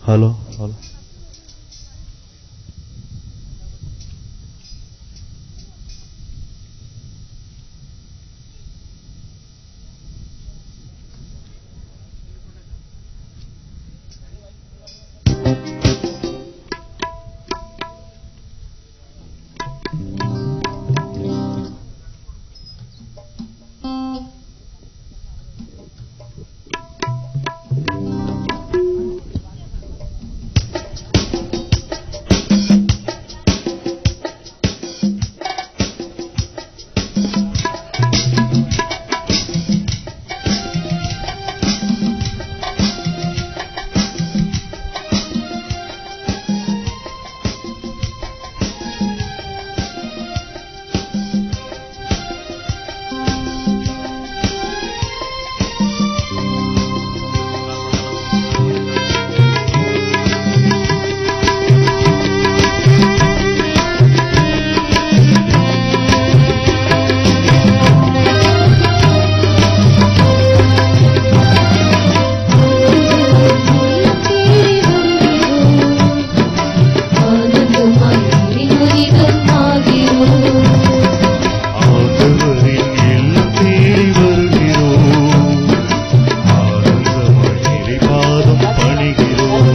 Hello hello ஆண்டவரின் இல்லம் தேடி வருகிறோம் ஆனந்தமாய் இறைபாதம் பணிகிறோம்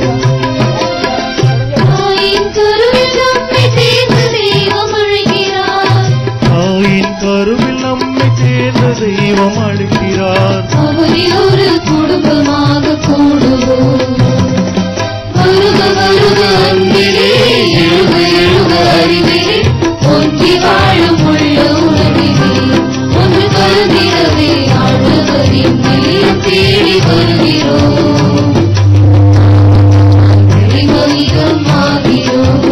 தாயின் கருவில் நம்மை தேர்ந்த தெய்வம் அழைக்கிறார் ஒரு குடும்பமாக கூடுவோம் வருக வருக அன்பிலே எழுக எழுக அறிவிலே ஒன்றி வாழும் உள்ள உணவிலே ஒன்று கலந்திடவே ஆண்டவரின் இல்லம் தேடி வருகிறோம் இறைவனிடம் ஆகிறோம்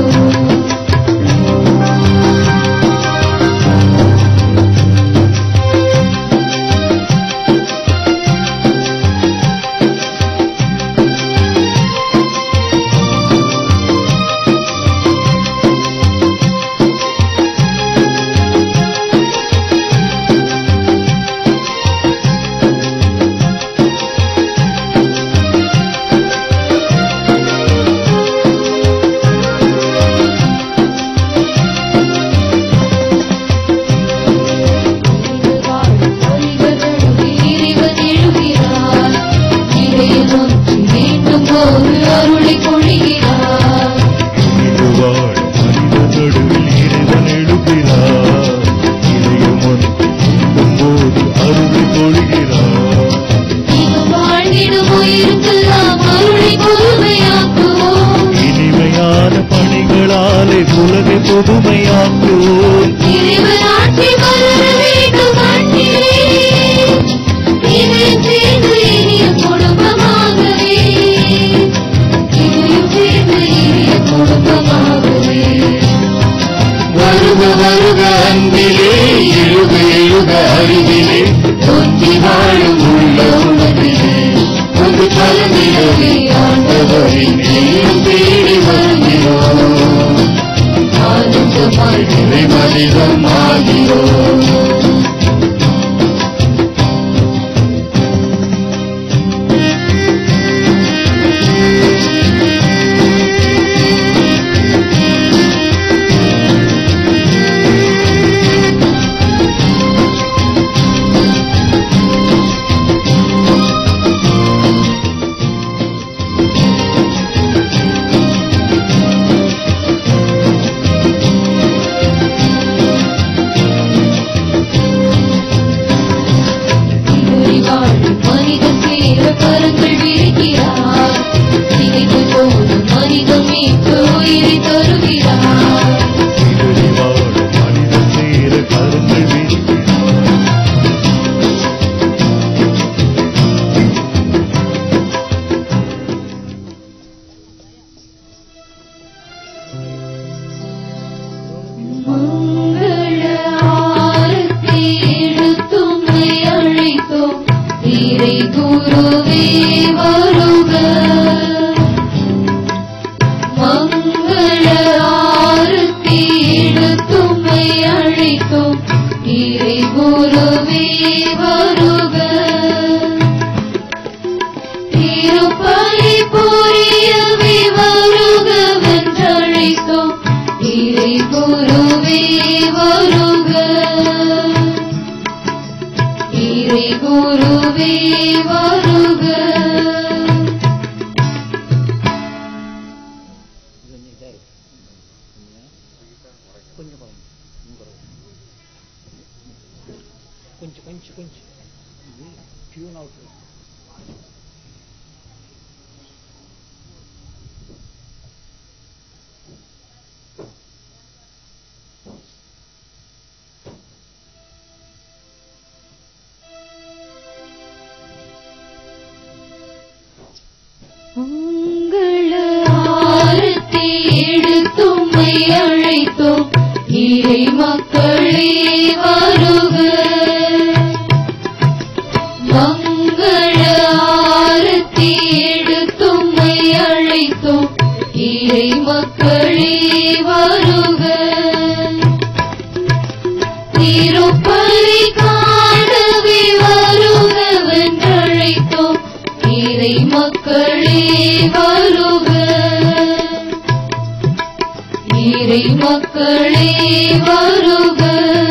அருளை பொழிகிறார் இதுவாழ் மனித நடுவில் இறைவன் எழுப்பினார் இதயம் ஒன்றும் போது அருளை பொழிகிறார் இது வாழ்ந்திடும் உயிருக்கெல்லாம் அருளை பொறுமையாக்குவோம் இனிமையான பணிகளாலே உலகை புதுமையாக்குவோம் இறைவன் ஆட்சி மலர வேண்டும் மண்ணிலே இதையும் சேர்ந்து இனிய குடும்பமாகவே இதையும் சேர்ந்து இனிய குடும்பமாகவே வருக வருக அன்பிலே எழுக எழுக அறிவிலே தொந்தி வாழும் உள்ள உணவிலே ஒன்று கலந்திடவே ஆண்டவரின் இல்லம் தேடி வருகிறோம் ஆனந்தமாய் நிறை மனிதம் ஆகிறோம் வாழும் மனிதன் சேர கரங்கள் விரிக்கிறார் சிதைந்து போடும் மனிதன் மீட்பு உயிரை தருகிறார் இடறி வாழும் மனிதன் சேர கருங்கள் விரிக்கிறார் மங்கள ஆரத்தி எடுத்தும்மை அழைத்தோம் இறை குருவே வருக மங்கள ஆரத்தி எடுத்தும்மை அழைத்தோம் இறை குருவே வருக திருப்பலி புரியவே குருவே வருக இறை குருவே வருக கொஞ்சம் கொஞ்சம் கொஞ்சம் டியூன் அவுட் உங்கள் ஆரத்தி எடுத்தும்மை அழைத்தோம் இறை மக்களே வருக மங்கள ஆரத்தி எடுத்தும்மை அழைத்தோம் இறை மக்களே வருக திருப்பலி காணவே வருகவென்றழைத்தோம் இறை மக்களே வருக இறை மக்களே வருக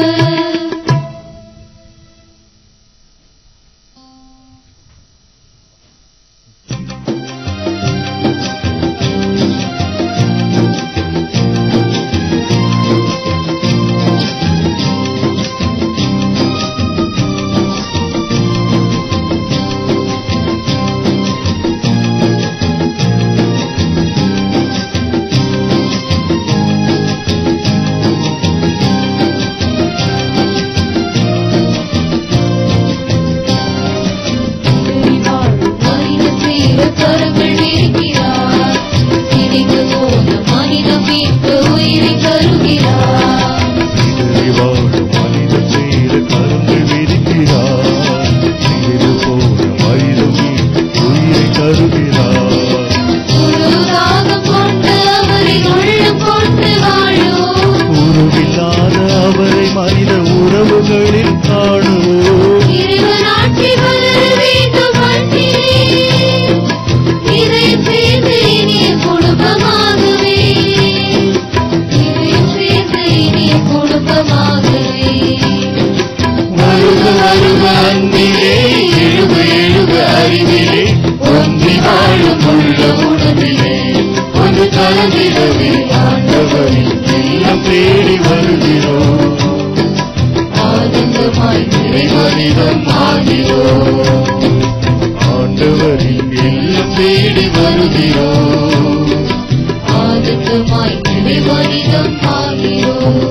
மனித சேர கரங்கள் இருக்கிறார் நினைத்து போன மனிதம் மீட்பு உயிரை தருகிறார் சிதறி வாழும் மனித சேர கரங்கள் விரிக்கிறார் சிறு போன மனிதம் உயிரை தருகிறார் உருவாகம் கொண்டு அவரை உள்ளம் கொண்டு வாழும் உருவில்லாத அவரை மனித உறவுகளில் காணுவோம் இறைவன் ஆட்சி வளர வேண்டும் மண்ணிலே இதயம் சேர்ந்து இனிய குடும்பமாகவே இதயம் சேர்ந்து இனிய குடும்பமாகவே வருக வருக அன்பிலே எழுக எழுக அறிவிலே ஒன்றி வாழும் உள்ள உணவிலே ஒன்று கலந்திடவே ஆண்டவரின் இல்லம் தேடி வருகிறோம் ஆனந்தமாய் நிறைவரிடம் ஆகிறோம் ஆண்டவரின் இல்லம் தேடி வருகிறோம் ஆனந்தமாய் நிறைவரிடம் ஆகிறோம்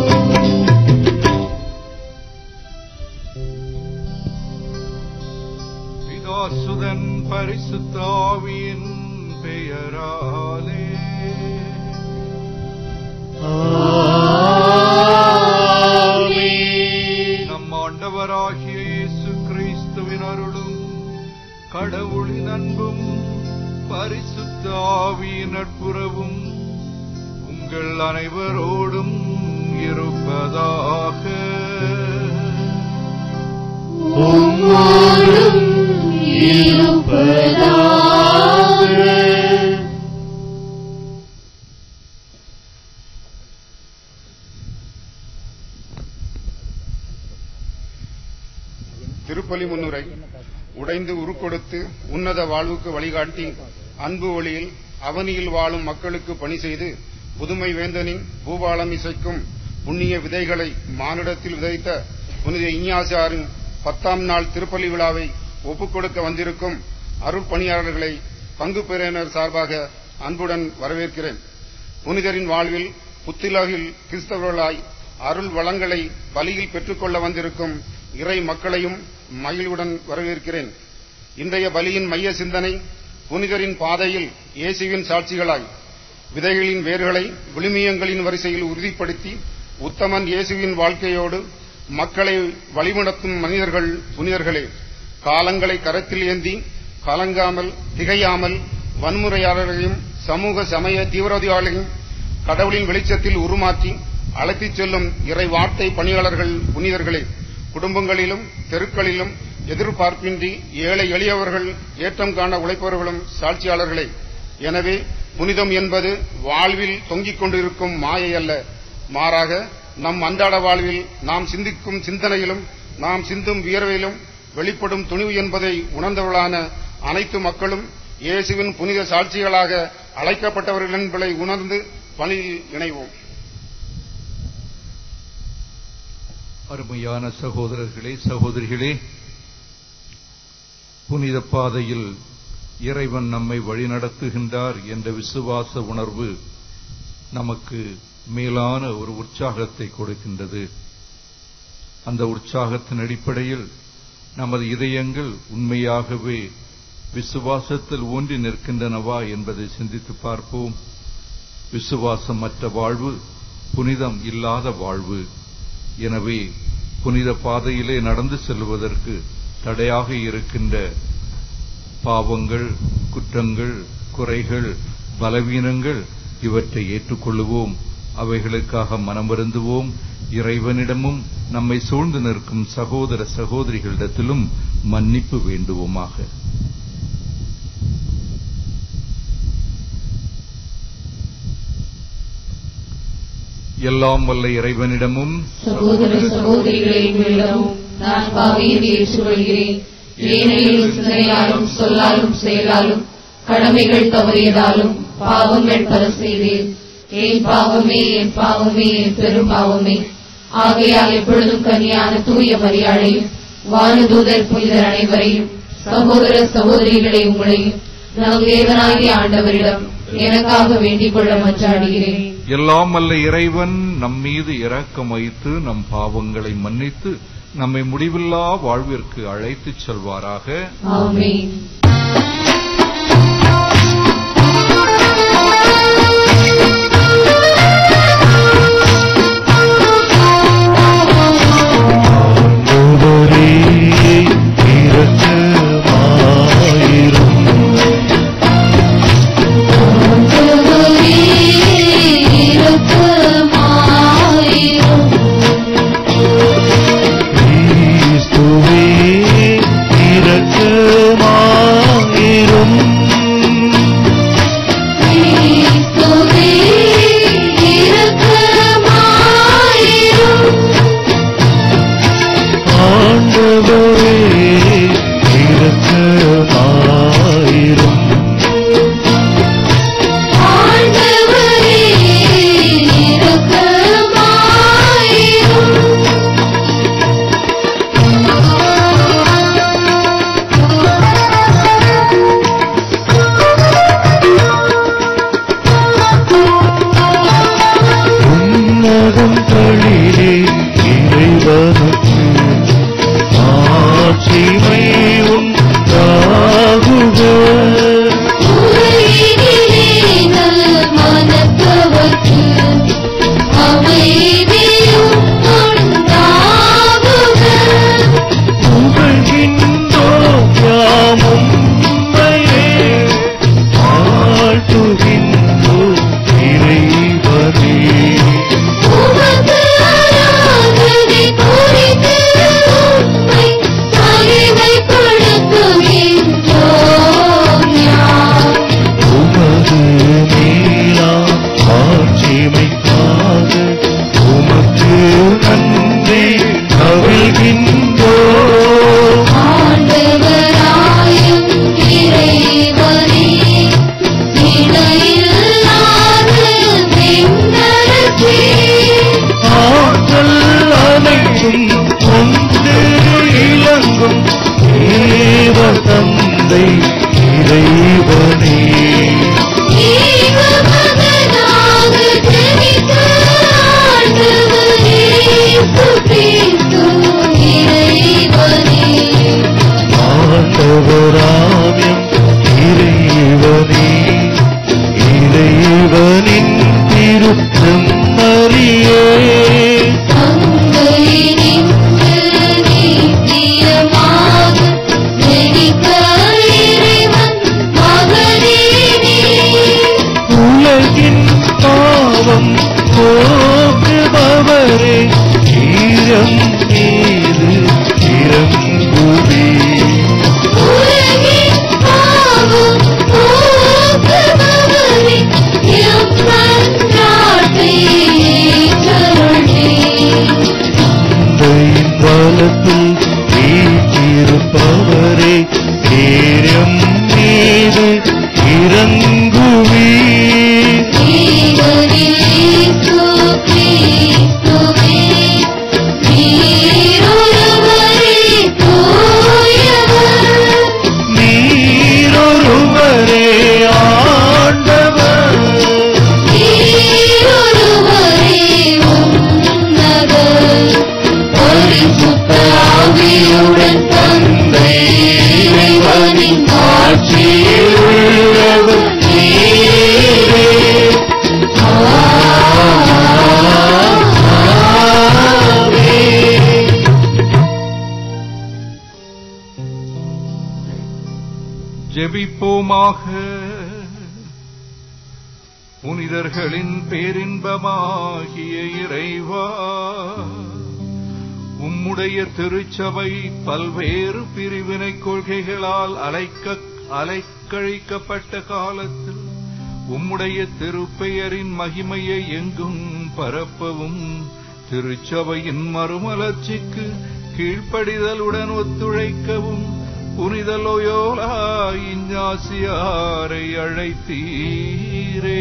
பிதாசுதன் பரிசுத்தாவியின் பெயராலே ஆமென். நம் ஆண்டவராகிய இயேசு கிறிஸ்துவின் அருளும் கடவுளின் அன்பும் பரிசுத்த ஆவியின் நட்புறவும் உங்கள் அனைவரோடும் இருப்பதாக உம்மோடும் இருப்பதாக திருப்பலி முன்னுரை உடைந்து உருக்கொடுத்து உன்னத வாழ்வுக்கு வழிகாட்டி அன்பு ஒளியில் அவனியில் வாழும் மக்களுக்கு பணி செய்து புதுமை வேந்தனின் பூபாலம் இசைக்கும் புண்ணிய விதைகளை மானிடத்தில் விதைத்த புனித இஞ்ஞாசியாரின் பத்தாம் நாள் திருப்பலி விழாவை ஒப்புக் கொடுக்க வந்திருக்கும் அருட்பணியாளர்களை பங்கு பெறினர் சார்பாக அன்புடன் வரவேற்கிறேன் புனிதரின் வாழ்வில் புத்திலகில் கிறிஸ்தவர்களாய் அருள் வளங்களை பலியில் பெற்றுக்கொள்ள வந்திருக்கும் இறை மக்களையும் மகிழ்வுடன் வரவேற்கிறேன் இன்றைய பலியின் மைய சிந்தனை புனிதரின் பாதையில் இயேசுவின் சாட்சிகளாய் விதைகளின் வேர்களை விழுமியங்களின் வரிசையில் உறுதிப்படுத்தி உத்தமன் இயேசுவின் வாழ்க்கையோடு மக்களை வழிநடத்தும் மனிதர்கள் புனிதர்களே காலங்களை கரத்தில் ஏந்தி கலங்காமல் திகையாமல் வன்முறையாளர்களையும் சமூக சமய தீவிரவாதிகளையும் கடவுளின் வெளிச்சத்தில் உருமாற்றி அழைத்துச் செல்லும் இறை வார்த்தை பணியாளர்கள் புனிதர்களே குடும்பங்களிலும் தெருக்களிலும் எதிர்பார்ப்பின்றி ஏழை எளியவர்கள் ஏற்றம் காண உழைப்பவர்களும் சாட்சியாளர்களே எனவே புனிதம் என்பது வாழ்வில் தொங்கிக் கொண்டிருக்கும் மாயை அல்ல மாறாக நம் அன்றாட வாழ்வில் நாம் சிந்திக்கும் சிந்தனையிலும் நாம் சிந்தும் வியர்வையிலும் வெளிப்படும் துணிவு என்பதை உணர்ந்தவர்களான அனைத்து மக்களும் இயேசுவின் புனித சாட்சிகளாக அழைக்கப்பட்டவர்கள் என்பதை உணர்ந்து பணியில் இணைவோம் அருமையான சகோதரர்களே சகோதரிகளே புனித பாதையில் இறைவன் நம்மை வழிநடத்துகின்றார் என்ற விசுவாச உணர்வு நமக்கு மேலான ஒரு உற்சாகத்தை கொடுக்கின்றது அந்த உற்சாகத்தின் அடிப்படையில் நமது இதயங்கள் உண்மையாகவே விசுவாசத்தில் ஊன்றி நிற்கின்றனவா என்பதை சிந்தித்து பார்ப்போம் விசுவாசமற்ற வாழ்வு புனிதம் இல்லாத வாழ்வு எனவே புனித பாதையிலே நடந்து செல்வதற்கு தடையாக இருக்கின்ற பாவங்கள் குற்றங்கள் குறைகள் பலவீனங்கள் இவற்றை ஏற்றுக்கொள்ளுவோம் அவைகளுக்காக மனமருந்துவோம் இறைவனிடமும் நம்மை சூழ்ந்து நிற்கும் சகோதர சகோதரிகளிடத்திலும் மன்னிப்பு வேண்டுவோமாக எல்லாம் வல்ல இறைவனிடமும் சகோதர சகோதரிகளே உங்களிடமும் நான் பாவியை ஏற்றுக்கொள்கிறேன் ஏனையில் சிந்தனையாலும் சொல்லாலும் செயலாலும் கடமைகள் தவறியதாலும் பாவங்கள் பல செய்தேன் என் பாவமே என் பாவமே என் பெரும் பாவமே ஆகையால் எப்பொழுதும் கன்னியான தூய மரியாதையும் வானதூதர் புனிதர் அனைவரையும் சகோதர சகோதரிகளை உங்களையும் நம் தேவனாகிய ஆண்டவரிடம் எனக்காக வேண்டிக் கொள்ள மன்றாடுகிறேன் எல்லாம் வல்ல இறைவன் நம் மீது இரக்கம் வைத்து நம் பாவங்களை மன்னித்து நம்மை முடிவில்லா வாழ்விற்கு அழைத்துச் செல்வாராக ஆமென் ஆண்டவரே இரக்கமாயிரும் கிறிஸ்துவே இரக்கமாயிரும் ஆண்டவரே இரக்கமாயிரும் உன்னதங்களிலே இறைவனுக்கு ஆட்சிமை உண்டாகுக புகழ்கின்றோம் யாம் உம்மையே ஆழ்த்துகின்றோம் இறைவனே உமது நீலா ஆட்சிமைக்காக உமக்கு நன்றி கவிழ்கின்றோ ஆற்றல் அனைத்தும் கொண்டு இளங்கும் தேவ தந்தை இறைவனே ஆண்டவராமியம் இறைவனே இறைவனின் திருத்தம் மரியே உலகின் பாவம் போக்குபவரே ஈரம் மீது இறங்குவே உலகின் பாவம் போக்குபவரே நீரம் மீது இறங்குவீர் நீரொருவரே ஆண்டவர் ஆவியுடன் தந்தை இறைவனின் ஆட்சியில் உள்ளவர் நீரே ஆமென். ஜெபிப்போமாக புனிதர்களின் பேரின்பமாகிய இறைவா உம்முடைய திருச்சபை பல்வேறு பிரிவினை கொள்கைகளால் அலைக்க அலைக்கழிக்கப்பட்ட காலத்தில் உம்முடைய திருப்பெயரின் மகிமையை எங்கும் பரப்பவும் திருச்சபையின் மறுமலர்ச்சிக்கு கீழ்ப்படிதலுடன் ஒத்துழைக்கவும் புனித லோயோலா இஞ்ஞாசியாரை அழைத்தீரே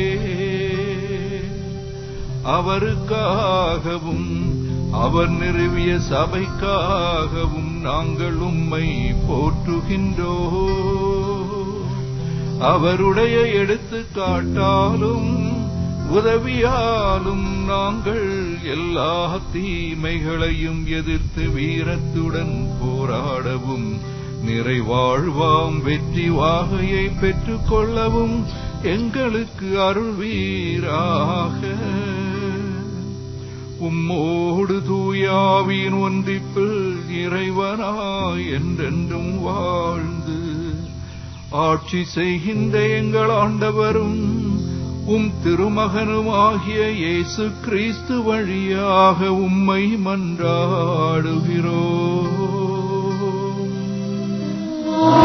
அவருக்காகவும் அவர் நிறுவிய சபைக்காகவும் நாங்கள் உம்மை போற்றுகின்றோ அவருடைய எடுத்துக்காட்டாலும் உதவியாலும் நாங்கள் எல்லா தீமைகளையும் எதிர்த்து வீரத்துடன் போராடவும் நிறைவாழ்வாம் வெற்றி வாகையை பெற்றுக் கொள்ளவும் எங்களுக்கு அருள்வீராக உம்மோடு தூயாவின் ஒன்றிப்பில் இறைவனாய் என்றென்றும் வாழ்ந்து ஆட்சி செய்கின்ற எங்கள் ஆண்டவரும் உம் திருமகனுமாகிய இயேசு கிறிஸ்து வழியாக உம்மை மன்றாடுகிறோம்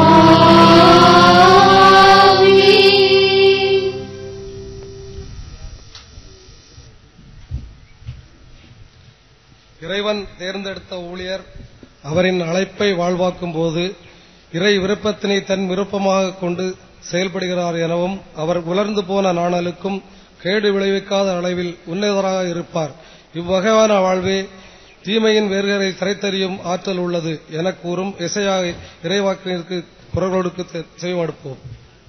இறைவன் தேர்ந்தெடுத்த ஊழியர் அவரின் அழைப்பை வாழ்வாக்கும் போது இறை விருப்பத்தினை தன் விருப்பமாக கொண்டு செயல்படுகிறார் எனவும் அவர் உலர்ந்து போன நாணலுக்கும் கேடு விளைவிக்காத அளவில் உன்னதராக இருப்பார் இவ்வகையான வாழ்வே தீமையின் வேர்களை கரைத்தறியும் ஆற்றல் உள்ளது என கூறும் இசையா இறைவாக்கினருக்கு குரல் கொடுக்க செவிமடுப்போம்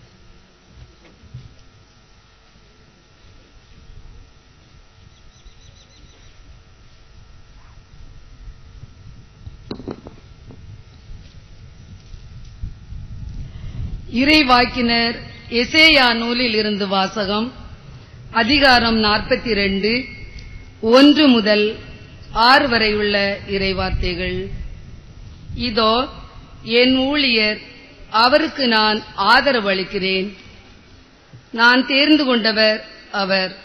இறைவாக்கினர் எசேயா நூலில் இருந்து வாசகம் அதிகாரம் நாற்பத்தி ரெண்டு ஒன்று முதல் ஆறு வரை உள்ள இறைவார்த்தைகள் இதோ என் ஊழியர் அவருக்கு நான் ஆதரவு அளிக்கிறேன் நான் தேர்ந்து கொண்டவர் அவர்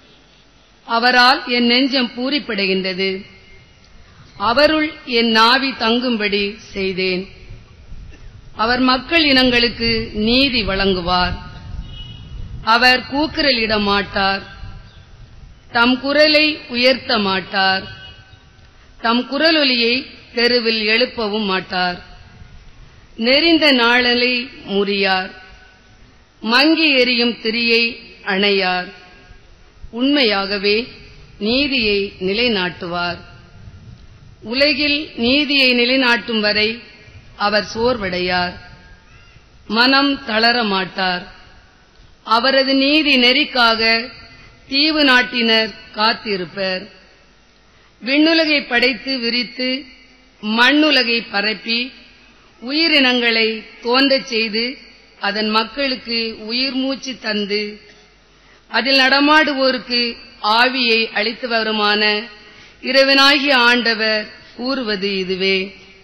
அவரால் என் நெஞ்சம் பூரிப்படைகின்றது அவருள் என் நாவி தங்கும்படி செய்தேன் அவர் மக்கள் இனங்களுக்கு நீதி வழங்குவார் அவர் கூக்குரலிட மாட்டார் தம் குரலை உயர்த்த மாட்டார் தம் குரலொலியை தெருவில் எழுப்பவும் மாட்டார் நெறிந்த நாளலை முறியார் மங்கி எரியும் திரியை அணையார் உண்மையாகவே நீதியை நிலைநாட்டுவார் உலகில் நீதியை நிலைநாட்டும் வரை அவர் சோர்வடையார் மனம் தளர மாட்டார் அவரது நீதி நெறிக்காக தீவு நாட்டினர் காத்திருப்பர் விண்ணுலகை படைத்து விரித்து மண்ணுலகை பரப்பி உயிரினங்களை தோன்றச் செய்து அதன் மக்களுக்கு உயிர் மூச்சு தந்து அதில் நடமாடுவோருக்கு ஆவியை அளித்தவருமான இறைவனாகிய ஆண்டவர் கூறுவது இதுவே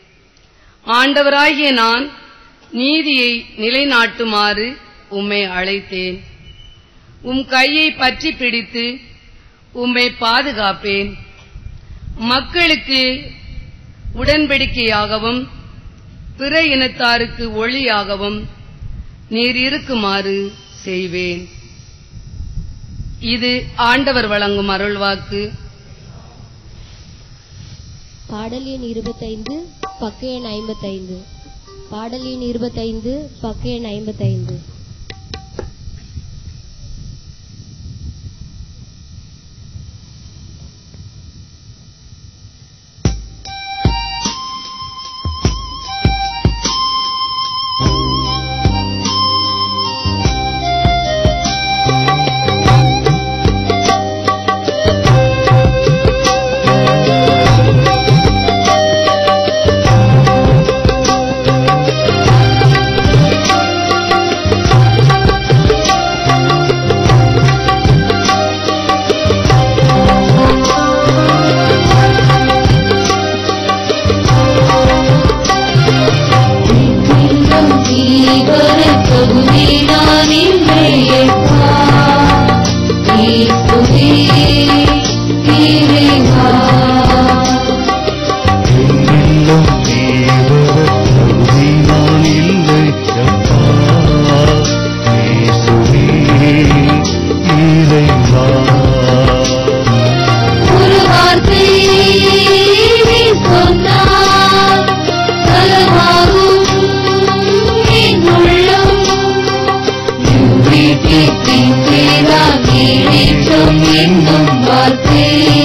ஆண்டவராகிய நான் நீதியை நிலைநாட்டுமாறு உம்மை அழைத்தேன் உம் கையை பற்றி பிடித்து உம்மை பாதுகாப்பேன் மக்களுக்கு உடன்படிக்கையாகவும் பிற இனத்தாருக்கு ஒளியாகவும் நீர் இருக்குமாறு செய்வேன் இது ஆண்டவர் வழங்கும் அருள்வாக்கு பாடல் எண் இருபத்தைந்து பக்க எண் ஐம்பத்தைந்து பாடல் எண் இருபத்தைந்து பக்க எண் ஐம்பத்தைந்து இன்னும் ஜீவன தொகுதி நான் இல்லையப்பா இயேசுவே இறைவா என்னிலும் நீவர தகுதி நான் இல்லை அப்பா இயேசுவே இறைவா ஒரு வார்த்தை நீ சொன்னால் பலமாகும் என் உள்ளம் வீட்டிற்கின்றேதான் நீடிக்கும் என்னும் வார்த்தை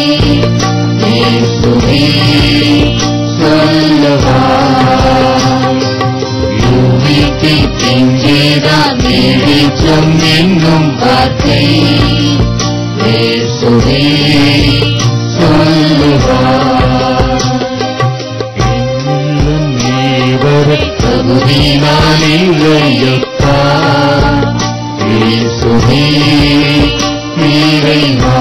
இயேசுவே சொல்லவா வீட்டிற்கின்றேதான் நீடிக்கும் என்னும் வார்த்தை இயேசுவே சொல்லவா என்னிலும் நீவர தகுதி நான் இல்லையப்பா இயேசுவே இறைவா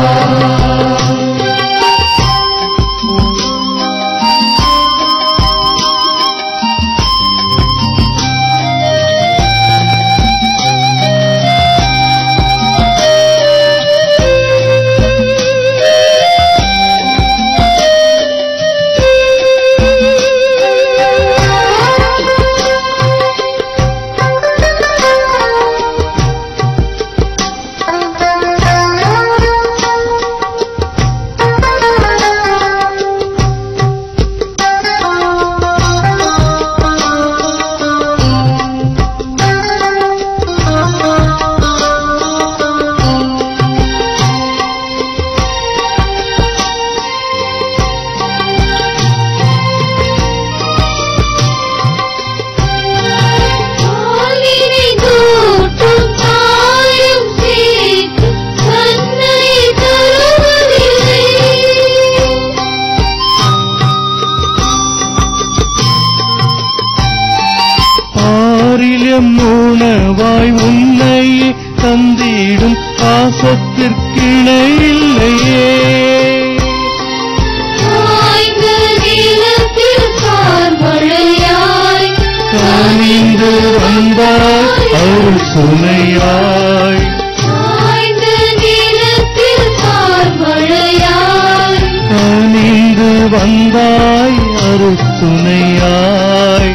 ஆவினை கூட்டும் தாயும் சேர்த்து தன்னை தருவதில்லை ஆரிலம் உணவாய் உன்னை தந்திடும் பாசத்திற்கிணை இல்லையே ஆய்ந்த நிலத்தில் பார்மழையாய் கனிந்து வந்தாய் அருள் சுனையாய் ஆய்ந்த நிலத்தில் பார்மழையாய் கனிந்து வந்தாய் அருள் துணையாய்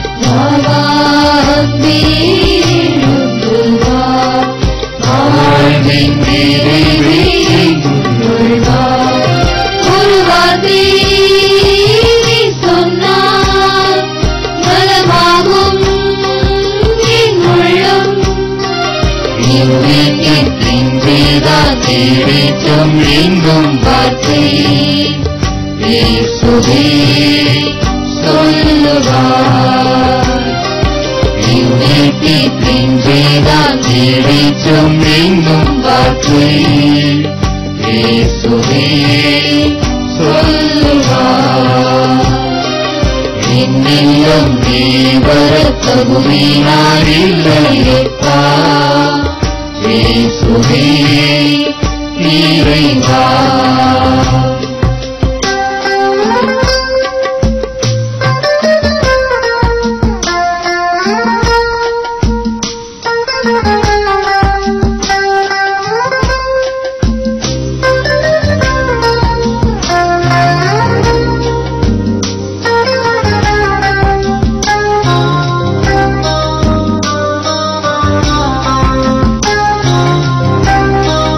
ஒரு வார்த்தை நீ சொன்னால் பலமாகும் என் உள்ளம் நீடிக்கும் எங்கும் வார்த்தை இயேசுவே சொல்லுவார் இன்னைக்கு பின்றேதான் நீடிக்கும் எங்கும் வார்த்தை இயேசுவே சொல்லுவார் என்னிலும் நீ வர தகுதினார் இல்லையப்பா இயேசுவே இறைவா Thank you.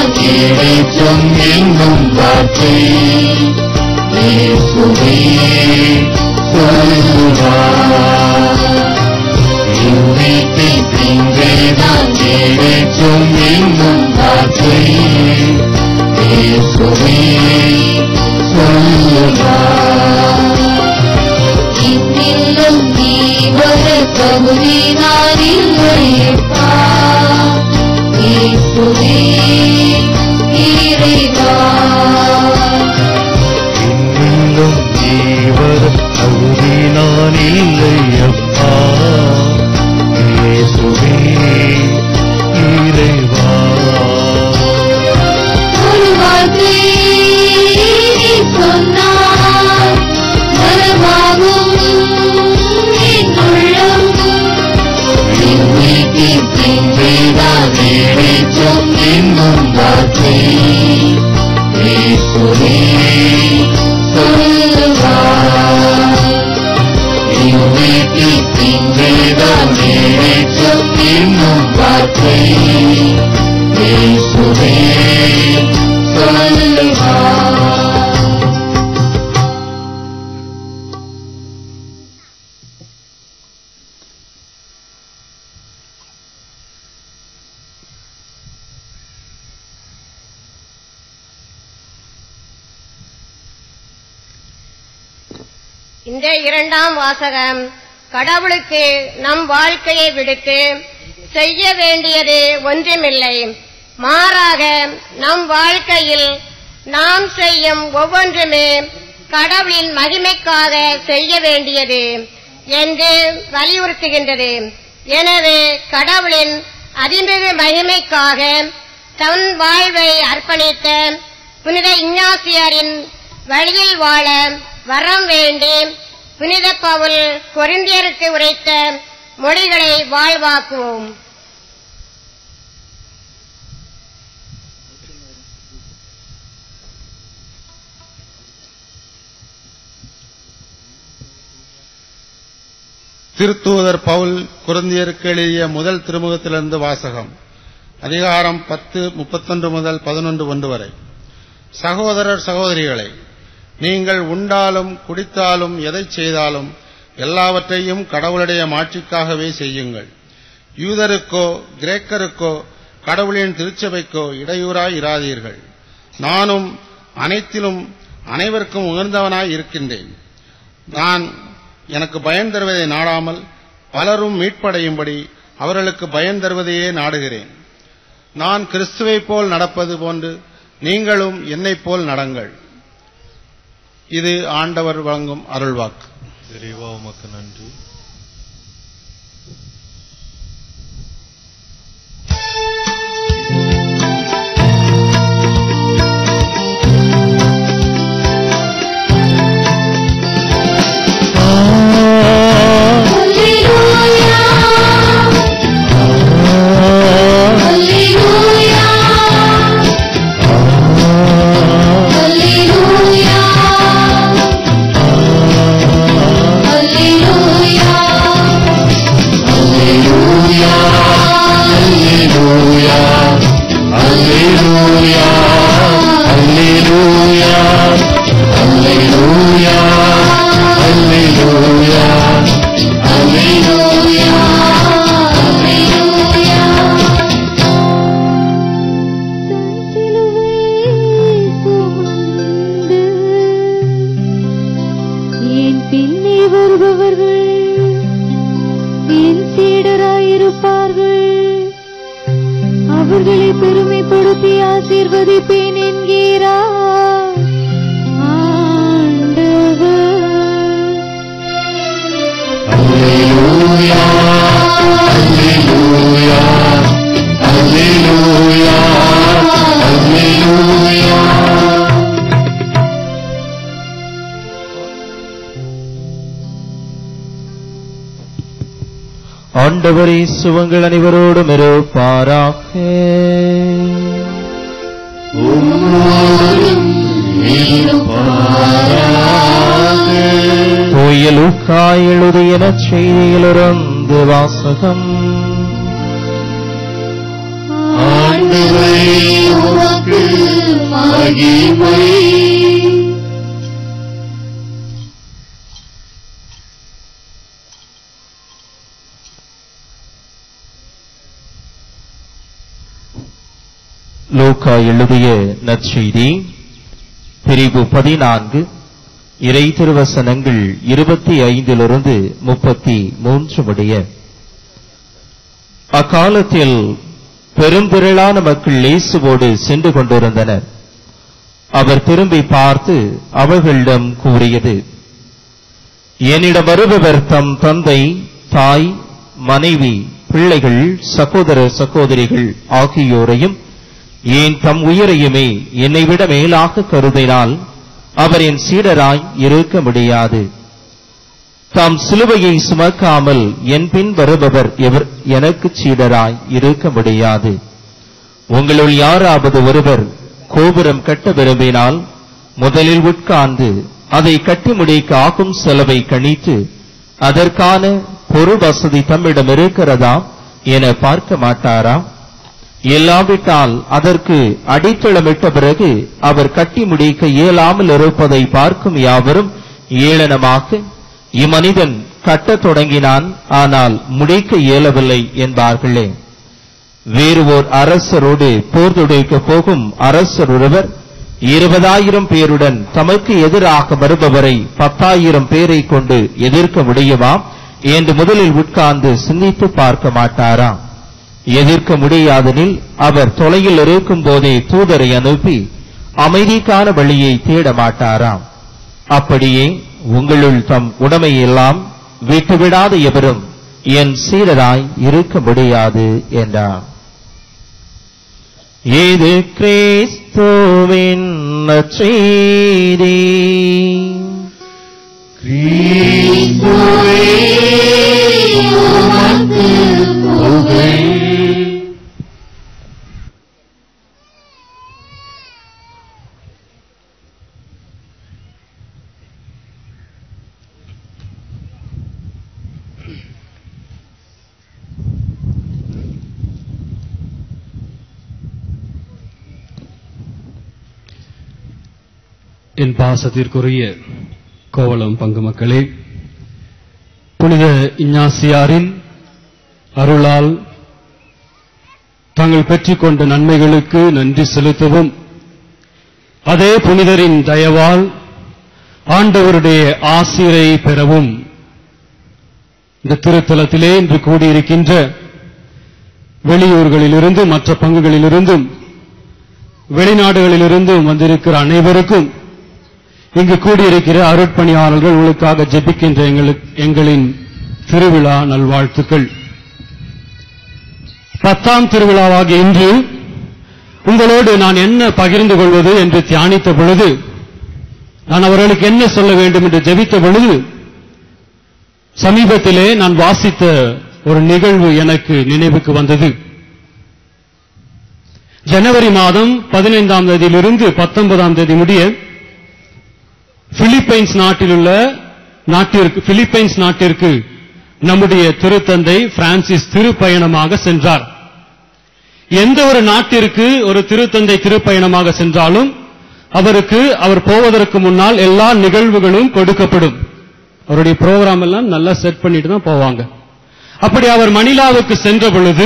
கிடைக்கும் என்னும் வார்த்தை இயேசுவே சொல்லுவார் இன்றைக்கு பின்பேதான் கிடைக்கும் என்னும் வார்த்தை இயேசுவே சொல்லுவார் இன்னிலும் நீ வர தகுதி நான் இல்லையப்பா இயேசுவே இறைவா இன்னும் ஜீவர் தகுதி நான் இல்லையப்பா இயேசுவே இறைவா ஒரு வார்த்தை நீ சொன்னால் நலமாகும் என் உள்ளம் இன்றைக்கு பின்பேதான் கிடைக்கும் என்னும் வார்த்தை இயேசுவே சொல்லுவார் இன்றைக்கு பின்பேதான் கிடைக்கும் என்னும் வார்த்தை இயேசுவே சொல்லுவார் இந்த இரண்டாம் வாசகம் கடவுளுக்கு நம் வாழ்க்கையை விடுத்து செய்ய வேண்டியது ஒன்றுமில்லை மாறாக நம் வாழ்க்கையில் நாம் செய்யும் ஒவ்வொன்றுமே கடவுளின் மகிமைக்காக செய்ய வேண்டியது என்று வலியுறுத்துகின்றது எனவே கடவுளின் அதிமிகு மகிமைக்காக தன் வாழ்வை அர்ப்பணித்த புனித இஞ்ஞாசியாரின் வழியில் வாழ வரம் வேண்டி புனித பவுல் கொரிந்தியருக்கு உரைத்த மொழிகளை வாழ்வாக்குவோம் திருத்தூதர் பவுல் குருந்தியருக்கு எழுதிய முதல் திருமுகத்திலிருந்து வாசகம் அதிகாரம் பத்து முப்பத்தொன்று முதல் பதினொன்று ஒன்று வரை சகோதரர் சகோதரிகளே நீங்கள் உண்டாலும் குடித்தாலும் எதை செய்தாலும் எல்லாவற்றையும் கடவுளுடைய மாட்சிக்காகவே செய்யுங்கள் யூதருக்கோ கிரேக்கருக்கோ கடவுளின் திருச்சபைக்கோ இடையூறாய் இராதீர்கள் நானும் அனைத்திலும் அனைவருக்கும் உகந்தவனாய் இருக்கின்றேன் நான் எனக்கு பயன் தருவதை நாடாமல் பலரும் மீட்படையும்படி அவர்களுக்கு பயன் தருவதையே நாடுகிறேன் நான் கிறிஸ்துவைப் போல் நடப்பது போன்று நீங்களும் என்னைப் போல் நடங்கள் இது ஆண்டவர் வழங்கும் அருள்வாக்கு இறைவா உமக்கு நன்றி Hallelujah. Hallelujah. Hallelujah. என் பின்னே வருபவர்கள் என் சீடராயிருப்பார்கள் அவர்களை பெருமைப்படுத்தி ஆசீர்வதிப்பேன் என்கிறார் ஆண்டவர் ஆண்டவரே சுவங்கள் அனைவரோடும் இருப்பாராக கோயிலுக்காய் எழுதிய செய்தியிலிருந்து வாசகம் ஆண்டவரே உமக்கு மகிமை லூக்கா எழுதிய நற்செய்தி பிரிவு பதினான்கு இறை திருவசனங்கள் இருபத்தி ஐந்திலிருந்து முப்பத்தி மூன்று முடிய அக்காலத்தில் பெருந்திரளான மக்கள் இயேசுவோடு சென்று கொண்டிருந்தனர் அவர் திரும்பி பார்த்து அவர்களிடம் கூறியது என்னிடம் வருபவர் தம் தந்தை தாய் மனைவி பிள்ளைகள் சகோதர சகோதரிகள் ஆகியோரையும் ஏன் தம் உயிரையுமே என்னை விட மேலாக கருதினால் அவர் என் சீடராய் இருக்க முடியாது தாம் சிலுவையை சுமக்காமல் என் பின் வருபவர் எவர் எனக்கு சீடராய் இருக்க முடியாது உங்களுள் யாராவது ஒருவர் கோபுரம் கட்ட விரும்பினால் முதலில் உட்கார்ந்து அதை கட்டி முடிக்க ஆகும் செலவை கணித்து அதற்கான பொருள் வசதி தம்மிடம் இருக்கிறதா என பார்க்க மாட்டாரா இல்லாவிட்டால் அதற்கு அடித்தளமிட்ட பிறகு அவர் கட்டி முடிக்க இயலாமல் இருப்பதை பார்க்கும் யாவரும் ஏளனமாக இம்மனிதன் கட்டத் தொடங்கினான் ஆனால் முடிக்க இயலவில்லை என்பார்களே வேறு ஓர் அரசரோடு போர் தொடுக்க போகும் அரசர் ஒருவர் இருபதாயிரம் பேருடன் தமக்கு எதிராக வருபவரை பத்தாயிரம் பேரை கொண்டு எதிர்க்க முடியுமா என்று முதலில் உட்கார்ந்து சிந்தித்து பார்க்க மாட்டாரா எதிர்க்க முடியாதெனில் அவர் தொலையில் இருக்கும் போதே தூதரை அனுப்பி அமைதிக்கான வழியை தேட மாட்டாராம் அப்படியே உங்களுள் தம் உடைமையெல்லாம் விட்டுவிடாத எவரும் என் சீடராய் இருக்க முடியாது என்றார் இது கிறிஸ்துவின் நற்செய்தி கிறிஸ்துவே உமக்கு புகழ் என் பாசத்திற்குரிய கோவளம் பங்கு மக்களே புனித இஞ்ஞாசியாரின் அருளால் தாங்கள் பெற்றுக்கொண்ட நன்மைகளுக்கு நன்றி செலுத்தவும் அதே புனிதரின் தயவால் ஆண்டவருடைய ஆசிரை பெறவும் இந்த திருத்தலத்திலே இன்று கூடியிருக்கின்ற வெளியூர்களிலிருந்து மற்ற பங்குகளிலிருந்தும் வெளிநாடுகளிலிருந்தும் வந்திருக்கிற அனைவருக்கும் இங்கு கூடியிருக்கிற அருட்பணியாளர்கள் உங்களுக்காக ஜெபிக்கின்ற எங்களுக்கு எங்களின் திருவிழா நல்வாழ்த்துக்கள் பத்தாம் திருவிழாவாகிய இன்று உங்களோடு நான் என்ன பகிர்ந்து கொள்வது என்று தியானித்த பொழுது நான் அவர்களுக்கு என்ன சொல்ல வேண்டும் என்று ஜெபித்த பொழுது சமீபத்திலே நான் வாசித்த ஒரு நிகழ்வு எனக்கு நினைவுக்கு வந்தது ஜனவரி மாதம் பதினைந்தாம் தேதியிலிருந்து பத்தொன்பதாம் தேதி முடிய பிலிப்பைன்ஸ் நாட்டிலுள்ள நாட்டிற்கு பிலிப்பைன்ஸ் நாட்டிற்கு நம்முடைய திருத்தந்தை பிரான்சிஸ் திருப்பயணமாக சென்றார் எந்த ஒரு நாட்டிற்கு ஒரு திருத்தந்தை திருப்பயணமாக சென்றாலும் அவருக்கு அவர் போவதற்கு முன்னால் எல்லா நிகழ்வுகளும் கொடுக்கப்படும் அவருடைய ப்ரோக்ராம் எல்லாம் நல்லா செட் பண்ணிட்டு தான் போவாங்க அப்படி அவர் மணிலாவுக்கு சென்ற பொழுது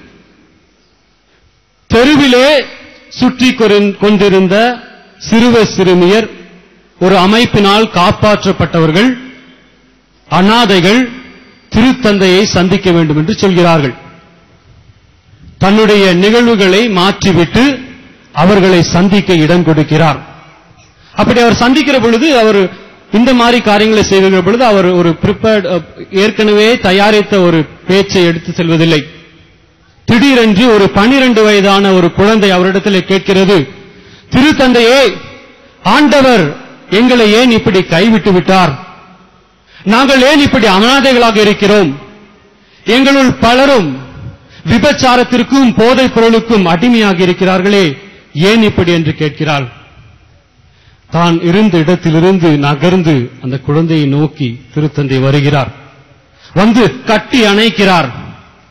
தெருவிலே சுற்றி கொண்டிருந்த சிறுவ சிறுமியர் ஒரு அமைப்பினால் காப்பாற்றப்பட்டவர்கள் அனாதைகள் திருத்தந்தையை சந்திக்க வேண்டும் என்று சொல்கிறார்கள் தன்னுடைய நிகழ்வுகளை மாற்றிவிட்டு அவர்களை சந்திக்க இடம் கொடுக்கிறார் அப்படி அவர் சந்திக்கிற பொழுது அவர் இந்த மாதிரி காரியங்களை செய்கிற பொழுது அவர் ஒரு ப்ரிப்பேர்ட் ஏற்கனவே தயாரித்த ஒரு பேச்சை எடுத்து செல்வதில்லை திடீரென்று ஒரு பனிரெண்டு வயதான ஒரு குழந்தை அவரிடத்தில் கேட்கிறது திருத்தந்தையே ஆண்டவர் எங்களை ஏன் இப்படி கைவிட்டு விட்டார் நாங்கள் ஏன் இப்படி அனாதைகளாக இருக்கிறோம் எங்களுள் பலரும் விபச்சாரத்திற்கும் போதைப் பொருளுக்கும் அடிமையாக இருக்கிறார்களே ஏன் இப்படி என்று கேட்கிறாள் தான் இருந்த இடத்திலிருந்து நகர்ந்து அந்த குழந்தையை நோக்கி திருத்தந்தை வருகிறார் வந்து கட்டி அணைக்கிறார்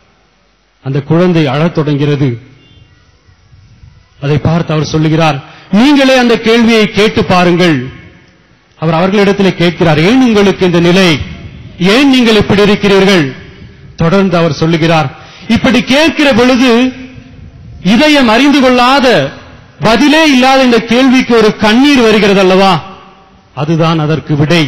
அந்த குழந்தை அழத் தொடங்கிறது அதை பார்த்து அவர் சொல்லுகிறார் நீங்களே அந்த கேள்வியை கேட்டு பாருங்கள் அவர் அவர்களிடத்தில் கேட்கிறார் ஏன் உங்களுக்கு இந்த நிலை ஏன் நீங்கள் இப்படி இருக்கிறீர்கள் தொடர்ந்து அவர் சொல்லுகிறார் இப்படி கேட்கிற பொழுது இதயம் அறிந்து கொள்ளாத பதிலே இல்லாத இந்த கேள்விக்கு ஒரு கண்ணீர் வருகிறது அல்லவா அதுதான் அதற்கு விடை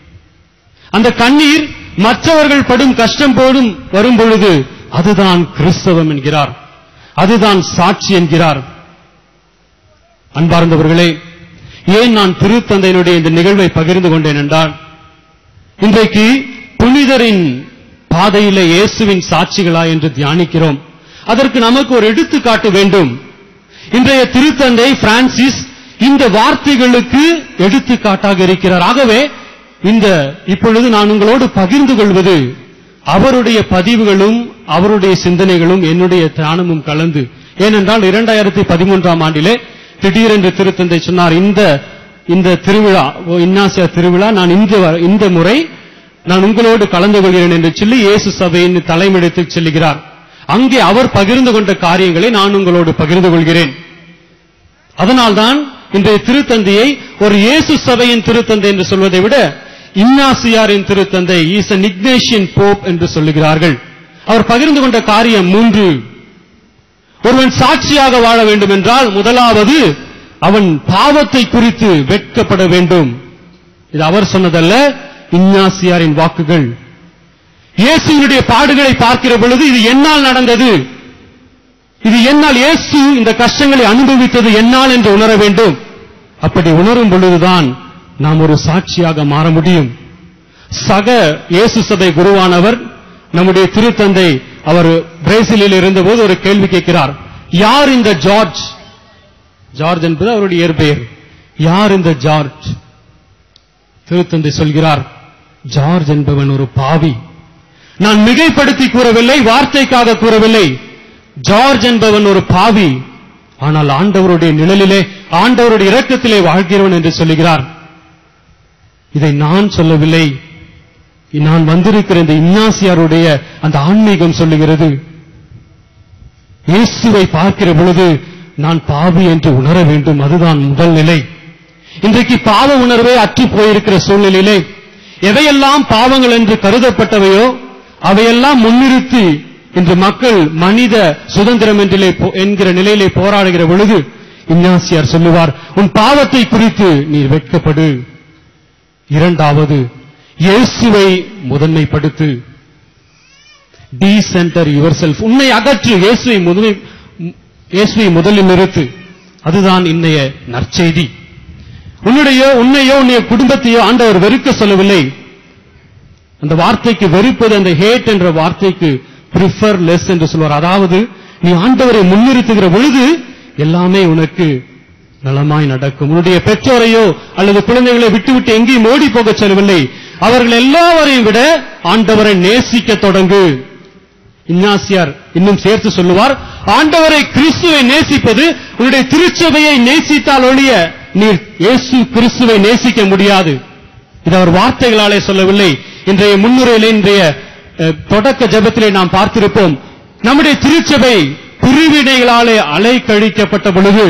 அந்த கண்ணீர் மற்றவர்கள் படும் கஷ்டம் போடும் வரும் பொழுது அதுதான் கிறிஸ்தவம் என்கிறார் அதுதான் சாட்சி என்கிறார் அன்பார்ந்தவர்களே ஏன் நான் திருத்தந்தையினுடைய இந்த நிகழ்வை பகிர்ந்து கொண்டேன் என்றால் இன்றைக்கு புனிதரின் பாதையிலே இயேசுவின் சாட்சிகளா என்று தியானிக்கிறோம் அதற்கு நமக்கு ஒரு எடுத்துக்காட்டு வேண்டும் இன்றைய திருத்தந்தை பிரான்சிஸ் இந்த வார்த்தைகளுக்கு எடுத்துக்காட்டாக இருக்கிறார் ஆகவே இந்த இப்பொழுது நான் உங்களோடு பகிர்ந்து கொள்வது அவருடைய பதிவுகளும் அவருடைய சிந்தனைகளும் என்னுடைய தியானமும் கலந்து ஏனென்றால் இரண்டாயிரத்தி பதிமூன்றாம் ஆண்டிலே திடீரென்று திருத்தந்தை சொன்னார் இந்த இந்த திருவிழா ஓ, இன்னாசியா திருவிழா நான் இந்த வ- இந்த முறை நான் உங்களோடு கலந்து கொள்கிறேன் என்று சொல்லி இயேசு சபையின் தலைமையிடத்தில் செல்லுகிறார் அங்கே அவர் பகிர்ந்து கொண்ட காரியங்களை நான் உங்களோடு பகிர்ந்து கொள்கிறேன் அதனால்தான் இன்றைய திருத்தந்தையை ஒரு இயேசு சபையின் திருத்தந்தை என்று சொல்வதை விட இன்னாசியாரின் திருத்தந்தை இஸ் an இக்னேஷியன் போப் என்று சொல்லுகிறார்கள் அவர் பகிர்ந்து கொண்ட காரியம் மூன்று ஒருவன் சாட்சியாக வாழ வேண்டும் என்றால் முதலாவது அவன் பாவத்தை குறித்து வெட்கப்பட வேண்டும் இது அவர் சொன்னதல்ல இன்னாசியாரின் வாக்குகள் இயேசுவினுடைய பாடுகளை பார்க்கிற பொழுது இது என்னால் நடந்தது இது என்னால் இயேசு இந்த கஷ்டங்களை அனுபவித்தது என்னால் என்று உணர வேண்டும் அப்படி உணரும் பொழுதுதான் நாம் ஒரு சாட்சியாக மாற முடியும் சக இயேசு சபை குருவானவர் நம்முடைய திருத்தந்தை அவர் பிரேசிலில் இருந்தபோது ஒரு கேள்வி கேட்கிறார் யார் இந்த ஜார்ஜ் ஜார்ஜ் என்பது அவருடைய இயற்பெயர் யார் இந்த ஜார்ஜ் திருத்தந்தை சொல்கிறார் ஜார்ஜ் என்பவன் ஒரு பாவி நான் மிகைப்படுத்தி கூறவில்லை வார்த்தைக்காக கூறவில்லை ஜார்ஜ் என்பவன் ஒரு பாவி ஆனால் ஆண்டவருடைய நிழலிலே ஆண்டவருடைய இரக்கத்திலே வாழ்கிறவன் என்று சொல்லுகிறார் இதை நான் சொல்லவில்லை நான் வந்திருக்கிற இந்த இன்னாசியாருடைய அந்த ஆன்மீகம் சொல்லுகிறது இயேசுவை பார்க்கிற பொழுது நான் பாவி என்று உணர வேண்டும் அதுதான் முதல் நிலை இன்றைக்கு பாவ உணர்வே அற்று போயிருக்கிற சூழ்நிலையிலே எவையெல்லாம் பாவங்கள் என்று கருதப்பட்டவையோ அவையெல்லாம் முன்னிறுத்தி இன்று மக்கள் மனித சுதந்திரம் என்றிலே போ- என்கிற நிலையிலே போராடுகிற பொழுது இன்னாசியார் சொல்லுவார் உன் பாவத்தை குறித்து நீர் வெட்கப்படு இரண்டாவது இயேசுவை முதன்மைப்படுத்து டி சென்டர் யுவர் செல்ஃப் உன்னை அகற்று இயேசுவை முதன்மை இயேசுவை முதலில் நிறுத்து அதுதான் இன்னைய நற்செய்தி உன்னுடைய உன்னையோ உன்னுடைய குடும்பத்தையோ ஆண்டவர் வெறுக்க சொல்லவில்லை அந்த வார்த்தைக்கு வெறுப்பது அந்த ஹேட் என்ற வார்த்தைக்கு ப்ரிஃபர் லெஸ் என்று சொல்வார் அதாவது நீ ஆண்டவரை முன்னிறுத்துகிற பொழுது எல்லாமே உனக்கு நலமாய் நடக்கும் உன்னுடைய பெற்றோரையோ அல்லது குழந்தைகளை விட்டுவிட்டு எங்கேயும் ஓடி போகச் சொல்லவில்லை அவர்கள் எல்லாவரையும் விட ஆண்டவரை நேசிக்க தொடங்கு இன்னாசியார் இன்னும் சேர்த்து சொல்லுவார் ஆண்டவரை கிறிஸ்துவை நேசிப்பது உன்னுடைய திருச்சபையை நேசித்தால் ஒழிய நீர் இயேசு கிறிஸ்துவை நேசிக்க முடியாது இது அவர் வார்த்தைகளாலே சொல்லவில்லை இன்றைய முன்னுரையிலே இன்றைய அஹ், தொடக்க ஜெபத்திலே நாம் பார்த்திருப்போம் நம்முடைய திருச்சபை பிரிவினைகளாலே அலை கழிக்கப்பட்ட பொழுது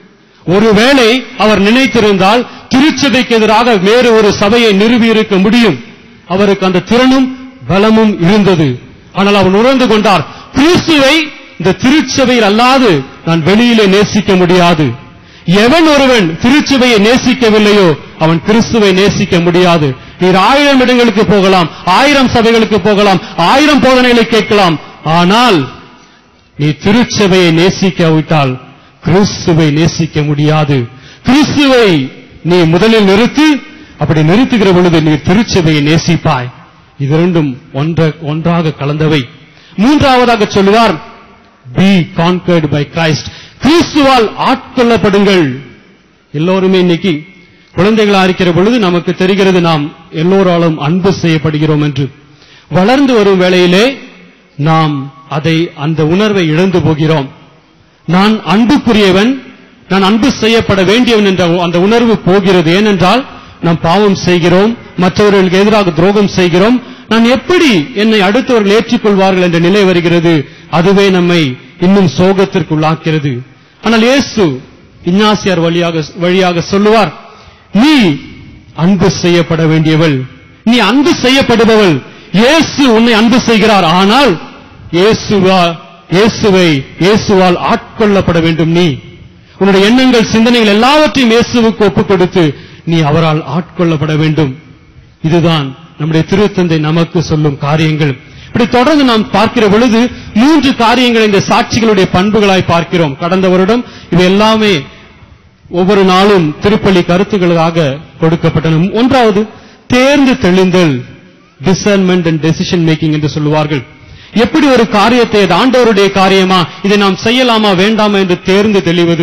ஒருவேளை அவர் நினைத்திருந்தால் திருச்சபைக்கு எதிராக வேறு ஒரு சபையை நிறுவியிருக்க முடியும் அவருக்கு அந்த திறனும் பலமும் இருந்தது ஆனால் அவர் உணர்ந்து கொண்டார் கிறிஸ்துவை இந்த திருச்சபையில் அல்லாது நான் வெளியிலே நேசிக்க முடியாது எவன் ஒருவன் திருச்சபையை நேசிக்கவில்லையோ அவன் கிறிஸ்துவை நேசிக்க முடியாது நீர் ஆயிரம் இடங்களுக்கு போகலாம் ஆயிரம் சபைகளுக்கு போகலாம் ஆயிரம் போதனைகளை கேட்கலாம் ஆனால் நீ திருச்சபையை நேசிக்காவிட்டால் கிறிஸ்துவை நேசிக்க முடியாது கிறிஸ்துவை நீ முதலில் நிறுத்து அப்படி நிறுத்துகிற பொழுது நீ திருச்சபையை நேசிப்பாய் இது இரண்டும் ஒன்ற ஒன்றாக கலந்தவை மூன்றாவதாக சொல்லுவார் பி கான்கர்ட் பை கிரைஸ்ட் கிறிஸ்துவால் ஆட்கொள்ளப்படுங்கள் எல்லோருமே இன்னைக்கு குழந்தைகளா இருக்கிற பொழுது நமக்கு தெரிகிறது நாம் எல்லோராலும் அன்பு செய்யப்படுகிறோம் என்று வளர்ந்து வரும் வேளையிலே நாம் அதை அந்த உணர்வை இழந்து போகிறோம் நான் அன்புக்குரியவன் நான் அன்பு செய்யப்பட வேண்டியவன் என்ற அந்த உணர்வு போகிறது ஏனென்றால் நாம் பாவம் செய்கிறோம் மற்றவர்களுக்கு எதிராக துரோகம் செய்கிறோம் நான் எப்படி என்னை அடுத்தவர்கள் ஏற்றுக்கொள்வார்கள் என்ற நிலை வருகிறது அதுவே நம்மை இன்னும் சோகத்திற்குள்ளாக்கிறது ஆனால் இயேசு இன்னாசியார் வழியாக வழியாக சொல்லுவார் நீ அன்பு செய்யப்பட வேண்டியவள் நீ அன்பு செய்யப்படுபவள் இயேசு உன்னை அன்பு செய்கிறார் ஆனால் இயேசுவா இயேசுவை இயேசுவால் ஆட்கொள்ளப்பட வேண்டும் நீ உன்னுடைய எண்ணங்கள் சிந்தனைகள் எல்லாவற்றையும் இயேசுவுக்கு ஒப்புக் கொடுத்து நீ அவரால் ஆட்கொள்ளப்பட வேண்டும் இதுதான் நம்முடைய திருத்தந்தை நமக்கு சொல்லும் காரியங்கள் இப்படி தொடர்ந்து நாம் பார்க்கிற பொழுது மூன்று காரியங்களை இந்த சாட்சிகளுடைய பண்புகளாய் பார்க்கிறோம் கடந்த வருடம் இவை எல்லாமே ஒவ்வொரு நாளும் திருப்பலி கருத்துக்களாக கொடுக்கப்பட்டன ஒன்றாவது தேர்ந்து தெளிந்தல் டிசர்ன்மெண்ட் அண்ட் டெசிஷன் மேக்கிங் என்று சொல்லுவார்கள் எப்படி ஒரு காரியத்தை அது ஆண்டவருடைய காரியமா இதை நாம் செய்யலாமா வேண்டாமா என்று தேர்ந்து தெளிவது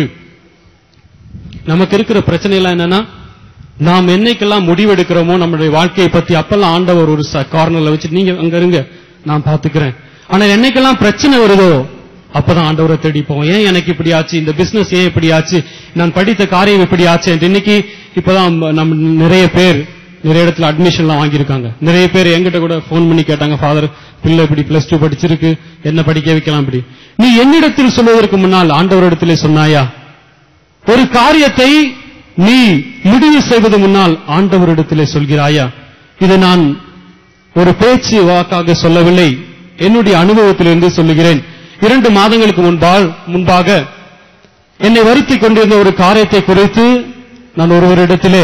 நமக்கு இருக்கிற பிரச்சனை எல்லாம் என்னன்னா நாம் என்னைக்கெல்லாம் முடிவெடுக்கிறோமோ நம்மளுடைய வாழ்க்கையை பத்தி அப்பெல்லாம் ஆண்டவர் ஒரு கார்னர்ல வச்சு நீங்க அங்க இருங்க நான் பாத்துக்கிறேன் ஆனா என்னைக்கெல்லாம் பிரச்சனை வருதோ அப்பதான் ஆண்டவரை தேடி போவோம் ஏன் எனக்கு இப்படி ஆச்சு இந்த பிசினஸ் ஏன் இப்படி ஆச்சு நான் படித்த காரியம் இப்படி ஆச்சு என்று இன்னைக்கு இப்பதான் நம்ம நிறைய பேர் நிறைய இடத்துல அட்மிஷன்லாம் வாங்கியிருக்காங்க நிறைய பேர் என்கிட்ட கூட ஃபோன் பண்ணி கேட்டாங்க ஃபாதர் பிள்ளை இப்படி பிளஸ் டூ படிச்சிருக்கு என்ன படிக்க வைக்கலாம் இப்படி நீ என்னிடத்தில் சொல்வதற்கு முன்னால் ஆண்டவரிடத்திலே சொன்னாயா ஒரு காரியத்தை நீ முடிவு செய்வது முன்னால் ஆண்டவரிடத்திலே சொல்கிறாயா இதை நான் ஒரு பேச்சு வாக்காக சொல்லவில்லை என்னுடைய அனுபவத்திலிருந்து சொல்லுகிறேன் இரண்டு மாதங்களுக்கு முன்பால் முன்பாக என்னை வருத்திக் கொண்டிருந்த ஒரு காரியத்தை குறித்து நான் ஒருவரிடத்திலே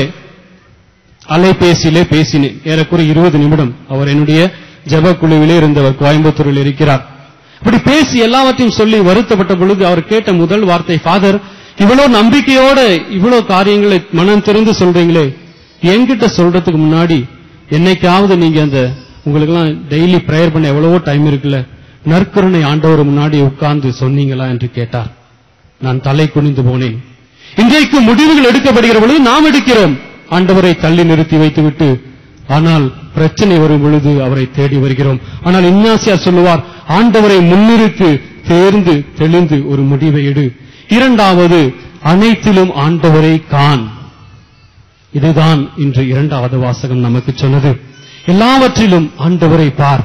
அலைபேசியிலே பேசினேன் ஏறக்குறைய இருபது நிமிடம் அவர் என்னுடைய ஜப குழுவிலே இருந்தவர் கோயம்புத்தூரில் இருக்கிறார் இப்படி பேசி எல்லாவற்றையும் சொல்லி வருத்தப்பட்ட பொழுது அவர் கேட்ட முதல் வார்த்தை ஃபாதர் இவ்வளவு நம்பிக்கையோட இவ்வளவு காரியங்களை மனம் திறந்து சொல்றீங்களே என்கிட்ட சொல்றதுக்கு முன்னாடி என்னைக்காவது நீங்க அந்த உங்களுக்கெல்லாம் டெய்லி பிரேயர் பண்ண எவ்வளவோ டைம் இருக்குல்ல நற்கருணை ஆண்டவர் முன்னாடி உட்கார்ந்து சொன்னீங்களா என்று கேட்டார் நான் தலை குனிந்து போனேன் இன்றைக்கு முடிவுகள் எடுக்கப்படுகிற பொழுது நாம் எடுக்கிறோம் ஆண்டவரை தள்ளி நிறுத்தி வைத்துவிட்டு ஆனால் பிரச்சனை வரும் பொழுது அவரை தேடி வருகிறோம் ஆனால் இன்னாசியார் சொல்லுவார் ஆண்டவரை முன்னிறுத்து தேர்ந்து தெளிந்து ஒரு முடிவை எடு இரண்டாவது அனைத்திலும் ஆண்டவரை காண் இதுதான் இன்று இரண்டாவது வாசகம் நமக்கு சொன்னது எல்லாவற்றிலும் ஆண்டவரை பார்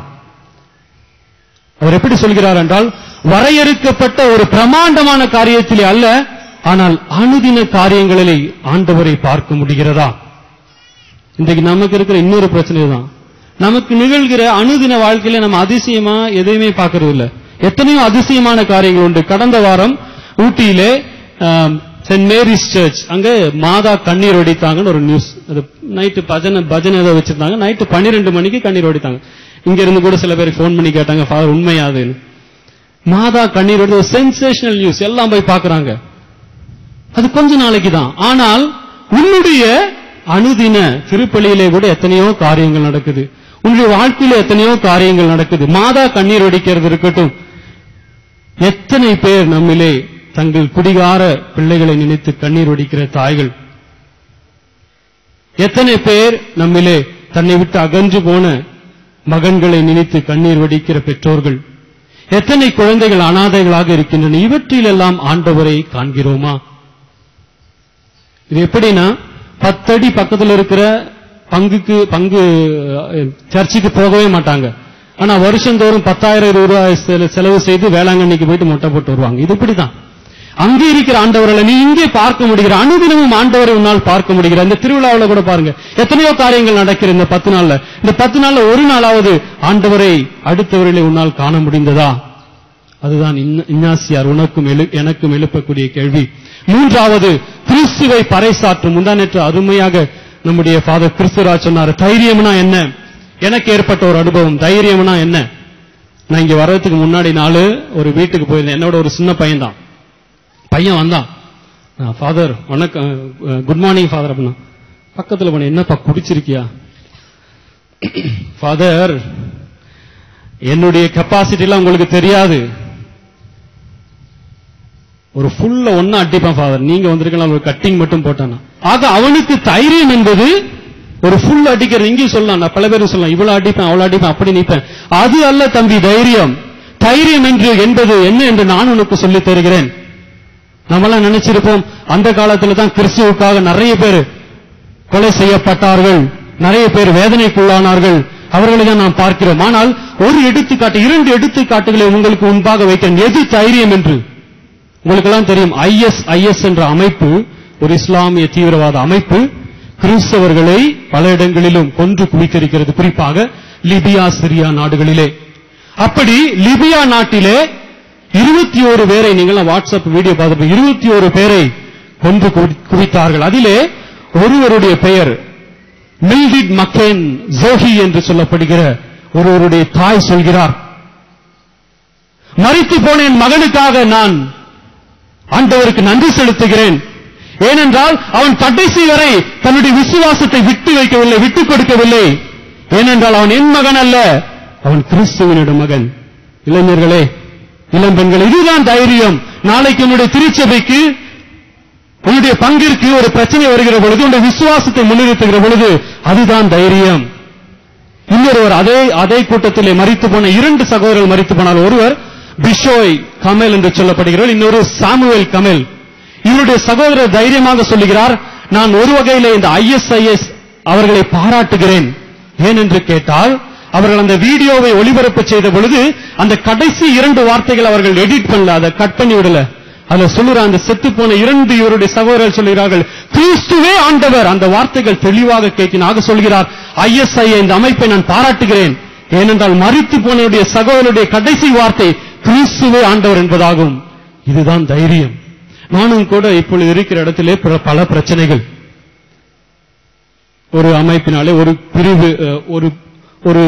அவர் எப்படி சொல்கிறார் என்றால் வரையறுக்கப்பட்ட ஒரு பிரமாண்டமான காரியத்திலே அல்ல ஆனால் அனுதின காரியங்களிலே ஆண்டவரை பார்க்க முடிகிறதா இன்றைக்கு நமக்கு இருக்கிற இன்னொரு பிரச்சனை தான் நமக்கு நிகழ்கிற அனுதின வாழ்க்கையில நம்ம அதிசயமா எதையுமே பார்க்கறது இல்ல எத்தனையோ அதிசயமான காரியங்கள் உண்டு கடந்த வாரம் ஊட்டியிலே சென்ட் மேரிஸ் சர்ச் அங்க மாதா கண்ணீர் வடித்தாங்கன்னு ஒரு நியூஸ் அது நைட்டு பஜனை பஜனை ஏதோ வச்சிருந்தாங்க நைட்டு பன்னிரெண்டு மணிக்கு கண்ணீர் வடித்தாங்க இங்க இருந்து கூட சில பேர் ஃபோன் பண்ணி கேட்டாங்க ஃபாதர் உண்மையாதுன்னு மாதா கண்ணீர் வடி ஒரு சென்சேஷனல் நியூஸ் எல்லாம் போய் பாக்குறாங்க அது கொஞ்ச நாளைக்கு தான் ஆனால் உன்னுடைய அனுதின திருப்பலியிலே கூட எத்தனையோ காரியங்கள் நடக்குது உன்னுடைய வாழ்க்கையில எத்தனையோ காரியங்கள் நடக்குது மாதா கண்ணீர் வடிக்கிறது இருக்கட்டும் எத்தனை பேர் நம்மிலே தங்கள் குடிகார பிள்ளைகளை நினைத்து கண்ணீர் வடிக்கிற தாய்கள் எத்தனை பேர் நம்மிலே தன்னை விட்டு அகன்று போன மகன்களை நினைத்து கண்ணீர் வடிக்கிற பெற்றோர்கள் எத்தனை குழந்தைகள் அனாதைகளாக இருக்கின்றன இவற்றிலெல்லாம் ஆண்டவரை காண்கிறோமா இது எப்படின்னா பத்தடி பக்கத்துல இருக்கிற பங்குக்கு பங்கு அஹ், சர்ச்சுக்கு போகவே மாட்டாங்க ஆனா வருஷந்தோறும் பத்தாயிரம் இருபது ரூபாய் செல- செலவு செய்து வேளாங்கண்ணிக்கு போயிட்டு மொட்டை போட்டு வருவாங்க இது இப்படிதான் அங்கே இருக்கிற ஆண்டவர்களை நீ இங்கே பார்க்க முடிகிற அனுதினமும் ஆண்டவரை உன்னால் பார்க்க முடிகிற இந்த திருவிழாவில் கூட பாருங்க எத்தனையோ காரியங்கள் நடக்கிற இந்த பத்து நாள்ல இந்த பத்து நாள்ல ஒரு நாளாவது ஆண்டவரை அடுத்தவர்களை உன்னால் காண முடிந்ததா அதுதான் இன்னா- இன்னாசியார் உனக்கும் எழு- எனக்கும் எழுப்பக்கூடிய கேள்வி மூன்றாவது கிறிஸ்துவை பறைசாற்றும் முந்தானேற்று அருமையாக நம்முடைய ஃபாதர் கிறிஸ்துராஜ் சொன்னார் தைரியம்னா என்ன எனக்கு ஏற்பட்ட ஒரு அனுபவம் தைரியம்னா என்ன நான் இங்க வர்றதுக்கு முன்னாடி நாள் ஒரு வீட்டுக்கு போயிருந்தேன் என்னோட ஒரு சின்ன பையன் தான் பையன் வந்தான் ஃபாதர் வணக்கம் குட் மார்னிங் ஃபாதர் அப்படின்னா பக்கத்துல போன என்னப்பா குடிச்சிருக்கியா ஃபாதர் என்னுடைய கெப்பாசிட்டி எல்லாம் உங்களுக்கு தெரியாது ஒரு ஃபுல்ல ஒன்னா அடிப்பான் ஃபாதர் நீங்க வந்திருக்கலாம் ஒரு கட்டிங் மட்டும் போட்டானா ஆக அவனுக்கு தைரியம் என்பது ஒரு ஃபுல் அடிக்கிறது இங்கேயும் சொல்லலாம் நான் பல பேரும் சொல்லலாம் இவ்வளவு அடிப்பேன் அவ்வளவு அடிப்பேன் அப்படி நிப்பேன் அது அல்ல தம்பி தைரியம் தைரியம் என்று என்பது என்ன என்று நான் உனக்கு சொல்லித் தருகிறேன் நம்மளாம் நினைச்சிருப்போம் அந்த காலத்துல தான் கிறிஸ்துவுக்காக நிறைய பேர் கொலை செய்யப்பட்டார்கள் நிறைய பேர் வேதனைக்குள்ளானார்கள் அவர்களை தான் நாம் பார்க்கிறோம் ஆனால் ஒரு எடுத்துக்காட்டு இரண்டு எடுத்துக்காட்டுகளை உங்களுக்கு முன்பாக வைக்கிறேன் எது தைரியம் என்று உங்களுக்கெல்லாம் தெரியும் ஐஎஸ் ஐஎஸ் என்ற அமைப்பு ஒரு இஸ்லாமிய தீவிரவாத அமைப்பு கிறிஸ்தவர்களை பல இடங்களிலும் கொன்று குவித்திருக்கிறது குறிப்பாக லிபியா சிரியா நாடுகளிலே அப்படி லிபியா நாட்டிலே இருபத்தி ஒரு பேரை நீங்கள் வாட்ஸ்அப் வீடியோ பார்த்து இருபத்தி ஒரு பேரை கொன்று குவி- குவித்தார்கள் அதிலே ஒருவருடைய பெயர் மில்டிட் மக்கேன் ஜோஹி என்று சொல்லப்படுகிற ஒருவருடைய தாய் சொல்கிறார் மறித்து போன என் மகனுக்காக நான் ஆண்டவருக்கு நன்றி செலுத்துகிறேன் ஏனென்றால் அவன் கடைசி வரை தன்னுடைய விசுவாசத்தை விட்டு வைக்கவில்லை விட்டுக் கொடுக்கவில்லை ஏனென்றால் அவன் என் மகன் அல்ல அவன் கிறிஸ்துவனுடைய மகன் இளைஞர்களே இளம்பெண்கள் இதுதான் தைரியம் நாளைக்கு என்னுடைய திருச்சபைக்கு உன்னுடைய பங்கிற்கு ஒரு பிரச்சனை வருகிற பொழுது உன்னுடைய விசுவாசத்தை முன்னிறுத்துகிற பொழுது அதுதான் தைரியம் இன்னொருவர் அதே அதே கூட்டத்திலே மறித்து போன இரண்டு சகோதரர்கள் மறித்து போனால் ஒருவர் பிஷோய் கமல் என்று சொல்லப்படுகிறார் இன்னொரு சாமுவேல் கமல் இவருடைய சகோதரர் தைரியமாக சொல்லுகிறார் நான் ஒரு வகையிலே இந்த ஐஎஸ்ஐஎஸ் அவர்களை பாராட்டுகிறேன் ஏன் என்று கேட்டால் அவர்கள் அந்த வீடியோவை ஒளிபரப்பு செய்த பொழுது அந்த கடைசி இரண்டு வார்த்தைகள் அவர்கள் எடிட் பண்ணல அதை கட் பண்ணி விடல அதுல சொல்லுற அந்த செத்து போன இரண்டு இவருடைய சகோதரர்கள் சொல்கிறார்கள் கிறிஸ்துவே ஆண்டவர் அந்த வார்த்தைகள் தெளிவாக கேட்கினாக சொல்கிறார் ஐஎஸ்ஐ இந்த அமைப்பை நான் பாராட்டுகிறேன் ஏனென்றால் மறித்து போனவருடைய சகோதரருடைய கடைசி வார்த்தை கிறிஸ்துவே ஆண்டவர் என்பதாகும் இதுதான் தைரியம் நானும் கூட இப்பொழுது இருக்கிற இடத்திலே பிற- பல பிரச்சனைகள் ஒரு அமைப்பினாலே ஒரு பிரிவு அஹ், ஒரு ஒரு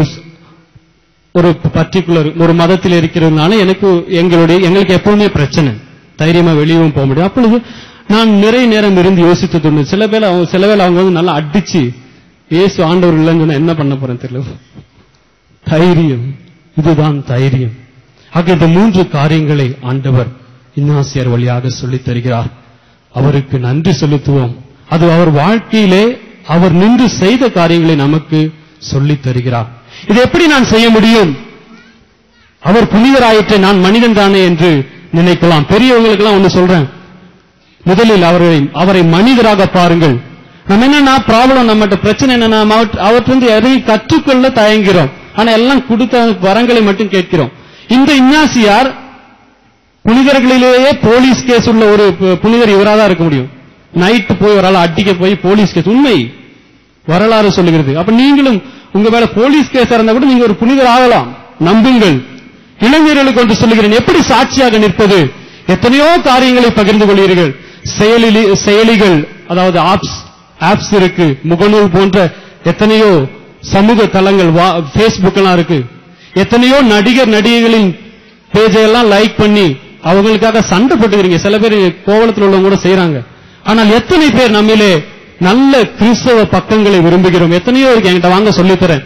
ஒரு பர்டிகுலர் ஒரு மதத்தில் இருக்கிறதுனால எனக்கு எங்களுடைய எங்களுக்கு எப்பவுமே பிரச்சனை தைரியமா வெளியவும் போக முடியும் அப்பொழுது நான் நிறைய நேரம் இருந்து யோசித்தது உண்டு சில பேர் அவங்க சில பேர் அவங்க வந்து நல்லா அடிச்சு இயேசு ஆண்டவர் இல்லைன்னு சொன்னா என்ன பண்ண போறேன் தெரியல தைரியம் இதுதான் தைரியம் ஆக இந்த மூன்று காரியங்களை ஆண்டவர் இன்னாசியர் வழியாக சொல்லித் தருகிறார் அவருக்கு நன்றி செலுத்துவோம் அது அவர் வாழ்க்கையிலே அவர் நின்று செய்த காரியங்களை நமக்கு சொல்லித் தருகிறார் இதை எப்படி நான் செய்ய முடியும் அவர் புனிதராயிற்று நான் மனிதன் தானே என்று நினைக்கலாம் பெரியவங்களுக்கெல்லாம் ஒண்ணு சொல்றேன் முதலில் அவரை அவரை மனிதராக பாருங்கள் நம்ம என்னன்னா ப்ராப்ளம் நம்மகிட்ட பிரச்சனை என்னன்னா நம்ம அவற்ற- அவற்றிலிருந்து எதையும் கற்றுக்கொள்ள தயங்குகிறோம் ஆனா எல்லாம் கொடுத்த வரங்களை மட்டும் கேட்கிறோம் இந்த இன்னாசியார் புனிதர்களிலேயே போலீஸ் கேஸ் உள்ள ஒரு பு- புனிதர் இவரா தான் இருக்க முடியும் நைட்டு போய் ஒரு ஆள் அடிக்க போய் போலீஸ் கேஸ் உண்மை வரலாறு சொல்லுகிறது அப்ப நீங்களும் உங்க மேல போலீஸ் கேஸ் இருந்தா கூட நீங்க ஒரு புனிதர் ஆகலாம் நம்புங்கள் இளைஞர்களுக்கு ஒன்று சொல்லுகிறேன் எப்படி சாட்சியாக நிற்பது எத்தனையோ காரியங்களை பகிர்ந்து கொள்கிறீர்கள் செயலி செயலிகள் அதாவது ஆப்ஸ் ஆப்ஸ் இருக்கு முகநூல் போன்ற எத்தனையோ சமூக தளங்கள் பேஸ்புக் எல்லாம் இருக்கு எத்தனையோ நடிகர் நடிகைகளின் பேஜை எல்லாம் லைக் பண்ணி அவங்களுக்காக சண்டை போட்டுக்கிறீங்க சில பேர் கோவலத்தில் உள்ளவங்க கூட செய்றாங்க ஆனால் எத்தனை பேர் நம்மிலே நல்ல கிறிஸ்தவ பக்கங்களை விரும்புகிறோம் எத்தனையோ இருக்கு என்கிட்ட வாங்க சொல்லித் தரேன்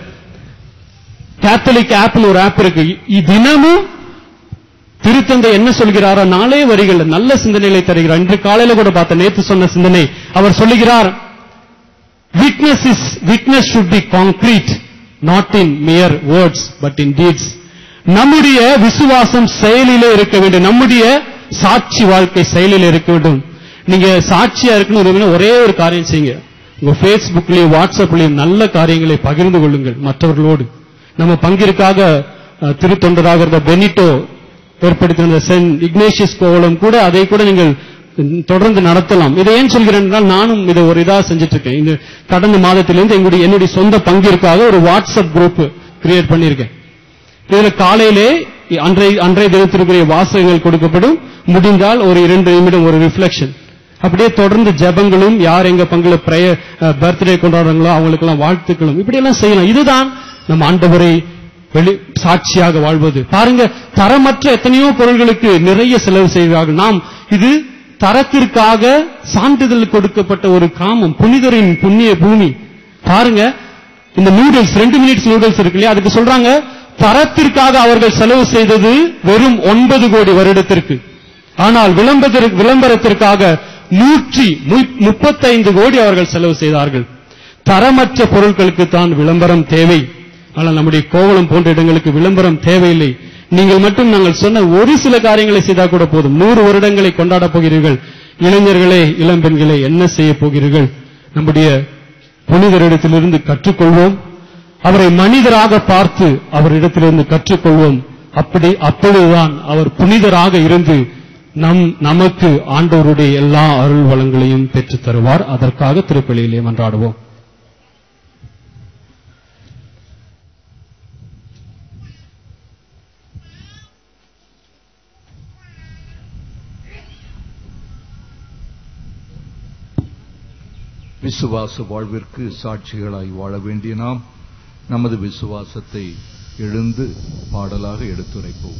கேத்தலிக் ஆப்னு ஒரு ஆப் இருக்கு இ- தினமும் திருத்தந்தை என்ன சொல்கிறாரோ நாளே வரிகள் நல்ல சிந்தனைகளை தருகிறார் இன்று காலையில கூட பார்த்த நேத்து சொன்ன சிந்தனை அவர் சொல்லுகிறார் witness is witness should be concrete not in mere words but in deeds நம்முடைய விசுவாசம் செயலிலே இருக்க வேண்டும் நம்முடைய சாட்சி வாழ்க்கை செயலிலே இருக்க வேண்டும் நீங்க சாட்சியா இருக்கணும் விரும்பினா ஒரே ஒரு காரியம் செய்யுங்க உங்க Facebookலயும் வாட்ஸ்அப்லயும் நல்ல காரியங்களை பகிர்ந்து கொள்ளுங்கள் மற்றவர்களோடு நம்ம பங்கிற்காக அஹ், திருத்தொண்டராக இருந்த பெனிட்டோ ஏற்படுத்தின சென்ட் இக்னேஷியஸ் கோவலம் கூட அதை கூட நீங்கள் தொடர்ந்து நடத்தலாம் இதை ஏன் சொல்கிறேன் என்றால் நானும் இதை ஒரு இதா செஞ்சுட்டு இருக்கேன் இந்த கடந்த மாதத்திலிருந்து எங்களுடைய என்னுடைய சொந்த பங்கிற்காக ஒரு வாட்ஸ்அப் குரூப் கிரியேட் பண்ணியிருக்கேன் இதுல காலையிலே அன்றைய அன்றைய தினத்திற்குரிய வாசகங்கள் கொடுக்கப்படும் முடிந்தால் ஒரு இரண்டு நிமிடம் ஒரு ரிஃப்ளெக்ஷன் அப்படியே தொடர்ந்து ஜெபங்களும் யார் எங்க பங்குல பிரய பர்த்டே கொண்டாடுறாங்களோ அவங்களுக்கெல்லாம் வாழ்த்துக்களும் இப்படி எல்லாம் செய்யலாம் இதுதான் நம்ம ஆண்டவரை வெளி சாட்சியாக வாழ்வது பாருங்க தரமற்ற எத்தனையோ பொருள்களுக்கு நிறைய செலவு செய்கிறார்கள் நாம் இது தரத்திற்காக சான்றிதழ் கொடுக்கப்பட்ட ஒரு காமம் புனிதரின் புண்ணிய பூமி பாருங்க இந்த நூடுல்ஸ் ரெண்டு மினிட்ஸ் நூடுல்ஸ் இருக்கு இல்லையா அதுக்கு சொல்றாங்க தரத்திற்காக அவர்கள் செலவு செய்தது வெறும் ஒன்பது கோடி வருடத்திற்கு ஆனால் விளம்பரத்திற்கு- விளம்பரத்திற்காக நூற்றி முப்பத்தைந்து கோடி அவர்கள் செலவு செய்தார்கள் தரமற்ற பொருட்களுக்கு தான் விளம்பரம் தேவை ஆனால் நம்முடைய கோவளம் போன்ற இடங்களுக்கு விளம்பரம் தேவையில்லை நீங்கள் மட்டும் நாங்கள் சொன்ன ஒரு சில காரியங்களை செய்தால் கூட போதும் நூறு வருடங்களை கொண்டாடப் போகிறீர்கள் இளைஞர்களே இளம்பெண்களே என்ன செய்ய போகிறீர்கள் நம்முடைய புனிதரிடத்திலிருந்து கற்றுக்கொள்வோம் அவரை மனிதராக பார்த்து அவரிடத்திலிருந்து கற்றுக்கொள்வோம் அப்படி அப்பொழுதுதான் அவர் புனிதராக இருந்து நம் நமக்கு ஆண்டவருடைய எல்லா அருள் வளங்களையும் பெற்றுத் தருவார் அதற்காக திருப்பலியிலே மன்றாடுவோம் விசுவாச வாழ்விற்கு சாட்சிகளாய் வாழ வேண்டிய நாம் நமது விசுவாசத்தை எழுந்து பாடலாக எடுத்துரைப்போம்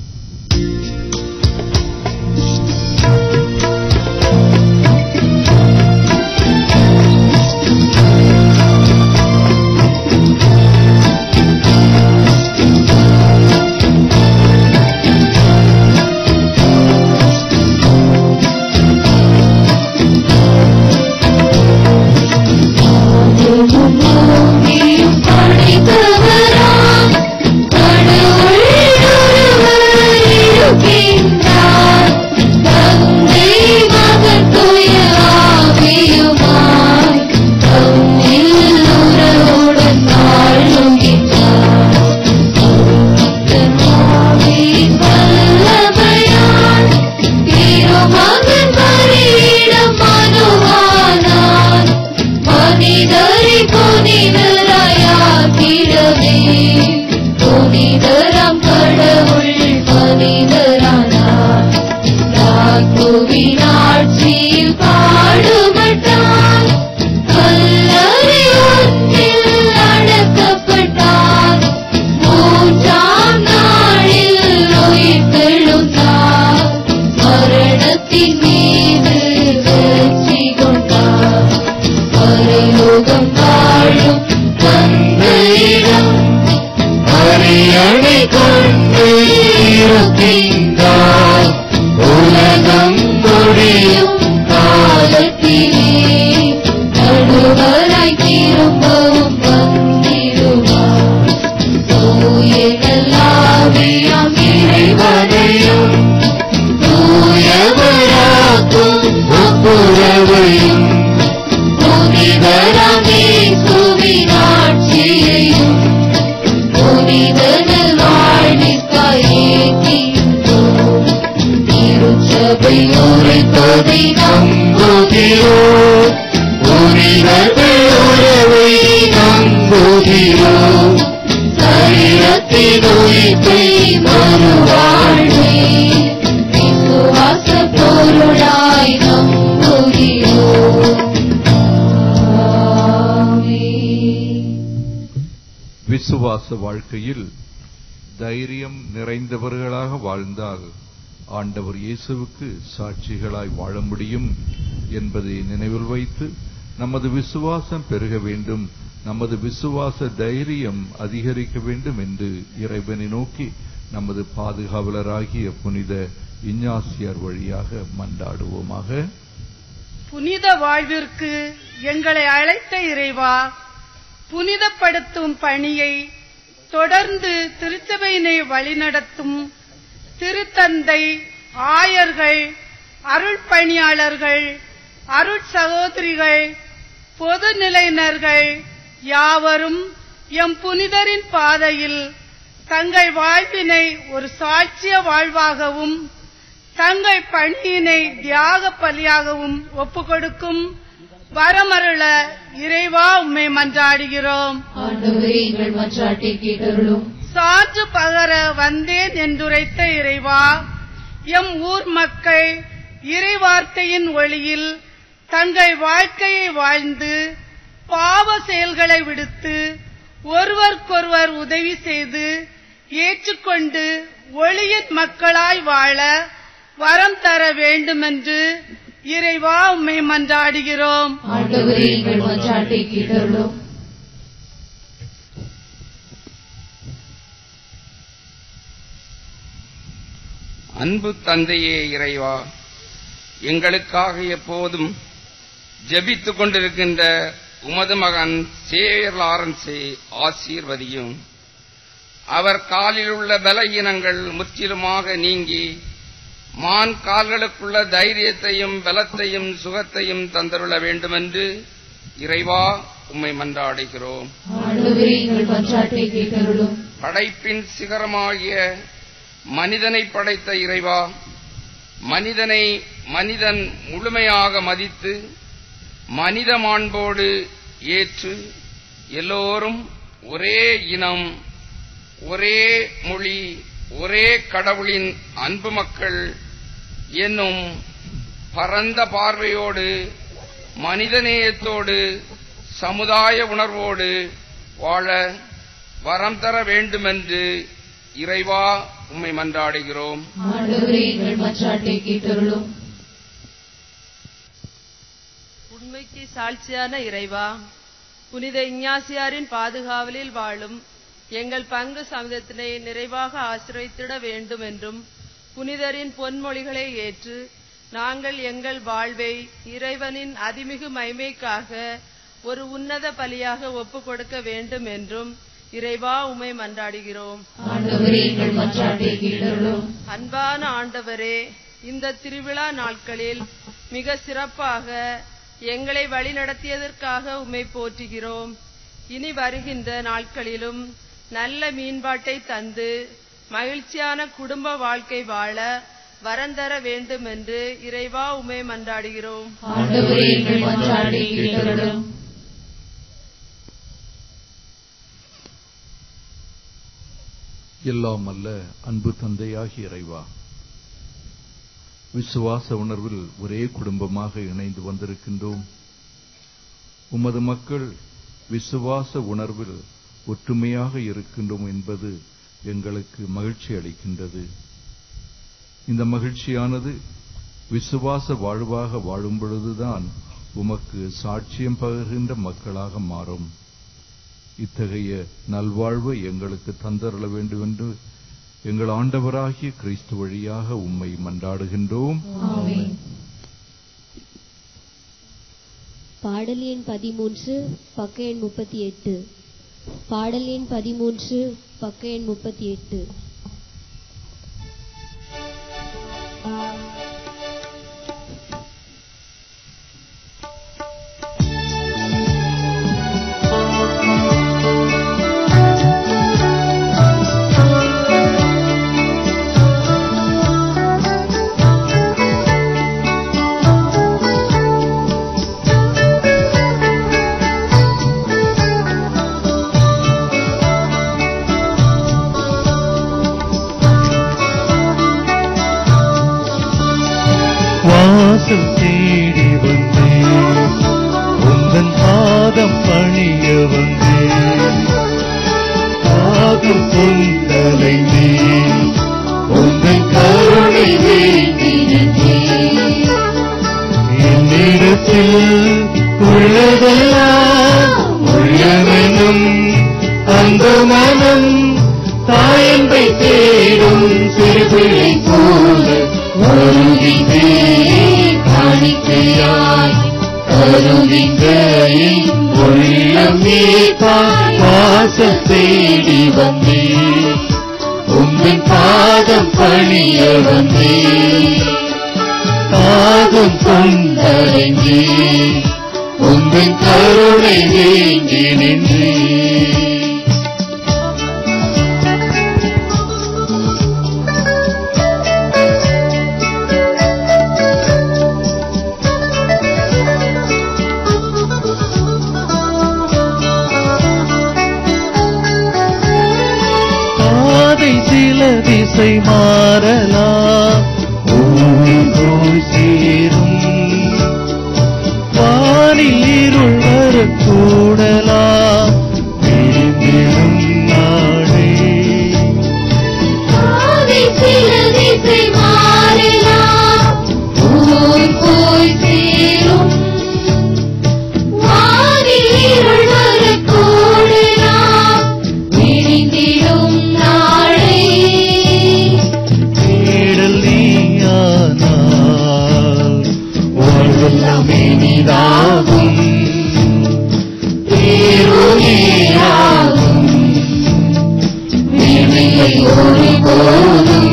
பூமியும் படைத்தவராம் கடவுள் ஒருவர் இருக்கின்றார். தந்தை மகன் தூய ஆவியுமாய் தம்மில் உறவுடன் வாழுகின்றார். தன் ஆவியின் வல்லமையால் திருமகன் பலியிடம் மனுவானார். மனிதரை புனிதராயாக்கிடவே புனிதராம் கடவுள் மனிதரானார் யாக்கோபின் ஆட்சியில் பாடுபட்டார் கல்லறை ஒன்றில் அடக்கப்பட்டார் மூன்றாம் நாளில் உயிர்த்தெழுந்தார் மரணத்தின் மீது வெற்றி கொண்டார் பரலோகம் வாழும் தந்தையிடம் அரியணை கொண்டு இருக்கின்றார் உலகம் முடியும் காலத்திலே நடுவராய் திரும்பவும் வந்திடுவார் தூய நல்லாவியாம் இறைவனையும் தூயவராக்கும் ஒப்புரவையும் புனிதராமே சுவினாட்சியையும் புனிதனல் வாழ்விற்காயேக்கின்றோம் திருச்சபை உரைப்பதை நம்புகிறோம் புனிதர்கள் உறவை நம்புகிறோம் சரீரத்தின் உயிர்ப்பை மறுவாழ்வே விசுவாச பொருளாய் நம்புகிறோம் விசுவாச வாழ்க்கையில் தைரியம் நிறைந்தவர்களாக வாழ்ந்தால் ஆண்டவர் இயேசுவுக்கு சாட்சிகளாய் வாழ முடியும் என்பதை நினைவில் வைத்து நமது விசுவாசம் பெருக வேண்டும் நமது விசுவாச தைரியம் அதிகரிக்க வேண்டும் என்று இறைவனை நோக்கி நமது பாதுகாவலராகிய புனித இஞ்ஞாசியார் வழியாக மன்றாடுவோமாக புனித வாழ்விற்கு எங்களை அழைத்த இறைவா புனிதப்படுத்தும் பணியை தொடர்ந்து திருச்சபையினை வழிநடத்தும் திருத்தந்தை ஆயர்கள் அருள் பணியாளர்கள் அருள் சகோதரிகள் பொது நிலையினர்கள் யாவரும் எம் புனிதரின் பாதையில் தங்கள் வாழ்வினை ஒரு சாட்சிய வாழ்வாகவும் தங்கள் பணியினை தியாக பலியாகவும் ஒப்புக்கொடுக்கும் வரமருள இறைவா உம்மை மன்றாடுகிறோம் ஆண்டவரே எங்கள் மன்றாட்டை கேட்டருளும் சான்று பகர வந்தேன் என்றுரைத்த இறைவா எம் ஊர் மக்கள் இறைவார்த்தையின் ஒளியில் தங்கள் வாழ்க்கையை வாழ்ந்து பாவ செயல்களை விடுத்து ஒருவருக்கொருவர் உதவி செய்து ஏற்றுக்கொண்டு ஒளியின் மக்களாய் வாழ வரம் தர வேண்டுமென்று இறைவா உம்மை மன்றாடுகிறோம் ஆண்டவரே எங்கள் மன்றாட்டை கேட்டருளும் அன்பு தந்தையே இறைவா எங்களுக்காக எப்போதும் ஜெபித்துக் கொண்டிருக்கின்ற உமது மகன் சேவியர் லாரன்ஸை ஆசீர்வதியும் அவர் காலில் உள்ள பலகீனங்கள் முற்றிலுமாக நீங்கி மான் கால்களுக்குள்ள தைரியத்தையும் பலத்தையும் சுகத்தையும் தந்தருள வேண்டுமென்று இறைவா உம்மை மன்றாடுகிறோம் ஆண்டவரே எங்கள் மன்றாட்டை கேட்டருளும் படைப்பின் சிகரமாகிய மனிதனை படைத்த இறைவா மனிதனை மனிதன் முழுமையாக மதித்து மனித மாண்போடு ஏற்று எல்லோரும் ஒரே இனம் ஒரே மொழி ஒரே கடவுளின் அன்பு மக்கள் என்னும் பரந்த பார்வையோடு மனிதநேயத்தோடு சமுதாய உணர்வோடு வாழ வரம் தர வேண்டுமென்று இறைவா உம்மை மன்றாடுகிறோம் ஆண்டவரே எங்கள் மன்றாட்டை கேட்டருளும் உண்மைக்கு சாட்சியான இறைவா புனித இஞ்ஞாசியாரின் பாதுகாவலில் வாழும் எங்கள் பங்கு சமிதத்தினை நிறைவாக ஆசிரியத்திட வேண்டும் என்றும் புனிதரின் பொன்மொழிகளை ஏற்று நாங்கள் எங்கள் வாழ்வை இறைவனின் அதிமிகு மைமைக்காக ஒரு உன்னத பலியாக ஒப்புக் கொடுக்க வேண்டும் என்றும் இறைவா உமை மன்றாடுகிறோம் ஆண்டவரே எங்கள் மன்றாட்டை கேட்டருளும் அன்பான ஆண்டவரே இந்த திருவிழா நாட்களில் மிக சிறப்பாக எங்களை வழிநடத்தியதற்காக உம்மை போற்றுகிறோம் இனி வருகின்ற நாட்களிலும் நல்ல மீன்பாட்டை தந்து மகிழ்ச்சியான குடும்ப வாழ்க்கை வாழ வரந்தர வேண்டும் என்று இறைவா உமை மன்றாடுகிறோம் ஆண்டவரே எங்கள் மன்றாட்டை கேட்டருளும் எல்லாம் அல்ல அன்பு தந்தையாகிய இறைவா விசுவாச உணர்வில் ஒரே குடும்பமாக இணைந்து வந்திருக்கின்றோம் உமது மக்கள் விசுவாச உணர்வில் ஒற்றுமையாக இருக்கின்றோம் என்பது எங்களுக்கு மகிழ்ச்சி அளிக்கின்றது இந்த மகிழ்ச்சியானது விசுவாச வாழ்வாக வாழும் பொழுதுதான் உமக்கு சாட்சியம் பகிர்கின்ற மக்களாக மாறும் இத்தகைய நல்வாழ்வு எங்களுக்கு தந்தரள வேண்டும் என்று எங்கள் ஆண்டவராகிய கிறிஸ்து வழியாக உம்மை மன்றாடுகின்றோம் பாடல் எண் பதிமூன்று பக்க எண் முப்பத்தி எட்டு பாடல் எண் பதிமூன்று பக்க எண் முப்பத்தி எட்டு வாசல் தேடி வந்தேன் உந்தன் பாதம் பணிய வந்தேன் பாதம் கொண்டலைந்தேன் உந்தன் கருணை வேண்டி நின்றேன் என்னிடத்தில் உள்ளதெல்லாம் உள்ளவனும் அந்த மனம் தாயன்பை தேடும் சிறுபிள்ளை போல வருகின்றே காணிக்கையாய் கருகின்ற என் உள்ளம் நீப்பாய் வாசல் தேடி வந்தே உங்கள் பாதம் பணிய வந்தே பாதம் கொண்டடைந்தே உங்கள் கருணை வேண்டி நின்றே பாதை சில திசை மாறலாம் ஊர் போய் சேரும் வானில் இருள் வரக்கூடலாம் விழிந்திடும் நாளே பாதை சில திசை மாறலாம் ஊர் போய் சேரும் வானில் இருள் வரக்கூடலாம் விழிந்திடும் நாளை தேடல் நீயானால் வாழ்வெல்லாம் இனிதாகும் தேருணியாகும் விழியை ஒருபோதும்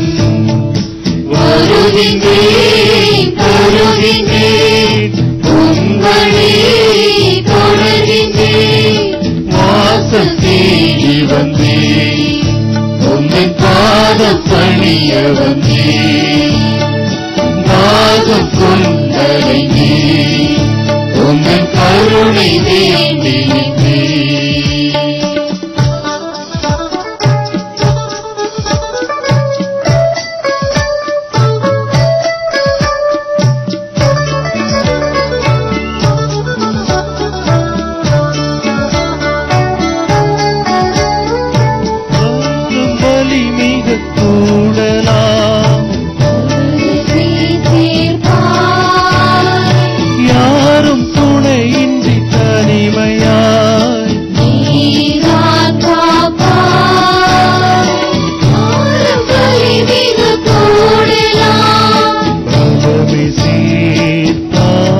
வருகின்றேன் தருகின்றேன் உங்களே தொடர்கின்றேன் வாசல் தேடி வந்தேன் உங்கள் பாதம் பணிய வந்தேன் கலைஞே உங்கள் கருணை வேண்டி நின்றேன் பலி மிக கூடலாம் யாரும் துணையின்றி தனிமையாய் பலவி சீர்த்தாய்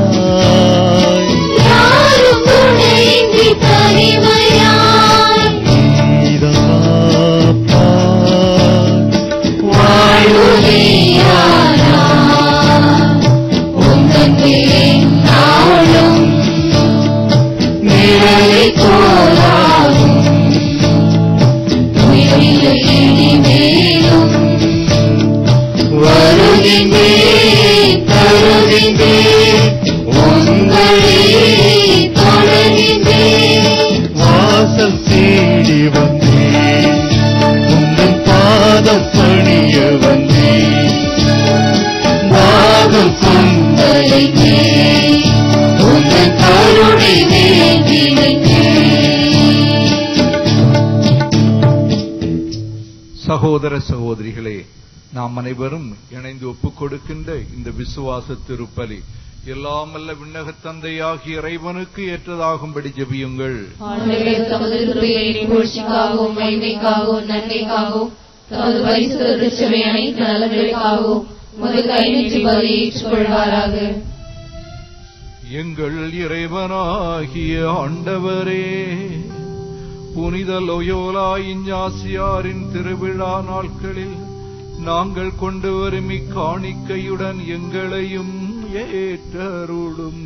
வருகின்றேன் தருகின்றேன் உங்களை தொடர்கின்றேன் வாசல் தேடி வந்தேன் உங்கள் பாதம் பணிய வந்தேன் பாகம் கொண்டலைக்கே உங்கள் கருணை வேண்டி சகோதர சகோதரிகளே நாம் அனைவரும் இணைந்து ஒப்புக் கொடுக்கின்ற இந்த விசுவாச திருப்பலி எல்லாமல்ல விண்ணகத் தந்தையாகிய இறைவனுக்கு ஏற்றதாகும்படி ஜெபியுங்கள் ஆண்டவரே தமது கிருபையை புகழ்ச்சிக்காகவும் மகிமைக்காகவும் நன்மைக்காகவும் தமது பரிசுத்த திருச்சபை அனைத்து நலன்களுக்காகவும் உமது கை நீட்டி பலி ஏற்றுக்கொள்வாராக எங்கள் இறைவனாகிய ஆண்டவரே புனித லொயோலா இஞ்ஞாசியாரின் திருவிழா நாட்களில் நாங்கள் கொண்டு வரும் இக்காணிக்கையுடன் எங்களையும் ஏற்றருளும்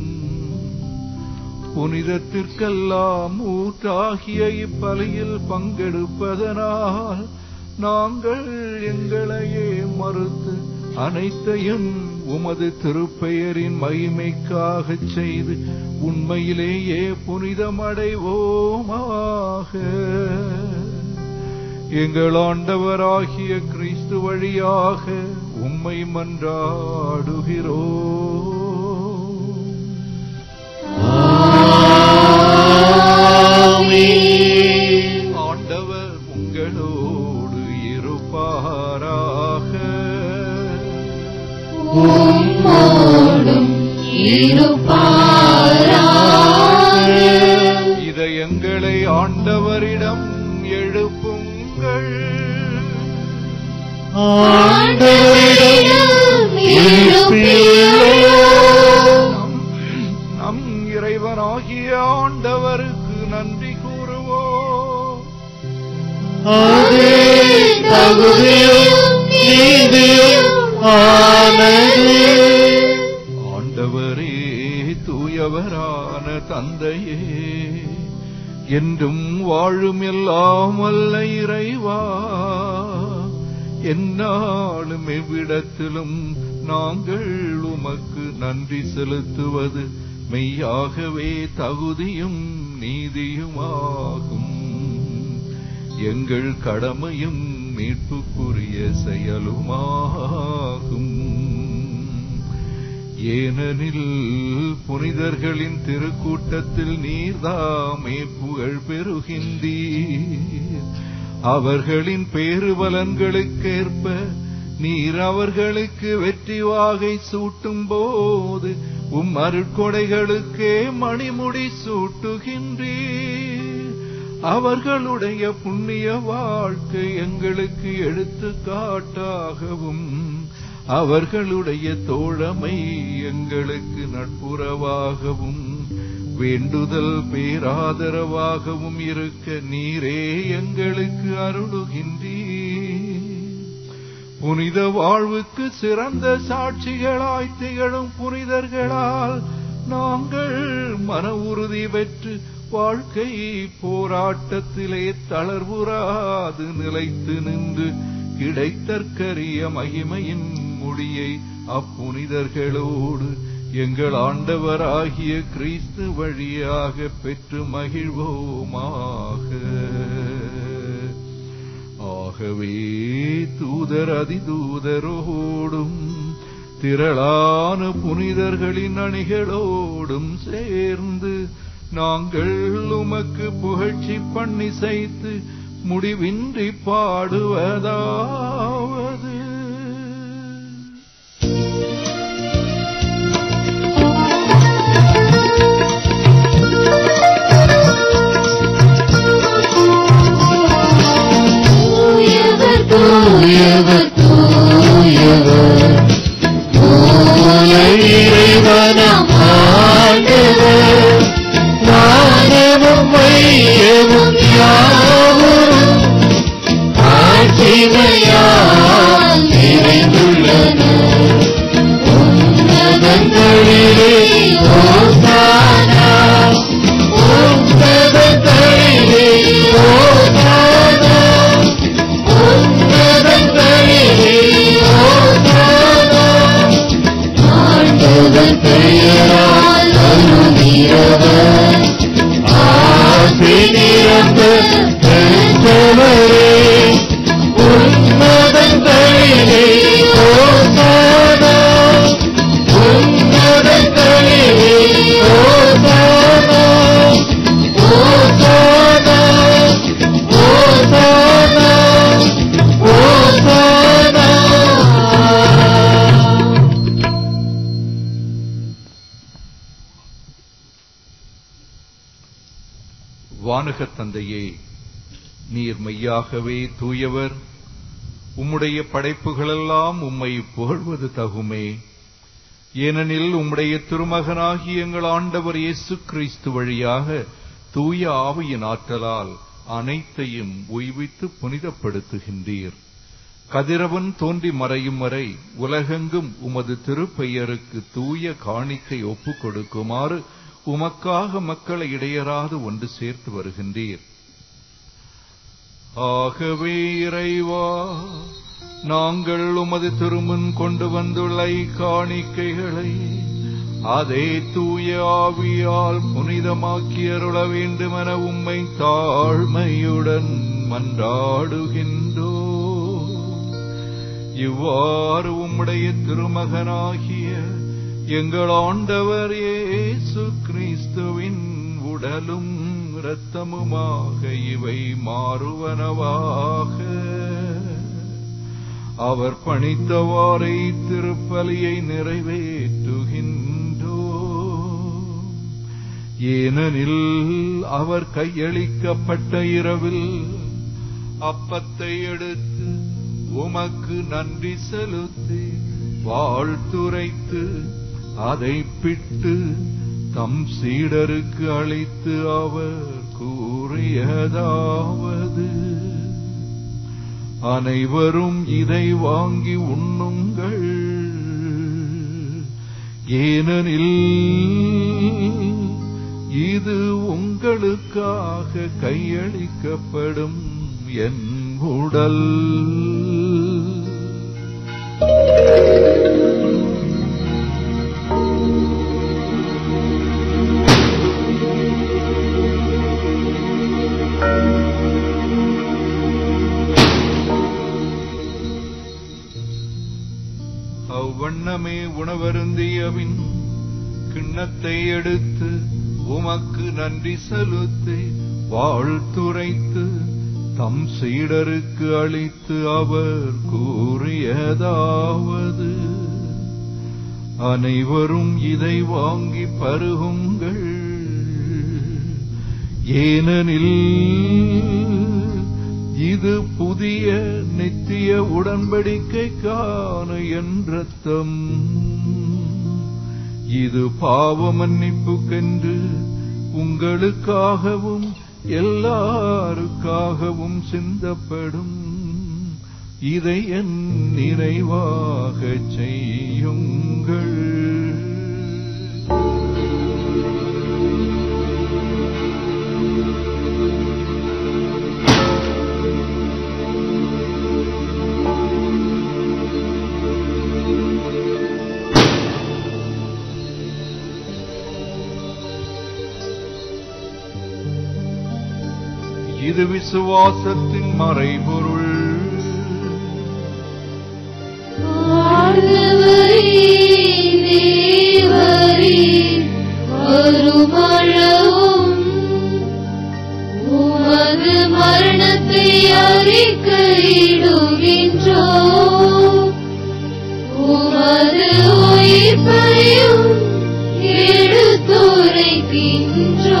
புனிதத்திற்கெல்லாம் ஊற்றாகிய இப்பலியில் பங்கெடுப்பதனால் நாங்கள் எங்களையே மறுத்து அனைத்தையும் உமது திருப்பெயரின் மகிமைக்காகச் செய்து உண்மையிலேயே புனிதமடைவோமாக எங்கள் ஆண்டவராகிய கிறிஸ்து வழியாக உம்மை மன்றாடுகிறோ ஆண்டவர் உங்களோடு இருப்பாராக உம்மோடும் இதயங்களை ஆண்டவரிடம் எழுப்புங்கள் நம் இறைவனாகிய ஆண்டவருக்கு நன்றி கூறுவோம் அதே தகுதியும் நீதியும் ஆனது ஆண்டவரே தூயவரான தந்தையே என்றும் வாழும் எல்லாம் அல்ல இறைவா என்னாலும் எவ்விடத்திலும் நாங்கள் உமக்கு நன்றி செலுத்துவது மெய்யாகவே தகுதியும் நீதியுமாகும் எங்கள் கடமையும் மீட்புக்குரிய செயலுமாகும் ஏனெனில் புனிதர்களின் திருக்கூட்டத்தில் நீர்தாமே புகழ் பெறுகின்றீர் அவர்களின் பேருபலன்களுக்கேற்ப நீர் அவர்களுக்கு வெற்றி வாகை சூட்டும் போது உம் அருட்கொடைகளுக்கே மணிமுடி சூட்டுகின்றீர் அவர்களுடைய புண்ணிய வாழ்க்கை எங்களுக்கு எடுத்துக்காட்டாகவும் அவர்களுடைய தோழமை எங்களுக்கு நட்புறவாகவும் வேண்டுதல் பேராதரவாகவும் இருக்க நீரே எங்களுக்கு அருளுகின்றீர் புனித வாழ்வுக்கு சிறந்த சாட்சிகளாய் திகழும் புனிதர்களால் நாங்கள் மன உறுதி பெற்று வாழ்க்கை போராட்டத்திலே தளர்வுறாது நிலைத்து நின்று கிடைத்தற்கரிய மகிமையின் முடியை அப்புனிதர்களோடு எங்கள் ஆண்டவராகிய கிறிஸ்து வழியாக பெற்று மகிழ்வோமாக ஆகவே தூதர் அதிதூதரோடும் திரளான புனிதர்களின் அணிகளோடும் சேர்ந்து நாங்கள் உமக்கு புகழ்ச்சி பண்ணி செய்து முடிவின்றி பாடுவதாவது தூயவர் தூயவர் தூயவர் மூல இறைவனம் ஆண்டவர் வானமும் மையமும் யாவரும் ஆட்சிமையால் நிறைந்துள்ளன உன்னதங்களிலே ஓசானா உன்னதங்களிலே ஓசானா ஆண்டவர் பெயரால் அருளியவர் ஆசி நிரம்ப பெற்றவரே உன்னதங்களிலே ஓசானா உன்னதங்களிலே ஓசானா ஓசானா ஓசானா ஓசானா வானகத் தந்தையே நீர் மெய்யாகவே தூயவர் உம்முடைய படைப்புகளெல்லாம் உம்மை புகழ்வது தகுமே ஏனெனில் உம்முடைய திருமகனாகி எங்கள் ஆண்டவர் இயேசு கிறிஸ்து வழியாக தூய ஆவியின் ஆற்றலால் அனைத்தையும் உய்வித்து புனிதப்படுத்துகின்றீர் கதிரவன் தோன்றி மறையும் வரை உலகெங்கும் உமது திருப்பெயருக்கு தூய காணிக்கை ஒப்புக் கொடுக்குமாறு உமக்காக மக்களை இடையராது ஒன்று சேர்த்து வருகின்றீர் ஆகவே இறைவா நாங்கள் உமது திருமுன் கொண்டு வந்துள்ள காணிக்கைகளை அதே தூய ஆவியால் புனிதமாக்கி அருள வேண்டுமென உம்மை தாழ்மையுடன் மன்றாடுகின்றோ இவ்வாறு உம்முடைய திருமகனாகிய எங்கள் ஆண்டவர் இயேசு கிறிஸ்துவின் உடலும் இரத்தமுமாக இவை மாறுவனவாக அவர் பணித்தவாறை திருப்பலியை நிறைவேற்றுகின்றோ ஏனெனில் அவர் கையளிக்கப்பட்ட இரவில் அப்பத்தை எடுத்து உமக்கு நன்றி செலுத்தி வாழ்த்துரைத்து அதை பிட்டு தம் சீடருக்கு அளித்து அவர் கூறியதாவது அனைவரும் இதை வாங்கி உண்ணுங்கள் ஏனெனில் இது உங்களுக்காக கையளிக்கப்படும் என் உடல் அவ்வண்ணமே உணவருந்தியவின் கிண்ணத்தை எடுத்து உமக்கு நன்றி செலுத்தி வாழ்த்துரைத்து தம் சீடருக்கு அளித்து அவர் கூறியதாவது அனைவரும் இதை வாங்கி பருகுங்கள் ஏனெனில் இது புதிய நித்திய உடன்படிக்கைக்கான என் ரத்தம் இது பாவ மன்னிப்புக்கென்று உங்களுக்காகவும் எல்லாருக்காகவும் சிந்தப்படும் இதை என் நிறைவாக செய்யுங்கள் இது விசுவாசத்தின் மறைபொருள் வருமளவும் உமது மரணத்தை அறிக்கையிடுகின்றோ உமது உயிர்ப்பையும் எடுத்துரைக்கின்றோ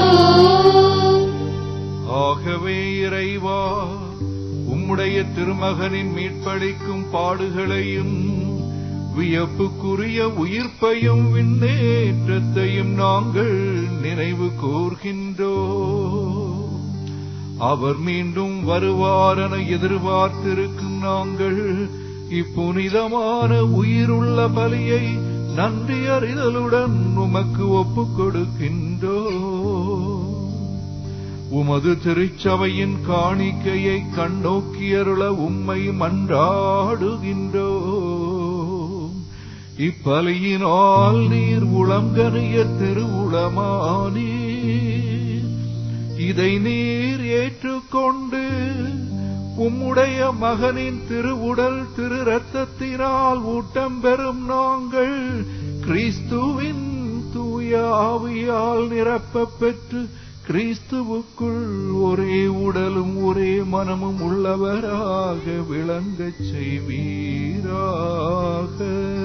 ஆகவே இறைவா உம்முடைய திருமகனின் மீட்பளிக்கும் பாடுகளையும் வியப்புக்குரிய உயிர்ப்பையும் விண்ணேற்றத்தையும் நாங்கள் நினைவு கூர்கின்றோ அவர் மீண்டும் வருவாரென எதிர்பார்த்திருக்கும் நாங்கள் இப்புனிதமான உயிருள்ள பலியை நன்றி அறிதலுடன் உமக்கு ஒப்புக் கொடுக்கின்றோ உமது திருச்சபையின் காணிக்கையை கண்ணோக்கியருள உம்மை மன்றாடுகின்றோ இப்பலியினால் நீர் உளங்கனிய திருவுளமானீர் இதை நீர் ஏற்றுக்கொண்டு உம்முடைய மகனின் திருவுடல் திரு ரத்தத்தினால் ஊட்டம் பெறும் நாங்கள் கிறிஸ்துவின் தூய ஆவியால் நிரப்பப் பெற்று கிறிஸ்துவுக்குள் ஒரே உடலும் ஒரே மனமும் உள்ளவராக விளங்கச் செய்வீராக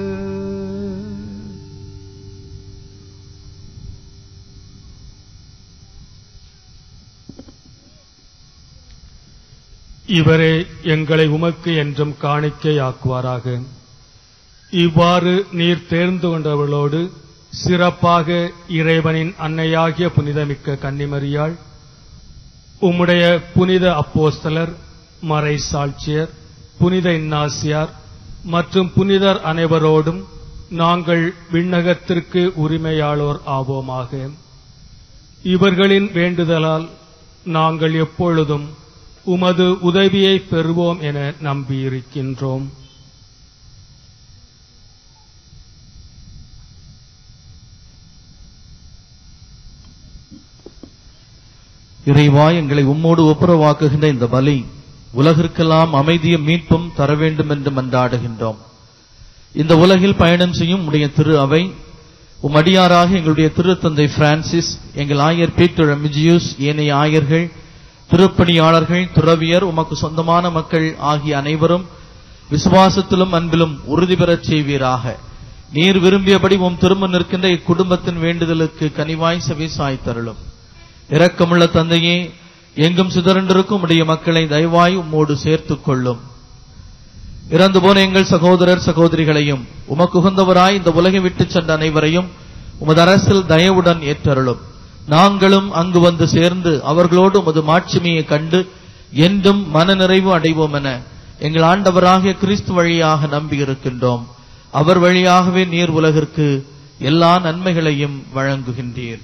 இவரே எங்களை உமக்கு என்றும் காணிக்கையாக்குவாராக இவ்வாறு நீர் தேர்ந்து கொண்டவர்களோடு சிறப்பாக இறைவனின் அன்னையாகிய புனிதமிக்க கன்னிமரியாள் உம்முடைய புனித அப்போஸ்தலர் மறை சாட்சியர் புனித இன்னாசியார் மற்றும் புனிதர் அனைவரோடும் நாங்கள் விண்ணகத்திற்கு உரிமையாளோர் ஆவோமாக இவர்களின் வேண்டுதலால் நாங்கள் எப்பொழுதும் உமது உதவியை பெறுவோம் என நம்பியிருக்கின்றோம் இறைவா எங்களை உம்மோடு ஒப்புரவாக்குகின்ற இந்த பலி உலகிற்கெல்லாம் அமைதியும் மீட்பும் தர வேண்டும் என்று மன்றாடுகின்றோம் இந்த உலகில் பயணம் செய்யும் உடைய திரு அவை உம் அடியாராக எங்களுடைய திருத்தந்தை பிரான்சிஸ் எங்கள் ஆயர் பீட்டர் எமிஜியூஸ் ஏனைய ஆயர்கள் திருப்பணியாளர்கள் துறவியர் உமக்கு சொந்தமான மக்கள் ஆகிய அனைவரும் விசுவாசத்திலும் அன்பிலும் உறுதி பெறச் செய்வீராக நீர் விரும்பியபடி உம் திரும்ப நிற்கின்ற இக்குடும்பத்தின் வேண்டுதலுக்கு கனிவாய் செவி சாய்த்தருளும் இரக்கமுள்ள தந்தையே எங்கும் சிதறண்டிருக்கும் உடைய மக்களை தயவாய் உம்மோடு சேர்த்துக் கொள்ளும் இறந்து போன எங்கள் சகோதரர் சகோதரிகளையும் உமக்கு உகந்தவராய் இந்த உலகை விட்டுச் சென்ற அனைவரையும் உமது அரசில் தயவுடன் ஏற்றருளும் நாங்களும் அங்கு வந்து சேர்ந்து அவர்களோடு உமது மாட்சிமையை கண்டு என்றும் மனநிறைவு அடைவோம் என எங்கள் ஆண்டவராகிய கிறிஸ்து வழியாக நம்பியிருக்கின்றோம் அவர் வழியாகவே நீர் உலகிற்கு எல்லா நன்மைகளையும் வழங்குகின்றீர்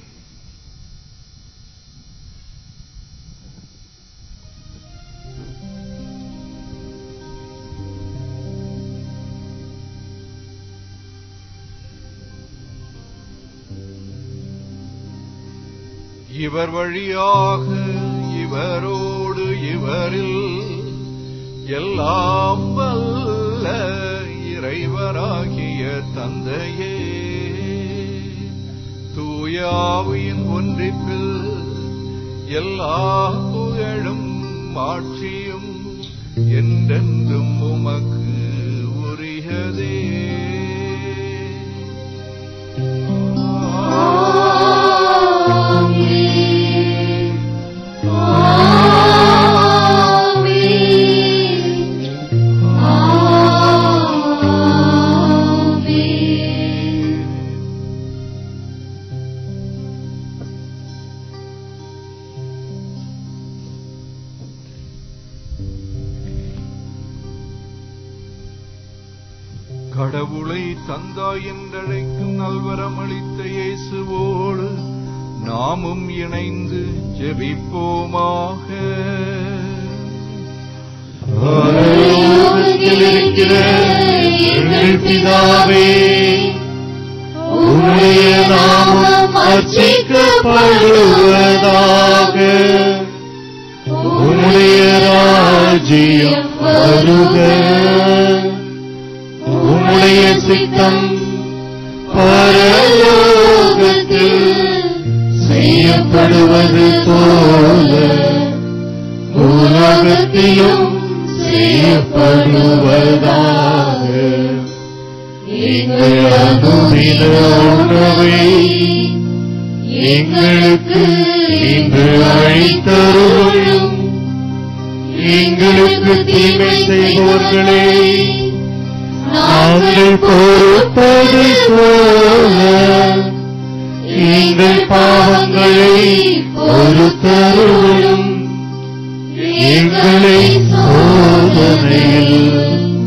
இவர் வழியாக இவரோடு இவரில் எல்லாம் வல்ல இறைவராகிய தந்தையே தூயாவியின் ஒன்றிப்பில் எல்லா புகழும் ஆட்சியும் என்றென்றும் உமக்கு உரியதே கடவுளை தந்தாய் என்றழைக்கும் நல்வரமளித்த இயேசுவோடு நாமும் இணைந்து ஜெபிப்போமாக பரலோகத்தில் இருக்கிற எங்கள் பிதாவே உம்முடைய நாமம் அர்ச்சிக்கப்படுவதாக ராஜ்யம் வருக உம்முடைய சித்தம் பரலோகத்தில் செய்யப்படுவது போல உலகத்திலும் செய்யப்படுவதாக எங்கள் அனுதின உணவை எங்களுக்கு இன்று அழைத்தருளும் எங்களுக்கு தீமை செய்பவர்களே நாங்கள் பொறுப்பது போல எங்கள் பாவங்களை பொறுத்தருளும் எங்களை சோதனையில்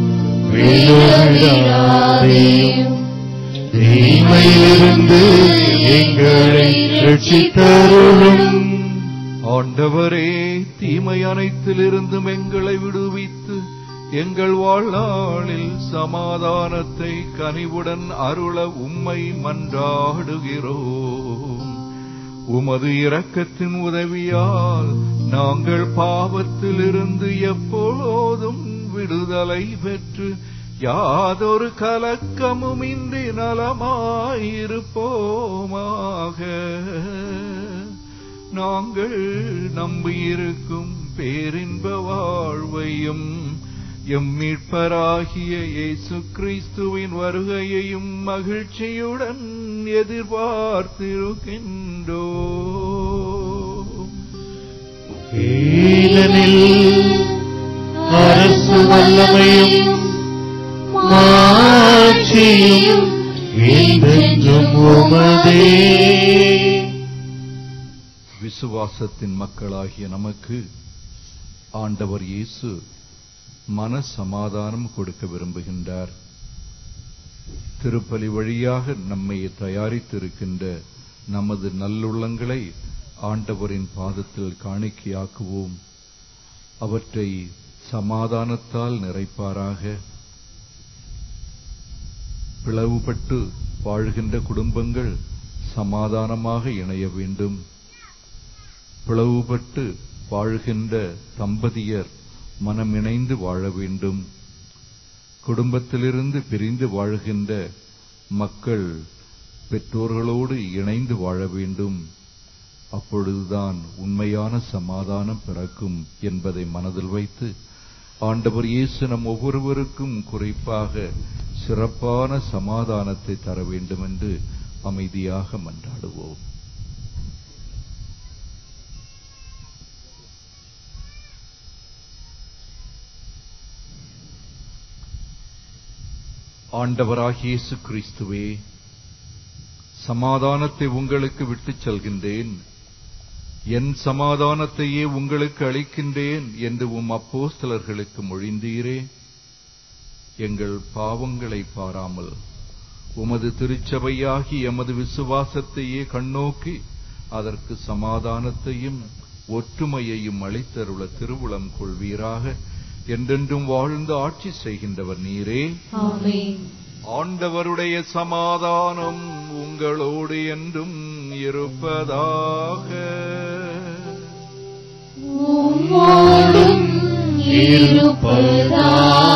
விழுவிடாதேயும் தீமையிலிருந்து எங்களை ரட்சித்தருளும் ஆண்டவரே தீமை அனைத்திலிருந்தும் எங்களை விடுவித்து எங்கள் வாழ்நாளில் சமாதானத்தை கனிவுடன் அருள உம்மை மன்றாடுகிறோம் உமது இரக்கத்தின் உதவியால் நாங்கள் பாவத்திலிருந்து எப்பொழுதும் விடுதலை பெற்று யாதொரு கலக்கமும் இன்றி நலமாயிருப்போமாக நாங்கள் நம்பியிருக்கும் பேரின்ப வாழ்வையும் எம் மீட்பராகிய இயேசு கிறிஸ்துவின் வருகையையும் மகிழ்ச்சியுடன் எதிர்பார்த்திருக்கின்றோ ஏனெனில் அரசு வல்லமையும் மாட்சியும் என்றென்றும் உமதே விசுவாசத்தின் மக்களாகிய நமக்கு ஆண்டவர் இயேசு மன சமாதானம் கொடுக்க விரும்புகின்றார் திருப்பலி வழியாக நம்மை தயாரித்திருக்கின்ற நமது நல்லுள்ளங்களை ஆண்டவரின் பாதத்தில் காணிக்கையாக்குவோம் அவற்றை சமாதானத்தால் நிறைப்பாராக பிளவுபட்டு வாழ்கின்ற குடும்பங்கள் சமாதானமாக இணைய வேண்டும் பிளவுபட்டு வாழ்கின்ற தம்பதியர் மனமிணைந்து வாழ வேண்டும் குடும்பத்திலிருந்து பிரிந்து வாழ்கின்ற மக்கள் பெற்றோர்களோடு இணைந்து வாழ வேண்டும் அப்பொழுதுதான் உண்மையான சமாதானம் பிறக்கும் என்பதை மனதில் வைத்து ஆண்டவர் இயேசு நம் ஒவ்வொருவருக்கும் குறிப்பாக சிறப்பான சமாதானத்தை தர வேண்டும் என்று அமைதியாக மன்றாடுவோம் ஆண்டவராகிய இயேசு கிறிஸ்துவே சமாதானத்தை உங்களுக்கு விட்டுச் செல்கின்றேன் என் சமாதானத்தையே உங்களுக்கு அளிக்கின்றேன் என்று உம் அப்போஸ்தலர்களுக்கு மொழிந்தீரே எங்கள் பாவங்களை பாராமல் உமது திருச்சபையாகி எமது விசுவாசத்தையே கண்ணோக்கி அதற்கு சமாதானத்தையும் ஒற்றுமையையும் அளித்தருள திருவுளம் கொள்வீராக என்றென்றும் வாழ்ந்து ஆட்சி செய்கின்றவர் நீரே ஆமென் ஆண்டவருடைய சமாதானம் உங்களோடு என்றும் இருப்பதாக உம்மோடும் இருப்பதாக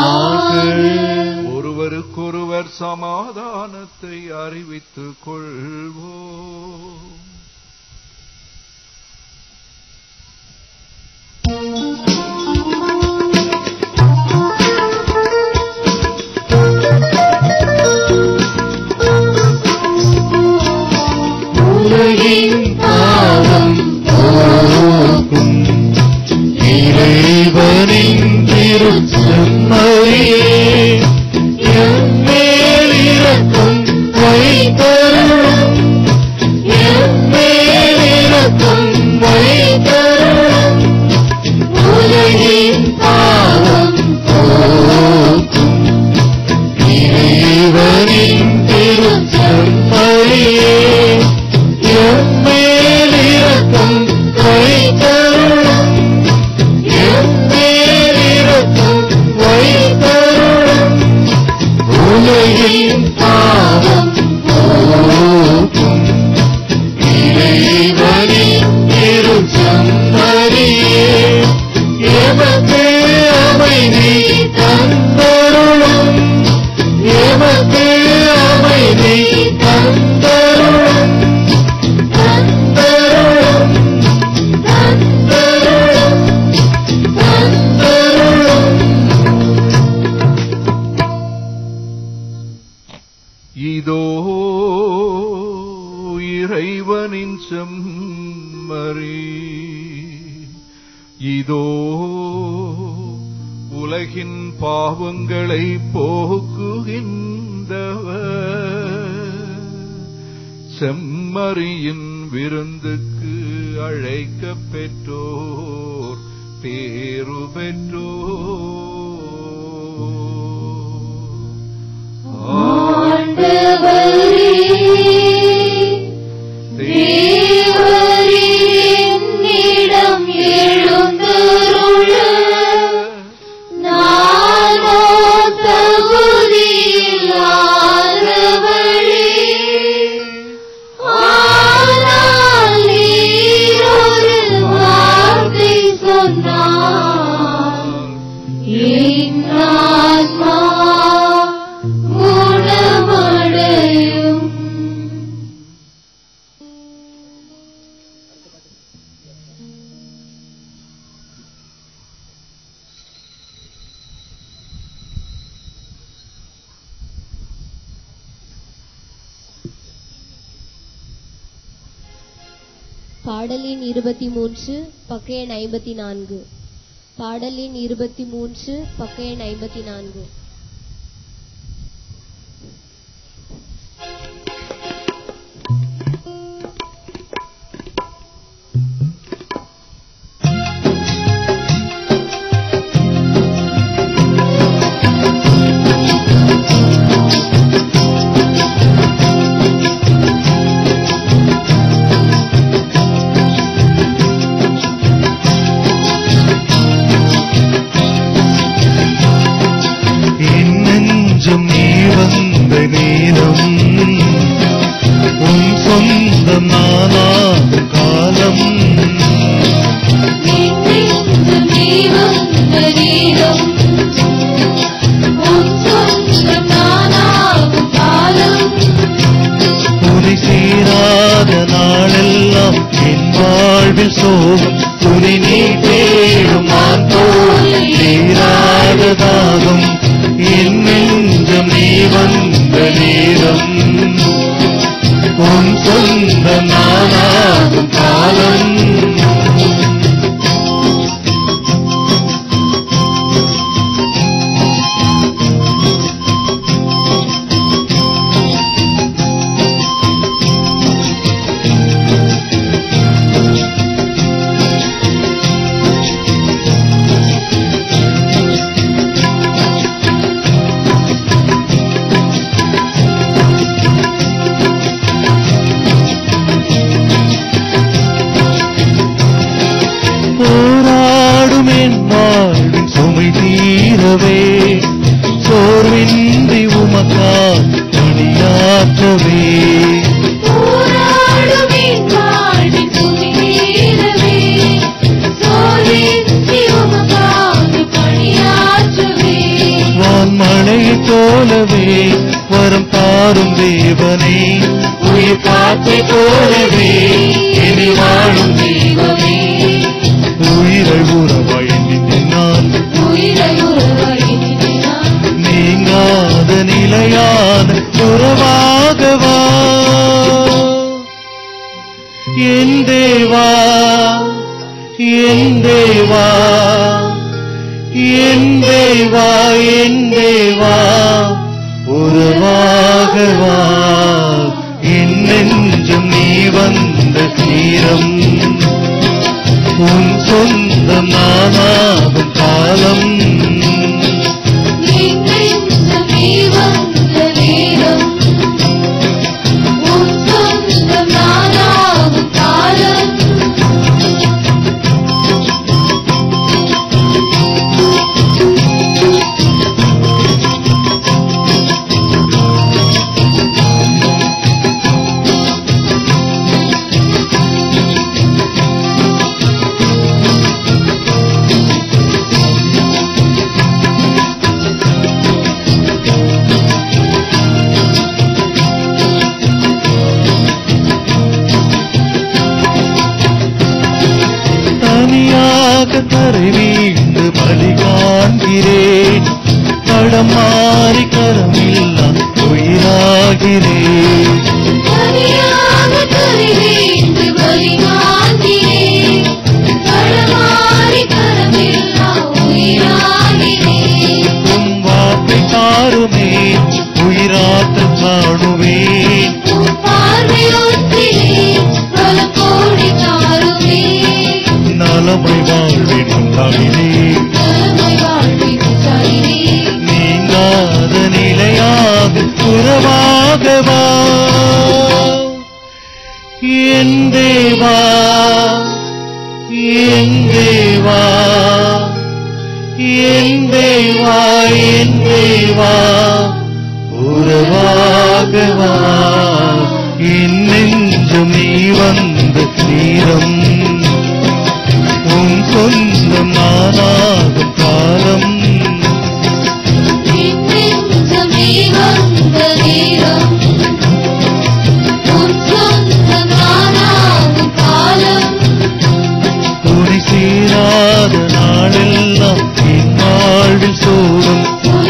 ஒருவருக்கொருவர் சமாதானத்தை அறிவித்துக் கொள்வோம் உலகின் பாவம் போக்கும் இறைவனின் திருச்செம்மறியே எம்மேல் இரக்கம் வைத்தருளும் எம்மேல் இரக்கம் வைத்தருளும் உலகின் பாவம் போக்கும் இறைவனின் திருச்செம்மறியே எம்மே செம்மறி இதோ உலகின் பாவங்களை போக்குகின்றவர் செம்மறியின் விருந்துக்கு அழைக்க பெற்றோர் பேரு பெற்றோர் என்னிடம் எழுந்தருள நானோ தகுதியில்லாதவளே ஆனால் நீர் ஒரு வார்த்தை சொன்னார் என் ஆத்மா குணமடையும் பாடலின் இருபத்தி மூன்று பக்க எண் ஐம்பத்தி நான்கு பாடலின் இருபத்தி மூன்று பக்க எண் ஐம்பத்தி நான்கு என் நெஞ்சம் நீ வந்த நேரம் உன் சொந்தம் நானாக காலம் நெஞ்சம் நீ வந்த நேரம் உன் சொந்தம் நானாகும் காலம் உனை சேராத நாளெல்லாம் என் வாழ்வில் சோகம் உனை நீ தேடும் நான் போல் சேராத தாகம் என் நெஞ்சம் நீ வந்த நேரம் உன் சொந்த நானாகும் காலம் போராடும் என் வாழ்வின் சுமை தீரவே சோர்வின்றி உமக்கால் பணியாற்றவே போராடும் என் வாழ்வின் சுமை தீரவே சோர்வின்றி உமக்காக பணியாற்றவே வான்மழையைப் போலவே வரம் தாரும் தேவனே உயிர் காற்றை போலவே இனி வாழும் தெய்வமே உயிரை உறவாய் நான் உயிரை உறவாயினான் நீங்காத நிலையான உறவாகவா என் தேவா என் தேவா என் தேவா என் தேவா உறவாகவா என் நெஞ்சம் நீ வந்த தீரம் உன் சொந்தம் நானாகும் காலம் என் நெஞ்சம் நீ வந்த நேரம் உன் சொந்தம் நானாகும் காலம் தனியாக கரை வீழ்ந்து பலி காண்கிறேன் படம் மாறி கரமில்லா உயிராகிறேன் தனியாக கரை வீழ்ந்து கூட்டாளினே நீங்காத நிலையாக உறவாகவா என் தேவா என் தேவா என் தேவா என் தேவா உறவாகவா என் நெஞ்சம் நீ வந்த நேரம் உன் சொந்தம் நானாகும் காலம் துணை சேராத நாளெல்லாம் என் வாழ்வில் சோகம்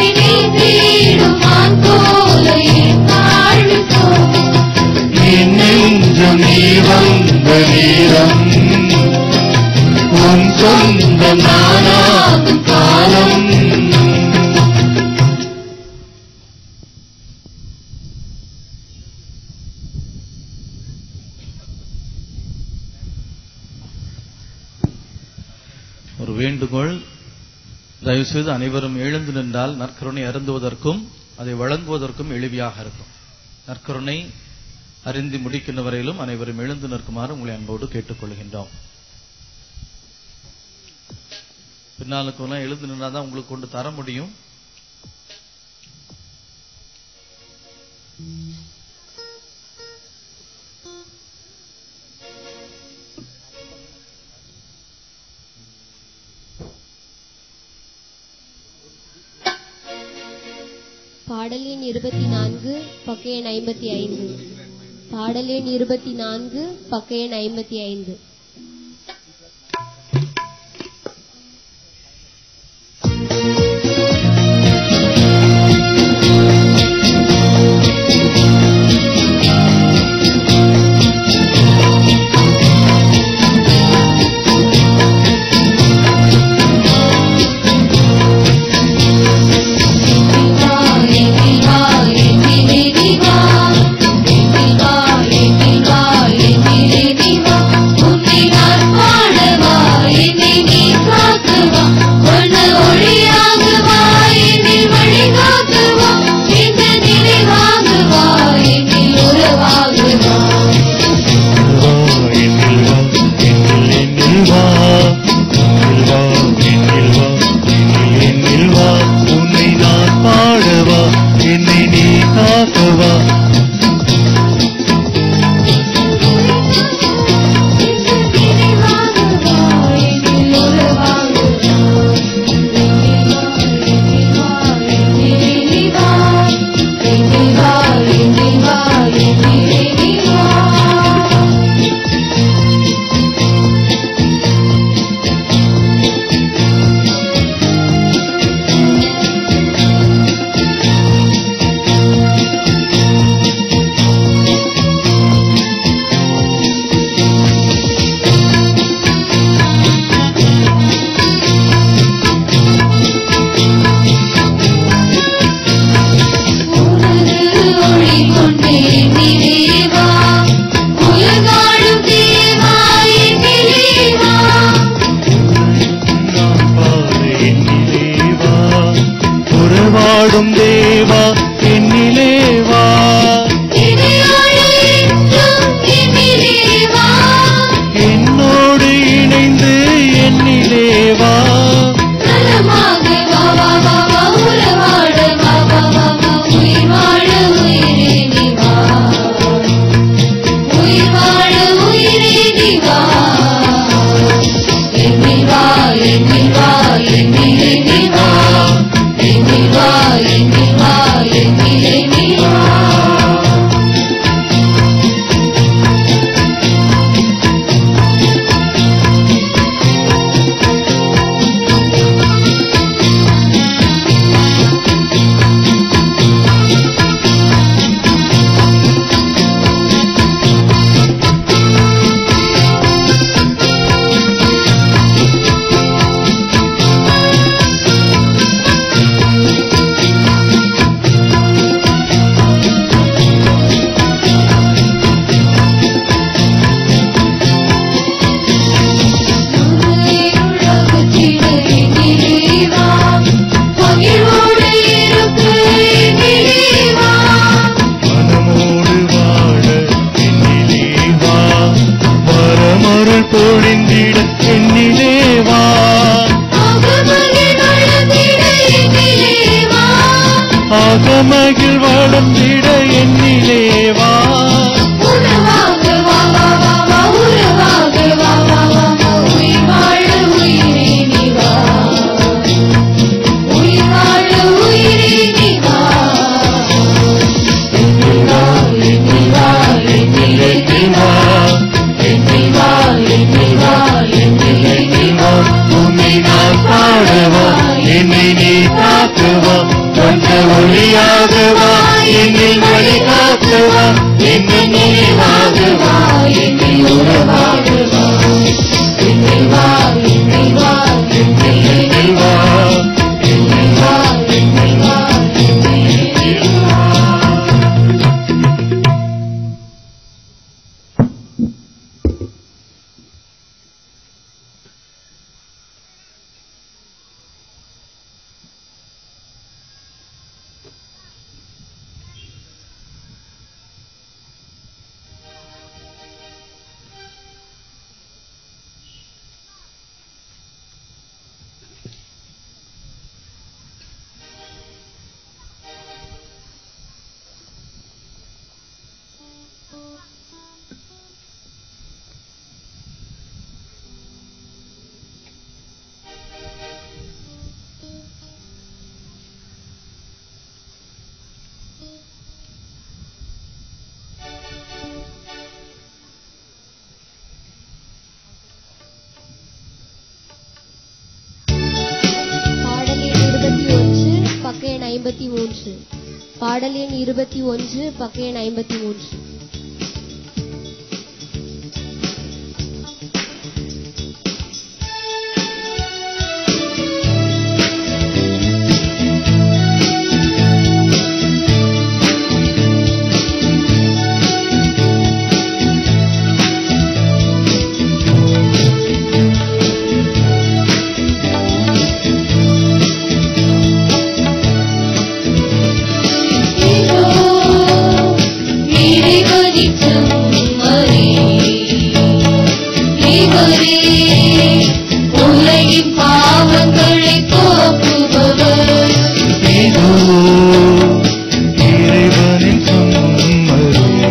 என் நெஞ்சம் நீ வந்த நேரம் உன் சொந்தம் நானாகும் காலம் ஒரு வேண்டுகோள் தயவுசெய்து அனைவரும் எழுந்து நின்றால் நற்கருணை அருந்துவதற்கும் அதை வழங்குவதற்கும் எளிமையாக இருக்கும் நற்கருணை அறிந்து முடிக்கின்ற வரையிலும் அனைவரும் எழுந்து நிற்குமாறு உங்களை அன்போடு கேட்டுக்கொள்கின்றோம் பின்னாலுக்கு எல்லாம் எழுந்து நின்றாதான் உங்களுக்கு கொண்டு தர முடியும் பாடல் எண் இருபத்தி நான்கு பக்க எண் ஐம்பத்தி ஐந்து பாடல் எண் இருபத்தி நான்கு பக்க எண் ஐம்பத்தி ஐந்து உன்னை பொழிந்திட என்னிலே வா அகமகிழ் வளர்ந்திட என்னிலே வா உன்னை நான் பாடவா என்னை நீ காக்கவா வந்த ஒளியாகவா என்னில் வழி காக்கவா என்னை நினைவாகவா என்னை உறவாகவா என்னை வா என்னை வா என்னை என்னை வா என்னை வா என்னை வா என்னை என்னை வா பாடல் எண் இருபத்தி ஒன்று பக்க எண் ஐம்பத்தி மூன்று பாடல் எண் இருபத்தி ஒன்று பக்க எண் ஐம்பத்தி மூன்று உலகின் பாவங்களை போக்குபவர் இதோ இறைவனின் சம்மரே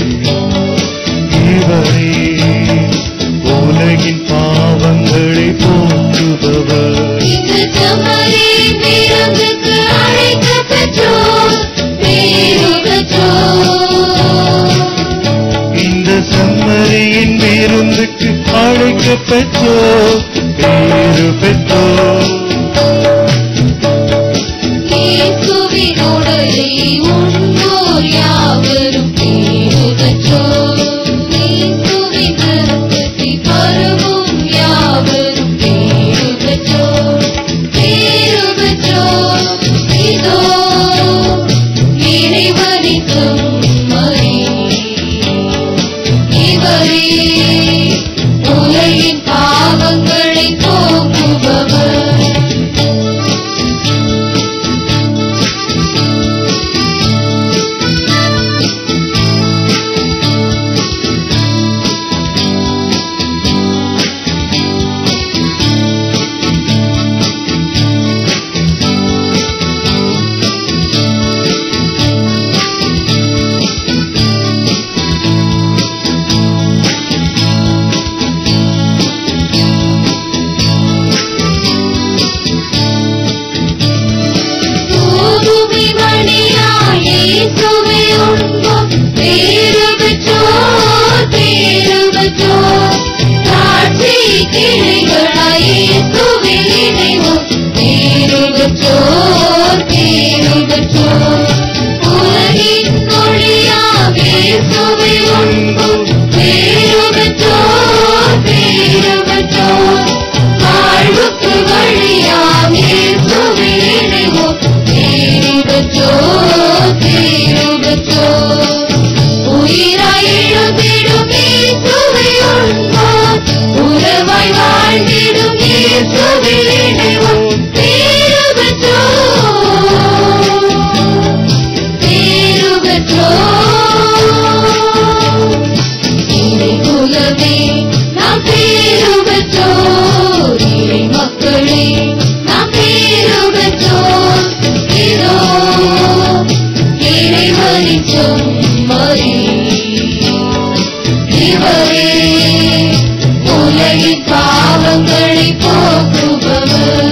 இவரே உலகின் பாவங்களை போக்குபவர் இந்த தமரே பிறந்துக்கு அழைக்கப்பட்டோர் பேரு பெற்றோர் இந்த சம்மரியின் விருந்துக்கு அழைக்கப்பெற்றோ பேரு பெற்றோ இயேசுவின் உடலை உண்ணோர் யாவரும் பேரு பெற்றோர் இயேசுவின் இரத்தத்தை பருகும் யாவரும் பேரு பெற்றோர் பேரு பெற்றோர் இதோ இறைவனின் செம்மறி இவரே உலகின் பாவங்களை போக்குபவர் பூமி மணியாய் இயேசுவை உண்போம். பேறு பெற்றோர், பேறு பெற்றோர். சாட்சி கிளைகளாய் இயேசுவில் இணைவோம். பேறு பெற்றோர், பேறு பெற்றோர். உலகின் ஒளியாம் இயேசுவை உண்போம். பேறு பெற்றோர், பேறு பெற்றோர். வாழ்வுக்கு வழியாம் இயேசுவில் இணைவோம். பேறு பெற்றோர், பேறு பெற்றோர். உயிராய் எழுந்திடும் இயேசுவை உண்போம். உறவாய் வாழ்ந்திடும் இயேசுவில் இணைவோம். பேறு பெற்றோர். பேரு பெற்றோர் இறை மக்களே நாம் பேரு பெற்றோர் இதோ இறைவனின் செம்மறி இவரே உலகின் பாவங்களை போக்குபவர்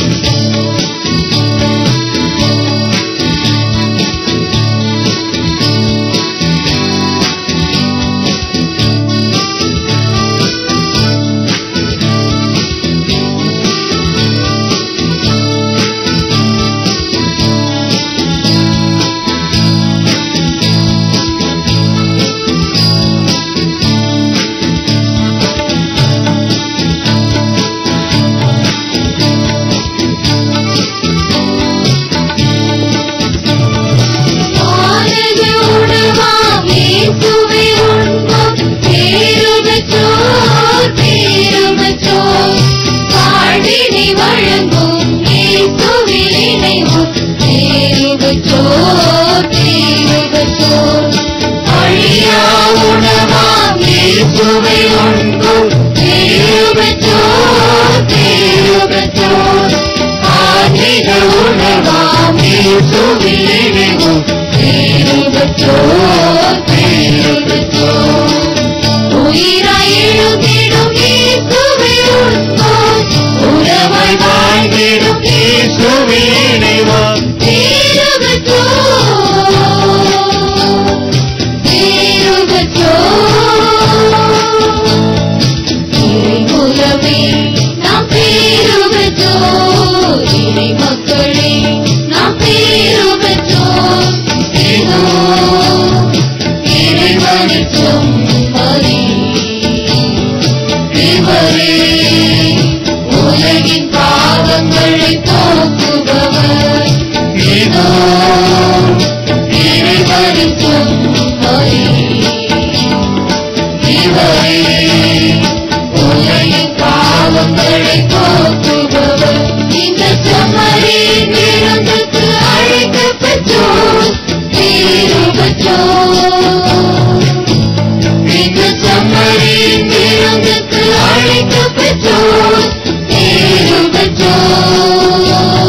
ஆனது உணவாம் இயேசுவை உண்போம் பேரு பெற்றோர் பேரு பெற்றோர் வாழ்வினை வழங்கும் இயேசுவில் இணைவோம் பேரு பெற்றோர் பேரு பெற்றோர் அழியா உணவாம் இயேசுவை உண்போம் பேரு பெற்றோர் பேரு பெற்றோர் ஆன்மீக உணவாம் இயேசுவில் இணைவோம் பேரு பெற்றோர் பேரு பெற்றோர் உயிராய் எழுந்திடும் இயேசுவை உண்போம் உறவாய் வாழ்ந்திடும் இயேசுவில் இணைவோம் பேரு பெற்றோர் பேரு பெற்றோர் இறை குலமே நாம் பேரு பெற்றோர் இறை மக்களே நாம் பேரு பெற்றோர் இதோ இறைவனின் செம்மறி இவரே உலகின் பாவங்களை போக்குபவர் இதோ இறைவனின் செம்மறி இவரே உலகின் பாவங்களை போக்குபவர் இந்த செம்மறியின் விருந்துக்கு அழைக்கப்பட்டோர் பேரு பெற்றோர் இந்த செம்மறியின் விருந்துக்கு அழைக்கப்பட்டோர் பேரு பெற்றோர்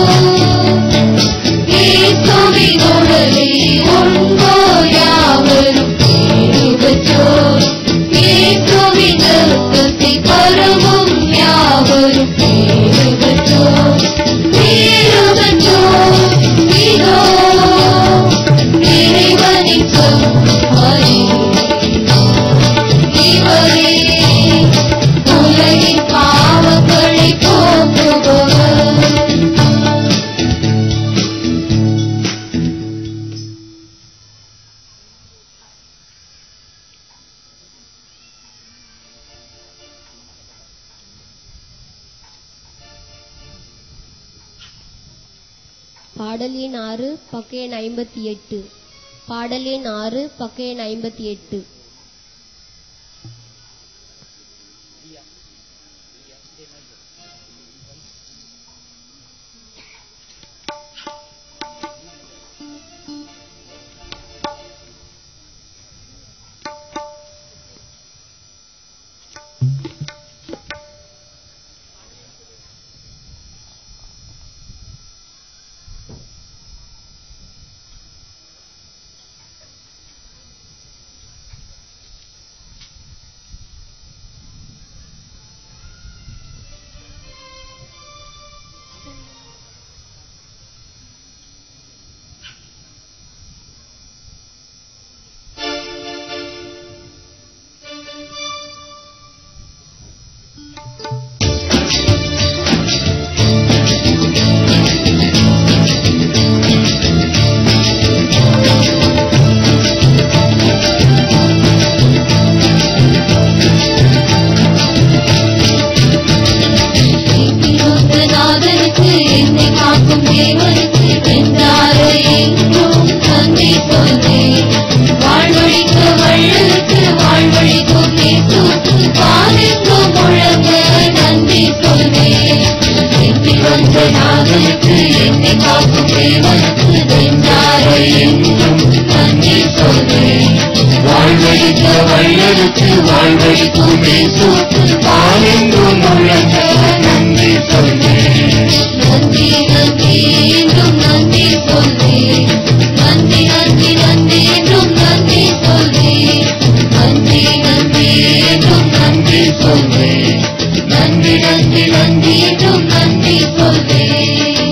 இயேசுவின் உடலை உண்போர் யாவரும் பேரு பெற்றோர் இயேசுவின் இரத்தத்தை பருகும் யாவரும் பேரு பெற்றோர் பேரு பெற்றோர் இதோ இறைவனின் செம்மறி இவரே உலகின் பாவங்களை போக்குபவர் பாடல் எண் ஆறு பக்க எண் ஐம்பத்தி எட்டு பாடல் எண் ஆறு பக்க எண் ஐம்பத்தி எட்டு நாதனுக்கு என்னை காக்கும் தேவனுக்கு நெஞ்சாரை என்றும் நன்றி சொல்வேன் வாழ்வழிக்க வள்ளலுக்கு வாழ்வழிக்கும் இயேசுவுக்கு வாழெங்கும் முழங்க நன்றி சொல்வேன் நன்றி நன்றி என்றும் நன்றி சொல்வேன் நன்றி நன்றி நன்றி என்றும் நன்றி சொல்வேன் நன்றி நன்றி என்றும் நன்றி சொல்வேன் நன்றி நன்றி நன்றி என்றும் நன்றி சொல்வேன்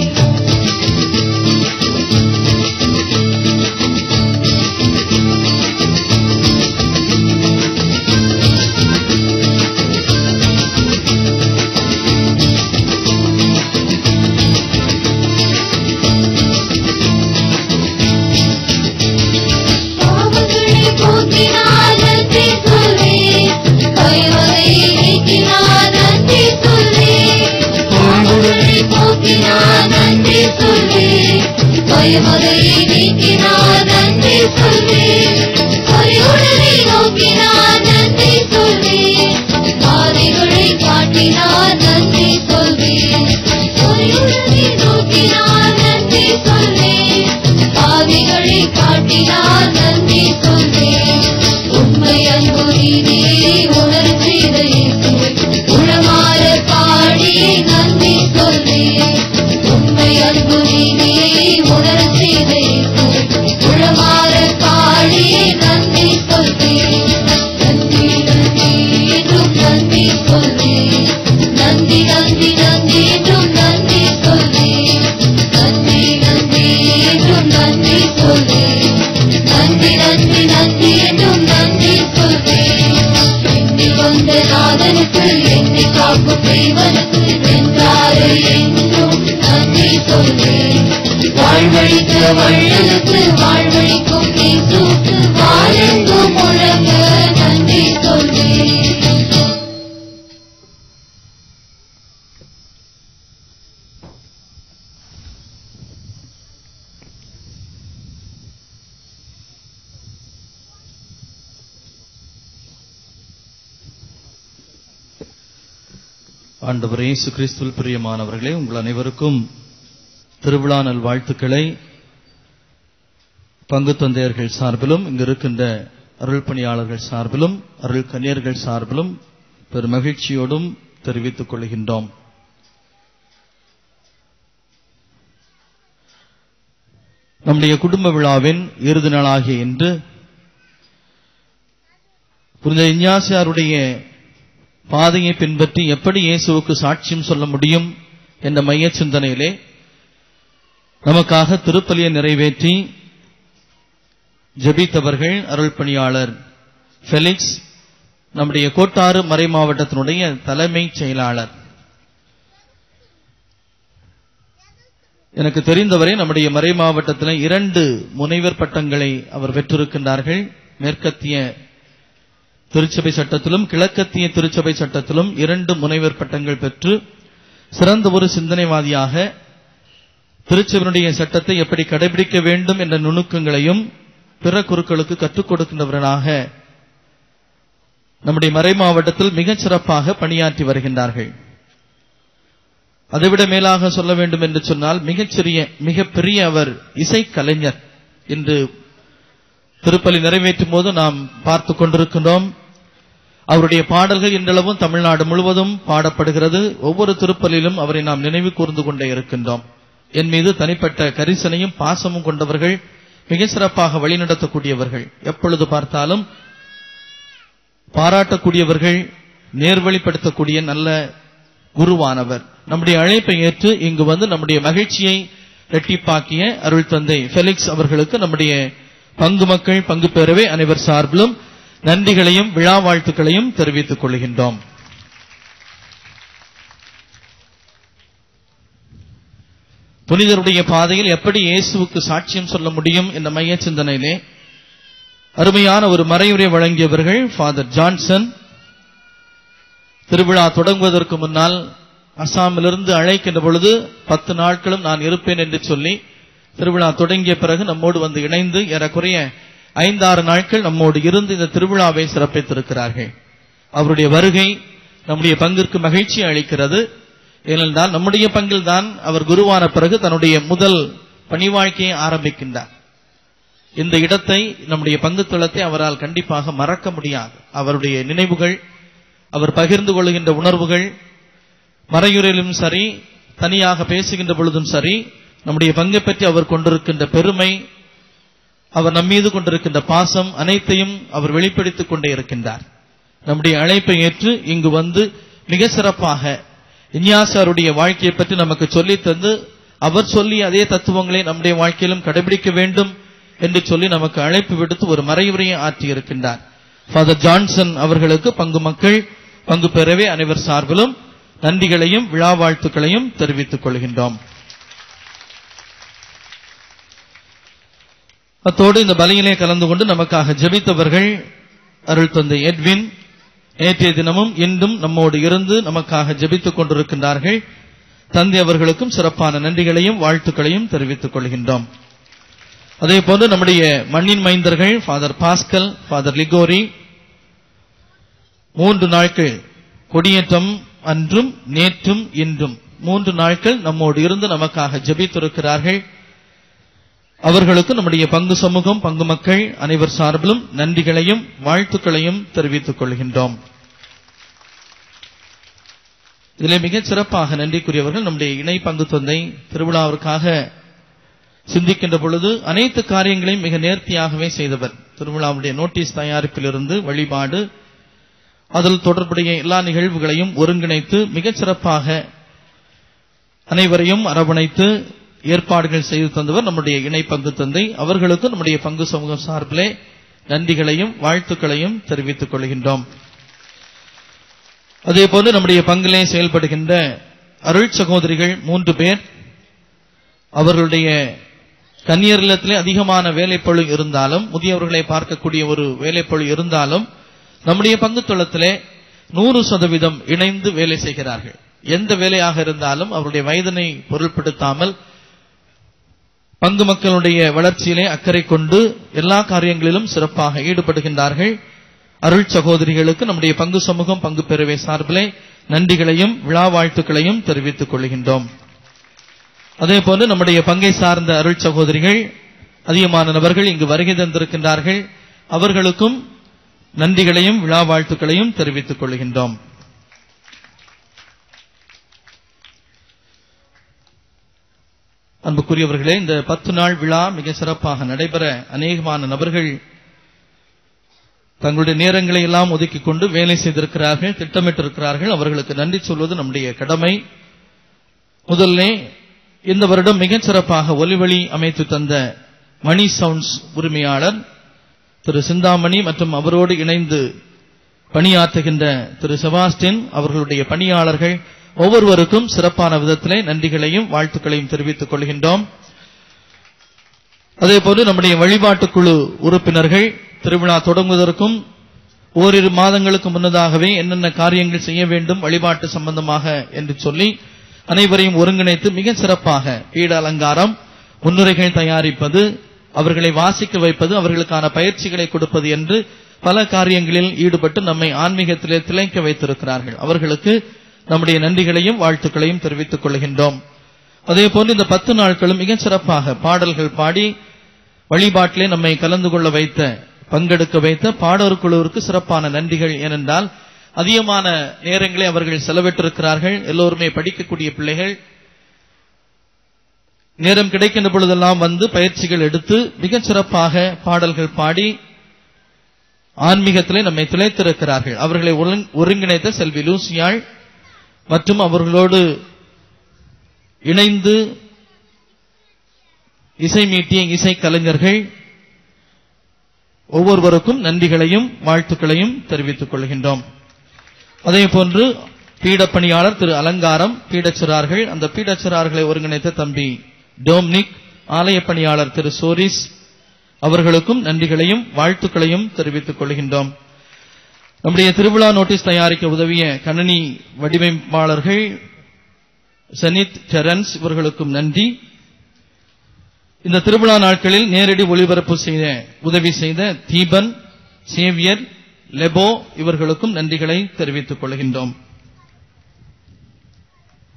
பாவங்களை போக்கினார் நன்றி சொல்வேன் பயவகையை நீக்கினார் நன்றி சொல்வேன் பாவங்களை போக்கினார் நன்றி சொல்வேன் பயவகையை நீக்கினார் நன்றி சொல்வேன் பரிவுடனை நோக்கினார் நன்றி சொல்வேன் பாதைகளை காட்டினார் நன்றி சொல்வேன் பரிவுடனை நோக்கினார் நன்றி சொல்வேன் பாதைகளை காட்டினார் நன்றி சொல்வேன் உண்மை அன்பு நீதியை உணர் செய்த இயேசுவை உளமாற பாடி நன்றி சொல்வேன் உண்மை அன்பு நீதியை உணர் செய்த இயேசுவை உளமாற பாடி நன்றி சொல்வேன் நன்றி நன்றி என்றும் நன்றி சொல்வேன் நன்றி நன்றி நன்றி என்றும் நன்றி சொல்வேன் நன்றி நன்றி என்றும் நன்றி சொல்வேன் நன்றி நன்றி நன்றி என்றும் நன்றி சொல்வேன் எண்ணி வந்த நாதனுக்கு எண்ணி காக்கும் தெய்வனுக்கு வென்றாரு என்றும் நன்றி சொல்வேன் வாழ்வழிக்க வள்ளலுக்கு வாழ்வழிக்கும் இயேசுவுக்கு வாழெங்கும் முழங்க நன்றி சொல்வேன் ஆண்டவர் இயேசு கிறிஸ்துவில் பிரியமானவர்களே உங்கள் அனைவருக்கும் திருவிழா நல் வாழ்த்துக்களை பங்கு தந்தையர்கள் சார்பிலும் இங்கு இருக்கின்ற அருள் பணியாளர்கள் சார்பிலும் அருள் கன்னியர்கள் சார்பிலும் பெரும் மகிழ்ச்சியோடும் தெரிவித்துக் கொள்கின்றோம் நம்முடைய குடும்ப விழாவின் இறுதி நாளாகிய இன்று புனித இஞ்ஞாசியாருடைய பாதையை பின்பற்றி எப்படி இயேசுவுக்கு சாட்சியம் சொல்ல முடியும் என்ற மைய சிந்தனையிலே நமக்காக திருப்பலியை நிறைவேற்றி ஜெபித்தவர்கள் அருள் பணியாளர் ஃபெலிக்ஸ் நம்முடைய கோட்டாறு மறை மாவட்டத்தினுடைய தலைமைச் செயலாளர் எனக்கு தெரிந்தவரை நம்முடைய மறை மாவட்டத்தில் இரண்டு முனைவர் பட்டங்களை அவர் பெற்றிருக்கின்றார்கள் மேற்கத்திய திருச்சபை சட்டத்திலும் கிழக்கத்திய திருச்சபை சட்டத்திலும் இரண்டு முனைவர் பட்டங்கள் பெற்று சிறந்த ஒரு சிந்தனைவாதியாக திருச்சபையினுடைய சட்டத்தை எப்படி கடைபிடிக்க வேண்டும் என்ற நுணுக்கங்களையும் பிற குருக்களுக்கு கற்றுக் கொடுக்கின்றவர்களாக நம்முடைய மறை மாவட்டத்தில் மிகச் சிறப்பாக பணியாற்றி வருகின்றார்கள் அதைவிட மேலாக சொல்ல வேண்டும் என்று சொன்னால் மிகச்சிறிய மிகப்பெரிய அவர் இசைக்கலைஞர் என்று திருப்பலி நிறைவேற்றும் போது நாம் பார்த்து கொண்டிருக்கின்றோம் அவருடைய பாடல்கள் இன்றளவும் தமிழ்நாடு முழுவதும் பாடப்படுகிறது ஒவ்வொரு திருப்பலிலும் அவரை நாம் நினைவு கூர்ந்து கொண்டே இருக்கின்றோம் என் மீது தனிப்பட்ட கரிசனையும் பாசமும் கொண்டவர்கள் மிக சிறப்பாக வழிநடத்தக்கூடியவர்கள் எப்பொழுது பார்த்தாலும் பாராட்டக்கூடியவர்கள் நேர்வழிப்படுத்தக்கூடிய நல்ல குருவானவர் நம்முடைய அழைப்பை ஏற்று இங்கு வந்து நம்முடைய மகிழ்ச்சியை இரட்டிப்பாக்கிய அருள் தந்தை ஃபெலிக்ஸ் அவர்களுக்கு நம்முடைய பங்கு மக்கள் பங்கு பெறவே அனைவர் சார்பிலும் நன்றிகளையும் விழா வாழ்த்துக்களையும் தெரிவித்துக் கொள்கின்றோம் புனிதருடைய பாதையில் எப்படி இயேசுவுக்கு சாட்சியம் சொல்ல முடியும் என்ற மைய சிந்தனையிலே அருமையான ஒரு மறையுரை வழங்கியவர்கள் ஃபாதர் ஜான்சன் திருவிழா தொடங்குவதற்கு முன்னால் அசாமிலிருந்து அழைக்கின்ற பொழுது பத்து நாட்களும் நான் இருப்பேன் என்று சொல்லி திருவிழா தொடங்கிய பிறகு நம்மோடு வந்து இணைந்து ஏறக்குறைய ஐந்தாறு நாட்கள் நம்மோடு இருந்து இந்த திருவிழாவை சிறப்பித்திருக்கிறார்கள் அவருடைய வருகை நம்முடைய பங்கிற்கு மகிழ்ச்சி அளிக்கிறது ஏனென்றால் நம்முடைய பங்கில் தான் அவர் குருவான பிறகு தன்னுடைய முதல் பணி வாழ்க்கையை ஆரம்பிக்கின்றார் இந்த இடத்தை நம்முடைய பங்குத்தளத்தை அவரால் கண்டிப்பாக மறக்க முடியாது அவருடைய நினைவுகள் அவர் பகிர்ந்து கொள்கின்ற உணர்வுகள் மறையுறையிலும் சரி தனியாக பேசுகின்ற பொழுதும் சரி நம்முடைய பங்கை பற்றி அவர் கொண்டிருக்கின்ற பெருமை அவர் நம்மீது கொண்டிருக்கின்ற பாசம் அனைத்தையும் அவர் வெளிப்படுத்திக் கொண்டே இருக்கின்றார் நம்முடைய அழைப்பை ஏற்று இங்கு வந்து மிக சிறப்பாக இன்யாசாருடைய வாழ்க்கையை பற்றி நமக்கு சொல்லித் தந்து அவர் சொல்லிய அதே தத்துவங்களை நம்முடைய வாழ்க்கையிலும் கடைபிடிக்க வேண்டும் என்று சொல்லி நமக்கு அழைப்பு விடுத்து ஒரு மறைவுரையை ஆற்றி இருக்கின்றார் ஃபாதர் ஜான்சன் அவர்களுக்கு பங்கு மக்கள் பங்கு பெறவே அனைவர் சார்பிலும் நன்றிகளையும் விழா வாழ்த்துக்களையும் தெரிவித்துக் கொள்கின்றோம் அத்தோடு இந்த பலியிலே கலந்து கொண்டு நமக்காக ஜெபித்தவர்கள் அருள் தந்தை எட்வின் நேற்றைய தினமும் இன்றும் நம்மோடு இருந்து நமக்காக ஜெபித்துக் கொண்டிருக்கின்றார்கள் தந்தை அவர்களுக்கும் சிறப்பான நன்றிகளையும் வாழ்த்துக்களையும் தெரிவித்துக் கொள்கின்றோம் அதே போன்று நம்முடைய மண்ணின் மைந்தர்கள் ஃபாதர் பாஸ்கல் ஃபாதர் லிகோரி மூன்று நாட்கள் கொடியேற்றம் அன்றும் நேற்றும் இன்றும் மூன்று நாட்கள் நம்மோடு இருந்து நமக்காக ஜெபித்திருக்கிறார்கள் அவர்களுக்கு நம்முடைய பங்கு சமூகம் பங்கு மக்கள் அனைவர் சார்பிலும் நன்றிகளையும் வாழ்த்துக்களையும் தெரிவித்துக் கொள்கின்றோம் இதிலே மிகச் சிறப்பாக நன்றிக்குரியவர்கள் நம்முடைய இணை பங்கு தொந்தை திருவிழாவிற்காக சிந்திக்கின்ற பொழுது அனைத்து காரியங்களையும் மிக நேர்த்தியாகவே செய்தவர் திருவிழாவுடைய நோட்டீஸ் தயாரிப்பிலிருந்து வழிபாடு அதில் தொடர்புடைய எல்லா நிகழ்வுகளையும் ஒருங்கிணைத்து மிகச் சிறப்பாக அனைவரையும் அரவணைத்து ஏற்பாடுகள் செய்து தந்தவர் நம்முடைய இணை பங்கு தந்தை அவர்களுக்கு நம்முடைய பங்கு சமூகம் சார்பிலே நன்றிகளையும் வாழ்த்துக்களையும் தெரிவித்துக் கொள்கின்றோம் அதே போன்று நம்முடைய பங்கிலே செயல்படுகின்ற அருள் சகோதரிகள் மூன்று பேர் அவர்களுடைய கன்னியர் இல்லத்திலே அதிகமான வேலைப்பழு இருந்தாலும் முதியவர்களை பார்க்கக்கூடிய ஒரு வேலைப்பழு இருந்தாலும் நம்முடைய பங்கு தொளத்திலே நூறு சதவீதம் இணைந்து வேலை செய்கிறார்கள் எந்த வேலையாக இருந்தாலும் அவருடைய வயதினை பொருள்படுத்தாமல் பங்கு மக்களுடைய வளர்ச்சியிலே அக்கறை கொண்டு எல்லா காரியங்களிலும் சிறப்பாக ஈடுபடுகின்றார்கள் அருள் சகோதரிகளுக்கு நம்முடைய பங்கு சமூகம் பங்கு பெறவே சார்பிலே நன்றிகளையும் விழா வாழ்த்துக்களையும் தெரிவித்துக் கொள்கின்றோம் அதே போன்று நம்முடைய பங்கை சார்ந்த அருள் சகோதரிகள் அதிகமான நபர்கள் இங்கு வருகை தந்திருக்கின்றார்கள் அவர்களுக்கும் நன்றிகளையும் விழா வாழ்த்துக்களையும் தெரிவித்துக் கொள்கின்றோம் அன்புக்குரியவர்களே இந்த பத்து நாள் விழா மிக சிறப்பாக நடைபெற அநேகமான நபர்கள் தங்களுடைய நேரங்களை எல்லாம் ஒதுக்கிக் கொண்டு வேலை செய்திருக்கிறார்கள் திட்டமிட்டிருக்கிறார்கள் அவர்களுக்கு நன்றி சொல்வது நம்முடைய கடமை முதல்ல இந்த வருடம் மிகச் சிறப்பாக ஒலிவழி அமைத்து தந்த மணி சவுண்ட்ஸ் உரிமையாளர் திரு சிந்தாமணி மற்றும் அவரோடு இணைந்து பணியாற்றுகின்ற திரு செபாஸ்டின் அவர்களுடைய பணியாளர்கள் ஒவ்வொருவருக்கும் சிறப்பான விதத்திலே நன்றிகளையும் வாழ்த்துக்களையும் தெரிவித்துக் கொள்கின்றோம் அதே போன்று நம்முடைய வழிபாட்டுக் குழு உறுப்பினர்கள் திருவிழா தொடங்குவதற்கும் ஓரிரு மாதங்களுக்கு முன்னதாகவே என்னென்ன காரியங்கள் செய்ய வேண்டும் வழிபாட்டு சம்பந்தமாக என்று சொல்லி அனைவரையும் ஒருங்கிணைத்து மிக சிறப்பாக பீட அலங்காரம் முன்னுரைகள் தயாரிப்பது அவர்களை வாசிக்க வைப்பது அவர்களுக்கான பயிற்சிகளை கொடுப்பது என்று பல காரியங்களில் ஈடுபட்டு நம்மை ஆன்மீகத்திலே திளைக்க வைத்திருக்கிறார்கள் அவர்களுக்கு நம்முடைய நன்றிகளையும் வாழ்த்துக்களையும் தெரிவித்துக் கொள்கின்றோம் அதே போன்று இந்த பத்து நாட்களும் மிகச் சிறப்பாக பாடல்கள் பாடி வழிபாட்டிலே நம்மை கலந்து கொள்ள வைத்த பங்கெடுக்க வைத்த பாடவர் குழுவிற்கு சிறப்பான நன்றிகள் ஏனென்றால் அதிகமான நேரங்களை அவர்கள் செலவிட்டிருக்கிறார்கள் எல்லோருமே படிக்கக்கூடிய பிள்ளைகள் நேரம் கிடைக்கின்ற பொழுதெல்லாம் வந்து பயிற்சிகள் எடுத்து மிகச் சிறப்பாக பாடல்கள் பாடி ஆன்மீகத்திலே நம்மை துளைத்திருக்கிறார்கள் அவர்களை ஒருங்- ஒருங்கிணைத்த செல்வி லூசியாள் மற்றும் அவர்களோடு இணைந்து இசை மீட்டிய இசை கலைஞர்கள் ஒவ்வொருவருக்கும் நன்றிகளையும் வாழ்த்துக்களையும் தெரிவித்துக் கொள்கின்றோம் அதே போன்று பீடப்பணியாளர் திரு அலங்காரம் பீடச்சிறார்கள் அந்த பீடச்சிறார்களை ஒருங்கிணைத்த தம்பி டோம்னிக் ஆலய பணியாளர் திரு சோரிஸ் அவர்களுக்கும் நன்றிகளையும் வாழ்த்துக்களையும் தெரிவித்துக் கொள்கின்றோம் நம்முடைய திருவிழா நோட்டீஸ் தயாரிக்க உதவிய கணனி வடிவமைப்பாளர்கள் சனித் டெரன்ஸ் இவர்களுக்கும் நன்றி இந்த திருவிழா நாட்களில் நேரடி ஒளிபரப்பு செய்த உதவி செய்த தீபன் சேவியர் லெபோ இவர்களுக்கும் நன்றிகளை தெரிவித்துக் கொள்கின்றோம்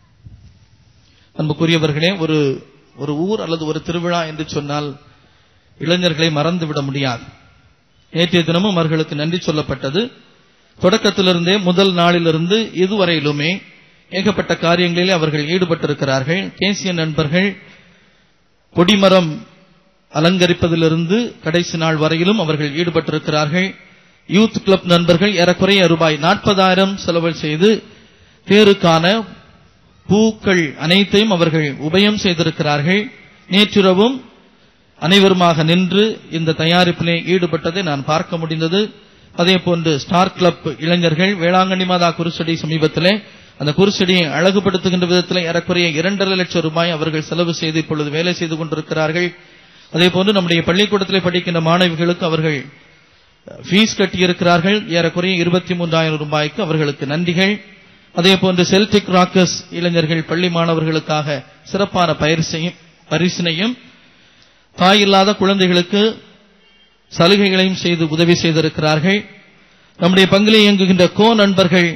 அன்புக்குரியவர்களே ஒரு ஒரு ஊர் அல்லது ஒரு திருவிழா என்று சொன்னால் இளைஞர்களை மறந்துவிட முடியாது நேற்றைய தினமும் அவர்களுக்கு நன்றி சொல்லப்பட்டது தொடக்கத்திலிருந்தே முதல் நாளிலிருந்து இதுவரையிலுமே ஏகப்பட்ட காரியங்களில் அவர்கள் ஈடுபட்டிருக்கிறார்கள் தேசிய நண்பர்கள் கொடிமரம் அலங்கரிப்பதிலிருந்து கடைசி நாள் வரையிலும் அவர்கள் ஈடுபட்டிருக்கிறார்கள் யூத் கிளப் நண்பர்கள் ஏறக்குறைய ரூபாய் நாற்பதாயிரம் செலவு செய்து தேருக்கான பூக்கள் அனைத்தையும் அவர்கள் உபயம் செய்திருக்கிறார்கள் நேற்றிரவும் அனைவருமாக நின்று இந்த தயாரிப்பிலே ஈடுபட்டதை நான் பார்க்க முடிந்தது அதே போன்று ஸ்டார் கிளப் இளைஞர்கள் வேளாங்கண்ணி மாதா குருசடி சமீபத்திலே அந்த குருசடியை அழகுபடுத்துகின்ற விதத்தில் ஏறக்குறைய இரண்டரை லட்சம் ரூபாய் அவர்கள் செலவு செய்து இப்பொழுது வேலை செய்து கொண்டிருக்கிறார்கள் அதே போன்று நம்முடைய பள்ளிக்கூடத்திலே படிக்கின்ற மாணவிகளுக்கு அவர்கள் ஃபீஸ் கட்டியிருக்கிறார்கள் ஏறக்குறைய இருபத்தி மூன்றாயிரம் ரூபாய்க்கு அவர்களுக்கு நன்றிகள் அதே போன்று செல்டிக் ராக்கர்ஸ் இளைஞர்கள் பள்ளி மாணவர்களுக்காக சிறப்பான பயிற்சியும் பரிசினையும் தாயில்லாத குழந்தைகளுக்கு சலுகைகளையும் செய்து உதவி செய்திருக்கிறார்கள் நம்முடைய பங்கிலே இயங்குகின்ற கோ நண்பர்கள்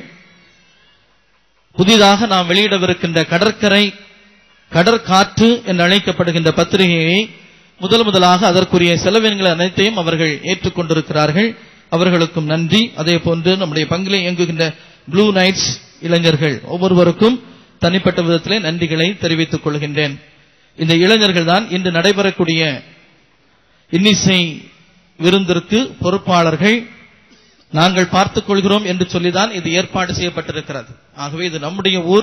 புதிதாக நாம் வெளியிடவிருக்கின்ற கடற்கரை கடற்காற்று என்று அழைக்கப்படுகின்ற பத்திரிகையை முதல் முதலாக அதற்குரிய செலவினங்கள் அனைத்தையும் அவர்கள் ஏற்றுக்கொண்டிருக்கிறார்கள் அவர்களுக்கும் நன்றி அதே போன்று நம்முடைய பங்கிலே இயங்குகின்ற ப்ளூ நைட்ஸ் இளைஞர்கள் ஒவ்வொருவருக்கும் தனிப்பட்ட விதத்திலே நன்றிகளை தெரிவித்துக் கொள்கின்றேன் இந்த இளைஞர்கள் தான் இன்று நடைபெறக்கூடிய இன்னிசை விருந்திற்கு பொறுப்பாளர்கள் நாங்கள் பார்த்துக் கொள்கிறோம் என்று சொல்லிதான் இது ஏற்பாடு செய்யப்பட்டிருக்கிறது ஆகவே இது நம்முடைய ஊர்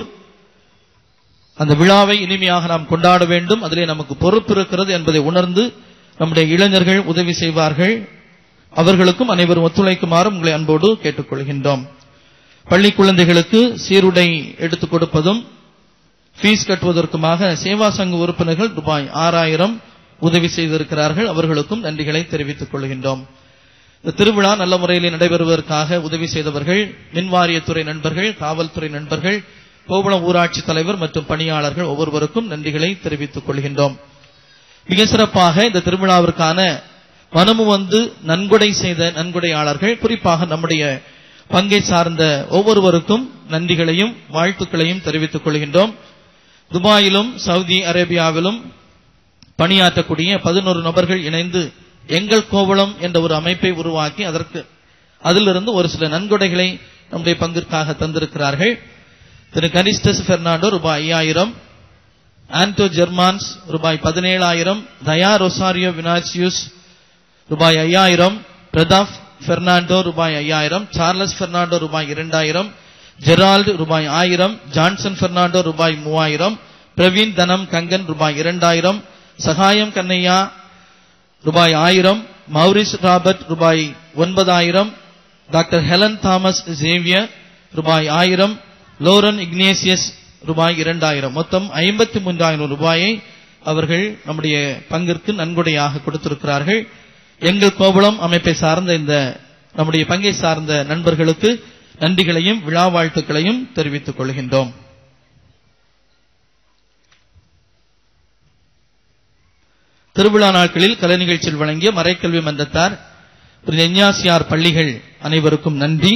அந்த விழாவை இனிமையாக நாம் கொண்டாட வேண்டும் அதிலே நமக்கு பொறுப்பு இருக்கிறது என்பதை உணர்ந்து நம்முடைய இளைஞர்கள் உதவி செய்வார்கள் அவர்களுக்கும் அனைவரும் ஒத்துழைக்குமாறு உங்களை அன்போடு கேட்டுக்கொள்கின்றோம் பள்ளி குழந்தைகளுக்கு சீருடை எடுத்துக் கொடுப்பதும் ஃபீஸ் கட்டுவதற்குமாக சேவா சங்க உறுப்பினர்கள் ரூபாய் ஆறாயிரம் உதவி செய்திருக்கிறார்கள் அவர்களுக்கும் நன்றிகளை தெரிவித்துக் கொள்கின்றோம் இந்த திருவிழா நல்ல முறையில் நடைபெறுவதற்காக உதவி செய்தவர்கள் மின்வாரியத்துறை நண்பர்கள் காவல்துறை நண்பர்கள் கோவளம் ஊராட்சி தலைவர் மற்றும் பணியாளர்கள் ஒவ்வொருவருக்கும் நன்றிகளை தெரிவித்துக் கொள்கின்றோம் மிக சிறப்பாக இந்த திருவிழாவிற்கான மனமு வந்து நன்கொடை செய்த நன்கொடையாளர்கள் குறிப்பாக நம்முடைய பங்கை சார்ந்த ஒவ்வொருவருக்கும் நன்றிகளையும் வாழ்த்துக்களையும் தெரிவித்துக் கொள்கின்றோம் துபாயிலும் சவுதி அரேபியாவிலும் பணியாற்றக்கூடிய பதினோரு நபர்கள் இணைந்து எங்கள் கோவளம் என்ற ஒரு அமைப்பை உருவாக்கி அதற்கு அதிலிருந்து ஒரு சில நன்கொடைகளை நம்முடைய பங்கிற்காக தந்திருக்கிறார்கள் திரு கனிஸ்டஸ் பெர்னாண்டோ ரூபாய் ஐயாயிரம் ஆண்டோ ஜெர்மான்ஸ் ரூபாய் பதினேழாயிரம் தயா ரொசாரியோ வினாசியூஸ் ரூபாய் ஐயாயிரம் பிரதாப் பெர்னாண்டோ ரூபாய் ஐயாயிரம் சார்லஸ் பெர்னாண்டோ ரூபாய் இரண்டாயிரம் ஜெரால்டு ரூபாய் ஆயிரம் ஜான்சன் பெர்னாண்டோ ரூபாய் மூவாயிரம் பிரவீன் தனம் கங்கன் ரூபாய் இரண்டாயிரம் சகாயம் கண்ணையா ரூபாய் ஆயிரம் மௌரிஸ் ராபர்ட் ரூபாய் ஒன்பதாயிரம் டாக்டர் ஹெலன் தாமஸ் ஜேவியர் ரூபாய் ஆயிரம் லோரன் இக்னேசியஸ் ரூபாய் இரண்டாயிரம் மொத்தம் ஐம்பத்தி மூன்றாயிரம் ரூபாயை அவர்கள் நம்முடைய பங்கிற்கு நன்கொடையாக கொடுத்திருக்கிறார்கள் எங்கள் கோவளம் அமைப்பை சார்ந்த இந்த நம்முடைய பங்கை சார்ந்த நண்பர்களுக்கு நன்றிகளையும் விழா வாழ்த்துக்களையும் தெரிவித்துக் கொள்கின்றோம் திருவிழா நாட்களில் கலை நிகழ்ச்சியில் வழங்கிய மறைக்கல்வி மன்றத்தார் என்யாசியார் பள்ளிகள் அனைவருக்கும் நன்றி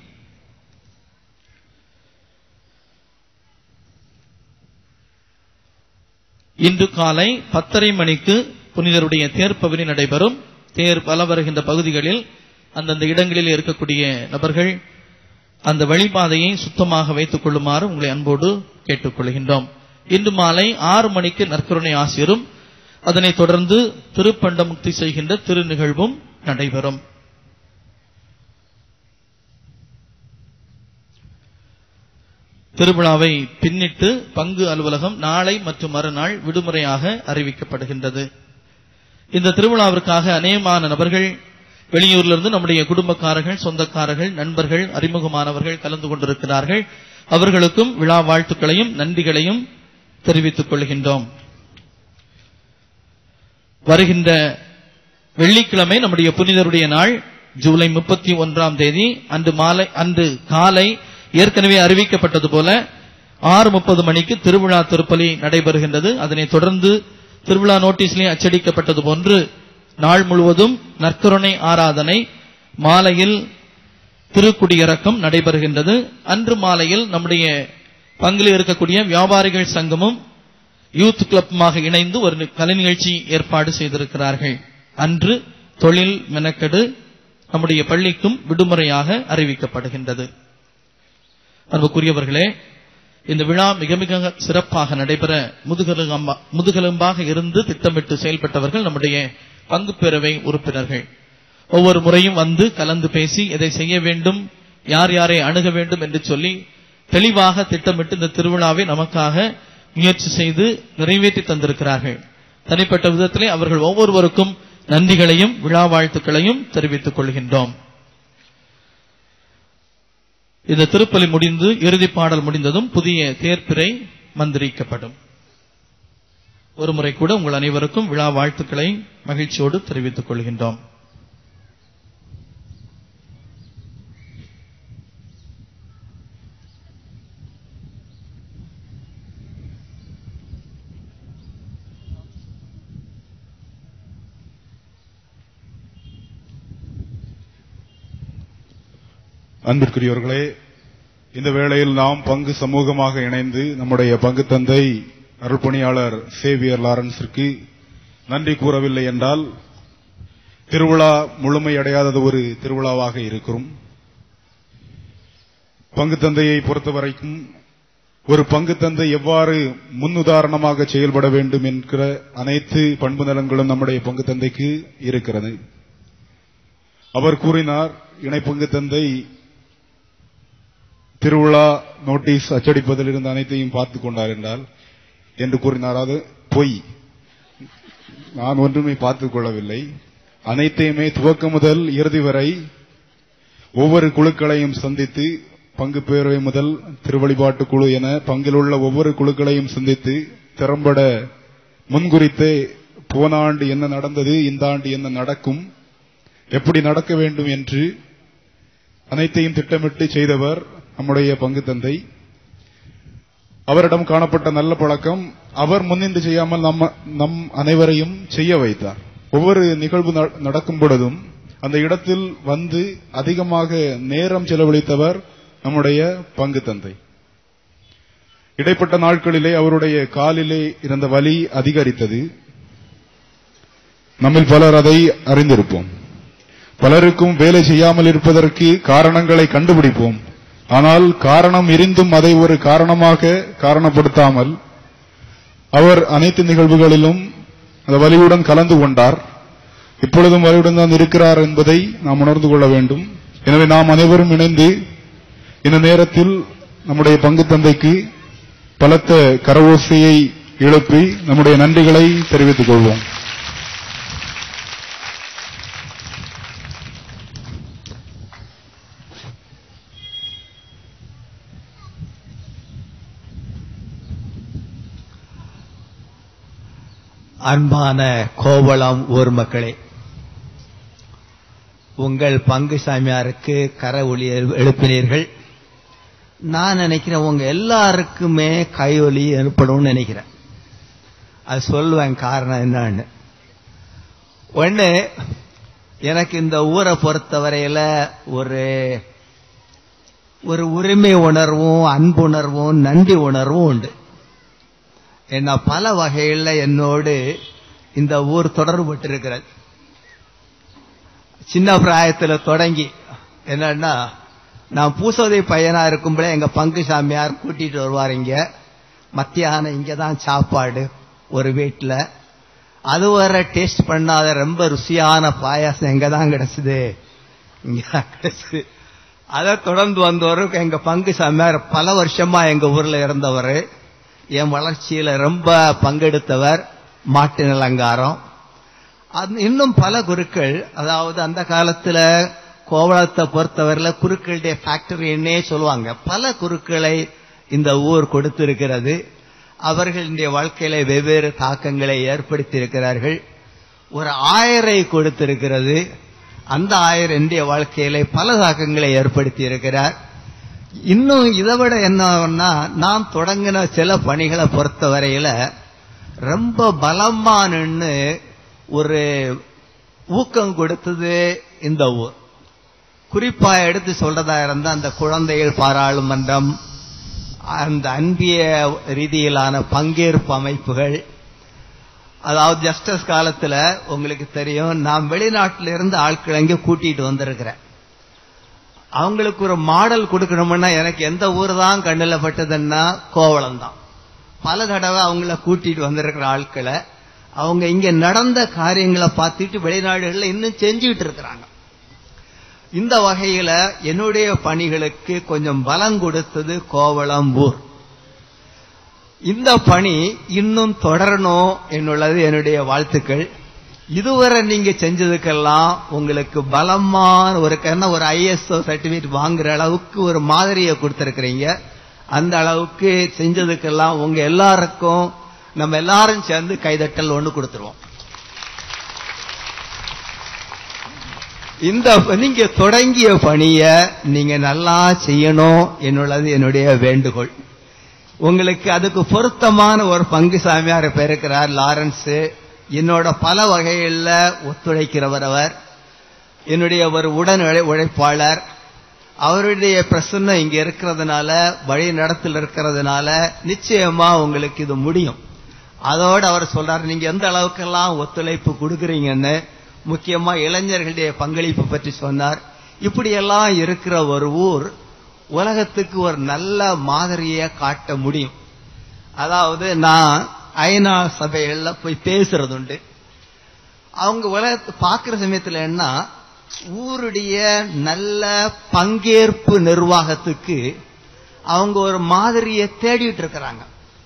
இன்று காலை பத்தரை மணிக்கு புனிதருடைய தேர்ப்பவனி நடைபெறும் தேர் பல வருகின்ற பகுதிகளில் அந்தந்த இடங்களில் இருக்கக்கூடிய நபர்கள் அந்த வழிபாதையை சுத்தமாக வைத்துக் கொள்ளுமாறு உங்களை அன்போடு கேட்டுக்கொள்கின்றோம் இன்று மாலை ஆறு மணிக்கு நற்கருணை ஆசிரியரும் அதனைத் தொடர்ந்து திருப்பண்ட முக்தி செய்கின்ற திரு நிகழ்வும் நடைபெறும் திருவிழாவை பின்னிட்டு பங்கு அலுவலகம் நாளை மற்றும் மறுநாள் விடுமுறையாக அறிவிக்கப்படுகின்றது இந்த திருவிழாவிற்காக அநேகமான நபர்கள் வெளியூரிலிருந்து நம்முடைய குடும்பக்காரர்கள் சொந்தக்காரர்கள் நண்பர்கள் அறிமுகமானவர்கள் கலந்து கொண்டிருக்கிறார்கள் அவர்களுக்கும் விழா வாழ்த்துக்களையும் நன்றிகளையும் தெரிவித்துக் கொள்கின்றோம் வருகின்ற வெள்ளிக்கிழமை நம்முடைய புனிதருடைய நாள் ஜூலை முப்பத்தி ஒன்றாம் தேதி அன்று மாலை அன்று காலை ஏற்கனவே அறிவிக்கப்பட்டது போல ஆறு முப்பது மணிக்கு திருவிழா திருப்பலி நடைபெறுகின்றது அதனைத் தொடர்ந்து திருவிழா நோட்டீஸ்லேயே அச்சடிக்கப்பட்டது போன்று நாள் முழுவதும் நற்கருணை ஆராதனை மாலையில் திருக்குடியிறக்கம் நடைபெறுகின்றது அன்று மாலையில் நம்முடைய பங்கில் இருக்கக்கூடிய வியாபாரிகள் சங்கமும் யூத் கிளப்புமாக இணைந்து ஒரு கலை நிகழ்ச்சி ஏற்பாடு செய்திருக்கிறார்கள் அன்று தொழில் மெனக்கெடு நம்முடைய பள்ளிக்கும் விடுமுறையாக அறிவிக்கப்படுகின்றது அன்புக்குரியவர்களே இந்த விழா மிக மிக சிறப்பாக நடைபெற முதுகெலும்பா- முதுகெலும்பாக இருந்து திட்டமிட்டு செயல்பட்டவர்கள் நம்முடைய பங்கு பேரவை உறுப்பினர்கள் ஒவ்வொரு முறையும் வந்து கலந்து பேசி எதை செய்ய வேண்டும் யார் யாரை அணுக வேண்டும் என்று சொல்லி தெளிவாக திட்டமிட்டு இந்த திருவிழாவை நமக்காக முயற்சி செய்து நிறைவேற்றி தந்திருக்கிறார்கள் தனிப்பட்ட விதத்திலே அவர்கள் ஒவ்வொருவருக்கும் நன்றிகளையும் விழா வாழ்த்துக்களையும் தெரிவித்துக் கொள்கின்றோம் இந்த திருப்பலி முடிந்து இறுதிப் பாடல் முடிந்ததும் புதிய தேர்ப்பிறை மந்திரிக்கப்படும் ஒரு முறை கூட உங்கள் அனைவருக்கும் விழா வாழ்த்துக்களை மகிழ்ச்சியோடு தெரிவித்துக் கொள்கின்றோம் அன்பிற்குரியவர்களே இந்த வேளையில் நாம் பங்கு சமூகமாக இணைந்து நம்முடைய பங்கு தந்தை அருள்பணியாளர் சேவியர் லாரன்ஸிற்கு நன்றி கூறவில்லை என்றால் திருவிழா முழுமையடையாதது ஒரு திருவிழாவாக இருக்கிறோம் பங்கு தந்தையை பொறுத்தவரைக்கும் ஒரு பங்கு தந்தை எவ்வாறு முன்னுதாரணமாக செயல்பட வேண்டும் என்கிற அனைத்து பண்பு நலன்களும் நம்முடைய பங்கு தந்தைக்கு இருக்கிறது அவர் கூறினார் இணை பங்கு தந்தை திருவிழா நோட்டீஸ் அச்சடிப்பதில் இருந்து அனைத்தையும் பார்த்துக் கொண்டார் என்றால் என்று கூறினார் அது பொய் நான் ஒன்றுமே பார்த்துக் கொள்ளவில்லை அனைத்தையுமே துவக்கம் முதல் இறுதி வரை ஒவ்வொரு குழுக்களையும் சந்தித்து பங்கு பேரவை முதல் திருவழிபாட்டு குழு என பங்கில் உள்ள ஒவ்வொரு குழுக்களையும் சந்தித்து திறம்பட முன்குறித்தே போன ஆண்டு என்ன நடந்தது இந்த ஆண்டு என்ன நடக்கும் எப்படி நடக்க வேண்டும் என்று அனைத்தையும் திட்டமிட்டு செய்தவர் நம்முடைய பங்கு தந்தை அவரிடம் காணப்பட்ட நல்ல பழக்கம் அவர் முன்னின்று செய்யாமல் நம்ம நம் அனைவரையும் செய்ய வைத்தார் ஒவ்வொரு நிகழ்வு ந- நடக்கும் பொழுதும் அந்த இடத்தில் வந்து அதிகமாக நேரம் செலவழித்தவர் நம்முடைய பங்கு தந்தை இடைப்பட்ட நாட்களிலே அவருடைய காலிலே இருந்த வலி அதிகரித்தது நம்மில் பலர் அதை அறிந்திருப்போம் பலருக்கும் வேலை செய்யாமல் இருப்பதற்கு காரணங்களை கண்டுபிடிப்போம் ஆனால் காரணம் இருந்தும் அதை ஒரு காரணமாக காரணப்படுத்தாமல் அவர் அனைத்து நிகழ்வுகளிலும் அந்த வலியுடன் கலந்து கொண்டார் இப்பொழுதும் வலியுடன் தான் இருக்கிறார் என்பதை நாம் உணர்ந்து கொள்ள வேண்டும் எனவே நாம் அனைவரும் இணைந்து இந்த நேரத்தில் நம்முடைய பங்கு தந்தைக்கு பலத்த கரவோசையை எழுப்பி நம்முடைய நன்றிகளை தெரிவித்துக் கொள்வோம் அன்பான கோவளம் ஊர் மக்களே உங்கள் பங்கு சாமியாருக்கு கர ஒளி எழு- எழுப்பினீர்கள் நான் நினைக்கிறேன் உங்க எல்லாருக்குமே கையொலி ஏற்படும்னு நினைக்கிறேன் அது சொல்லுவேன் காரணம் என்னன்னு ஒண்ணு எனக்கு இந்த ஊரை பொறுத்தவரையில ஒரு ஒரு உரிமை உணர்வும் அன்புணர்வும் நன்றி உணர்வும் உண்டு என்ன பல வகையில் என்னோடு இந்த ஊர் தொடர்புபட்டிருக்கிறது சின்ன பிராயத்துல தொடங்கி என்னன்னா நான் பூசோதை பையனா இருக்கும்போதே எங்க பங்கு சாமியார் கூட்டிட்டு வருவார் இங்க மத்தியானம் இங்க தான் சாப்பாடு ஒரு வீட்டுல அது வர டேஸ்ட் பண்ணாத ரொம்ப ருசியான பாயாசம் எங்க தான் கிடைச்சது இங்க தான் கிடைச்சது அதை தொடர்ந்து வந்தவருக்கு எங்க பங்கு சாமியார் பல வருஷமா எங்க ஊர்ல இருந்தவர் என் வளர்ச்சியில ரொம்ப பங்கெடுத்தவர் மாட்டு நிலங்காரம் அது இன்னும் பல குருக்கள் அதாவது அந்த காலத்துல கோவளத்தை பொறுத்தவரையில குருக்களுடைய ஃபேக்டரின்னே சொல்லுவாங்க பல குருக்களை இந்த ஊர் கொடுத்திருக்கிறது அவர்களுடைய வாழ்க்கையில வெவ்வேறு தாக்கங்களை ஏற்படுத்தி இருக்கிறார்கள் ஒரு ஆயரை கொடுத்திருக்கிறது அந்த ஆயர் என்னுடைய வாழ்க்கையில பல தாக்கங்களை ஏற்படுத்தி இருக்கிறார் இன்னும் இதை விட என்னன்னா நாம் தொடங்கின சில பணிகளை பொறுத்தவரையில ரொம்ப பலமா நின்னு ஒரு ஊக்கம் கொடுத்தது இந்த ஊர் குறிப்பா எடுத்து சொல்றதா இருந்தா அந்த குழந்தைகள் பாராளுமன்றம் அந்த அன்பிய ரீதியிலான பங்கேற்பு அமைப்புகள் அதாவது ஜஸ்டிஸ் காலத்துல உங்களுக்கு தெரியும் நான் வெளிநாட்டில இருந்து ஆட்கள் அங்கே கூட்டிட்டு வந்திருக்கிறேன் அவங்களுக்கு ஒரு மாடல் கொடுக்கணும்னா எனக்கு எந்த ஊர் தான் கண்ணில் பட்டதுன்னா கோவளம் தான் பல தடவை அவங்கள கூட்டிட்டு வந்திருக்கிற ஆட்களை அவங்க இங்க நடந்த காரியங்களை பார்த்துட்டு வெளிநாடுகள்ல இன்னும் செஞ்சுக்கிட்டு இருக்கிறாங்க இந்த வகையில என்னுடைய பணிகளுக்கு கொஞ்சம் பலம் கொடுத்தது கோவளம் ஊர் இந்த பணி இன்னும் தொடரணும் என்னுள்ளது என்னுடைய வாழ்த்துக்கள் இதுவரை நீங்க செஞ்சதுக்கெல்லாம் உங்களுக்கு பலமான ஒரு என்ன ஒரு ஐஎஸ்ஓ சர்டிபிகேட் வாங்குற அளவுக்கு ஒரு மாதிரியை கொடுத்திருக்கிறீங்க அந்த அளவுக்கு செஞ்சதுக்கெல்லாம் உங்க எல்லாருக்கும் நம்ம எல்லாரும் சேர்ந்து கைதட்டல் ஒண்ணு கொடுத்துருவோம் இந்த நீங்க தொடங்கிய பணிய நீங்க நல்லா செய்யணும் என்னுள்ளது என்னுடைய வேண்டுகோள் உங்களுக்கு அதுக்கு பொருத்தமான ஒரு பங்கு சாமியார் இருக்கிறார் லாரன்ஸ் என்னோட பல வகைகளில் ஒத்துழைக்கிறவர் அவர் என்னுடைய ஒரு உடன் உழை- உழைப்பாளர் அவருடைய பிரசன்னை இங்க இருக்கிறதுனால வழி நடத்தில் இருக்கிறதுனால நிச்சயமா உங்களுக்கு இது முடியும் அதோட அவர் சொல்றாரு நீங்க எந்த அளவுக்கெல்லாம் ஒத்துழைப்பு கொடுக்கறீங்கன்னு முக்கியமா இளைஞர்களுடைய பங்களிப்பு பற்றி சொன்னார் இப்படியெல்லாம் இருக்கிற ஒரு ஊர் உலகத்துக்கு ஒரு நல்ல மாதிரியை காட்ட முடியும் அதாவது நான் ஐநா சபைகள்ல போய் பேசுறது உண்டு அவங்க உலகத்தை பார்க்கிற சமயத்துல என்ன ஊருடைய நல்ல பங்கேற்பு நிர்வாகத்துக்கு அவங்க ஒரு மாதிரியை தேடிட்டு இருக்கிறாங்க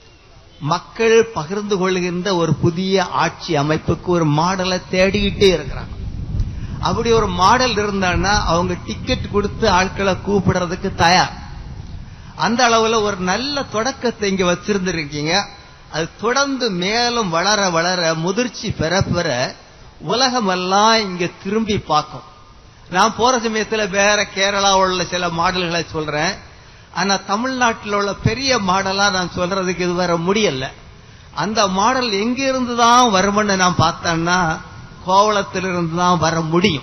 மக்கள் பகிர்ந்து கொள்கின்ற ஒரு புதிய ஆட்சி அமைப்புக்கு ஒரு மாடலை தேடிக்கிட்டே இருக்கிறாங்க அப்படி ஒரு மாடல் இருந்தான்னா அவங்க டிக்கெட் கொடுத்து ஆட்களை கூப்பிடுறதுக்கு தயார் அந்த அளவுல ஒரு நல்ல தொடக்கத்தை இங்க வச்சிருந்திருக்கீங்க அது தொடர்ந்து மேலும் வளர வளர முதிர்ச்சி பெற பெற உலகமெல்லாம் இங்க திரும்பி பார்க்கும் நான் போற சமயத்துல வேற கேரளாவில் உள்ள சில மாடல்களை சொல்றேன் ஆனா தமிழ்நாட்டில் உள்ள பெரிய மாடலா நான் சொல்றதுக்கு இதுவரை முடியல அந்த மாடல் எங்க இருந்து தான் வரும்னு நான் பார்த்தேன்னா கோவளத்திலிருந்து தான் வர முடியும்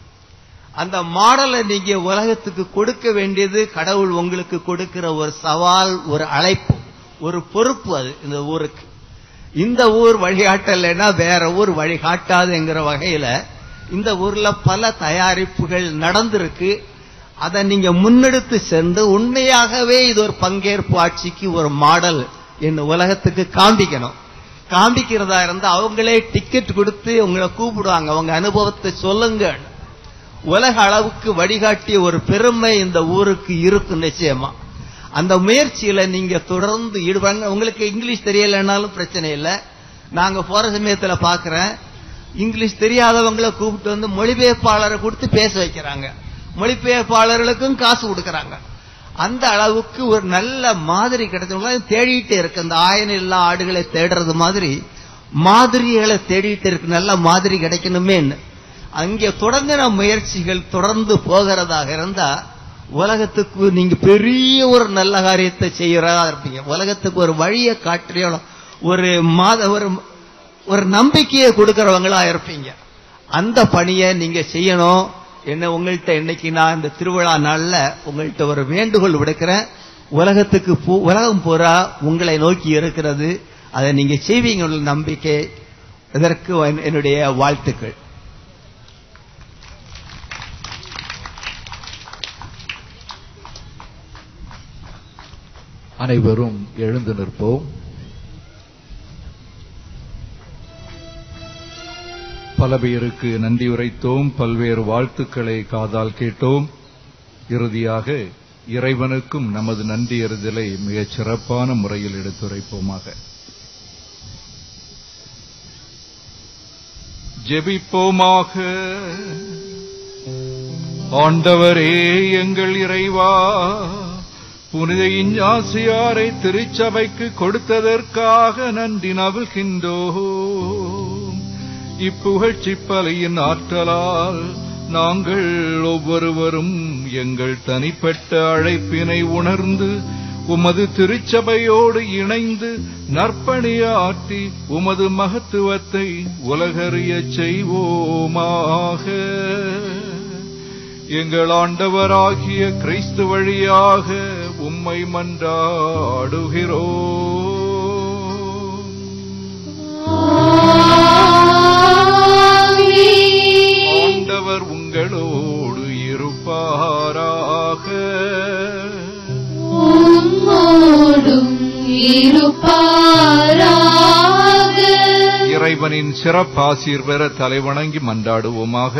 அந்த மாடலை நீங்க உலகத்துக்கு கொடுக்க வேண்டியது கடவுள் உங்களுக்கு கொடுக்கிற ஒரு சவால் ஒரு அழைப்பு ஒரு பொறுப்பு அது இந்த ஊருக்கு இந்த ஊர் வழிகாட்டலைன்னா வேற ஊர் வழிகாட்டாதுங்கிற வகையில இந்த ஊர்ல பல தயாரிப்புகள் நடந்திருக்கு அதை நீங்க முன்னெடுத்து சென்று உண்மையாகவே இது ஒரு பங்கேற்பு ஆட்சிக்கு ஒரு மாடல் என்று உலகத்துக்கு காண்பிக்கணும் காண்பிக்கிறதா இருந்தா அவங்களே டிக்கெட் கொடுத்து உங்களை கூப்பிடுவாங்க அவங்க அனுபவத்தை சொல்லுங்க உலக அளவுக்கு வழிகாட்டிய ஒரு பெருமை இந்த ஊருக்கு இருக்கும் நிச்சயமா அந்த முயற்சியில நீங்க தொடர்ந்து ஈடுபடுங்க உங்களுக்கு இங்கிலீஷ் தெரியலைன்னாலும் பிரச்சனை இல்லை நாங்க போற சமயத்துல பாக்குறேன் இங்கிலீஷ் தெரியாதவங்களை கூப்பிட்டு வந்து மொழிபெயர்ப்பாளரை கொடுத்து பேச வைக்கிறாங்க மொழிபெயர்ப்பாளர்களுக்கும் காசு கொடுக்கறாங்க அந்த அளவுக்கு ஒரு நல்ல மாதிரி கிடைச்சவங்க தேடிட்டே இருக்கு அந்த ஆயன இல்லா ஆடுகளை தேடுறது மாதிரி மாதிரிகளை தேடிட்டு இருக்கு நல்ல மாதிரி கிடைக்கணுமேன்னு அங்கே தொடங்கின முயற்சிகள் தொடர்ந்து போகிறதாக இருந்தா உலகத்துக்கு நீங்க பெரிய ஒரு நல்ல காரியத்தை செய்யறதா இருப்பீங்க உலகத்துக்கு ஒரு வழியை காட்டுறிய ஒரு மாத ஒரு ஒரு நம்பிக்கையை கொடுக்கறவங்களா இருப்பீங்க அந்த பணியை நீங்க செய்யணும் என்ன உங்கள்கிட்ட இன்னைக்கு நான் இந்த திருவிழா நாள்ல உங்கள்கிட்ட ஒரு வேண்டுகோள் விடுக்கிறேன் உலகத்துக்கு பூ- உலகம் பூரா உங்களை நோக்கி இருக்கிறது அதை நீங்க செய்வீங்க உள்ள நம்பிக்கை இதற்கு என்- என்னுடைய வாழ்த்துக்கள் அனைவரும் எழுந்து நிற்போம் பல பேருக்கு நன்றி உரைத்தோம் பல்வேறு வாழ்த்துக்களை காதால் கேட்டோம் இறுதியாக இறைவனுக்கும் நமது நன்றி எறிதலை மிகச் சிறப்பான முறையில் எடுத்துரைப்போமாக ஜெபிப்போமாக ஆண்டவரே எங்கள் இறைவா புனித இஞ்ஞாசியாரை திருச்சபைக்கு கொடுத்ததற்காக நன்றி நவிழ்கின்றோம் இப்புகழ்ச்சி பலையின் ஆற்றலால் நாங்கள் ஒவ்வொருவரும் எங்கள் தனிப்பட்ட அழைப்பினை உணர்ந்து உமது திருச்சபையோடு இணைந்து நற்பணியாற்றி உமது மகத்துவத்தை உலகறியச் செய்வோமாக எங்கள் ஆண்டவராகிய கிறிஸ்து வழியாக உம்மை மன்றாடுகிறோம் உம்மோடும் இருப்பாராக இறைவனின் சிறப்பாசீர் பெற தலைவணங்கி மன்றாடுவோமாக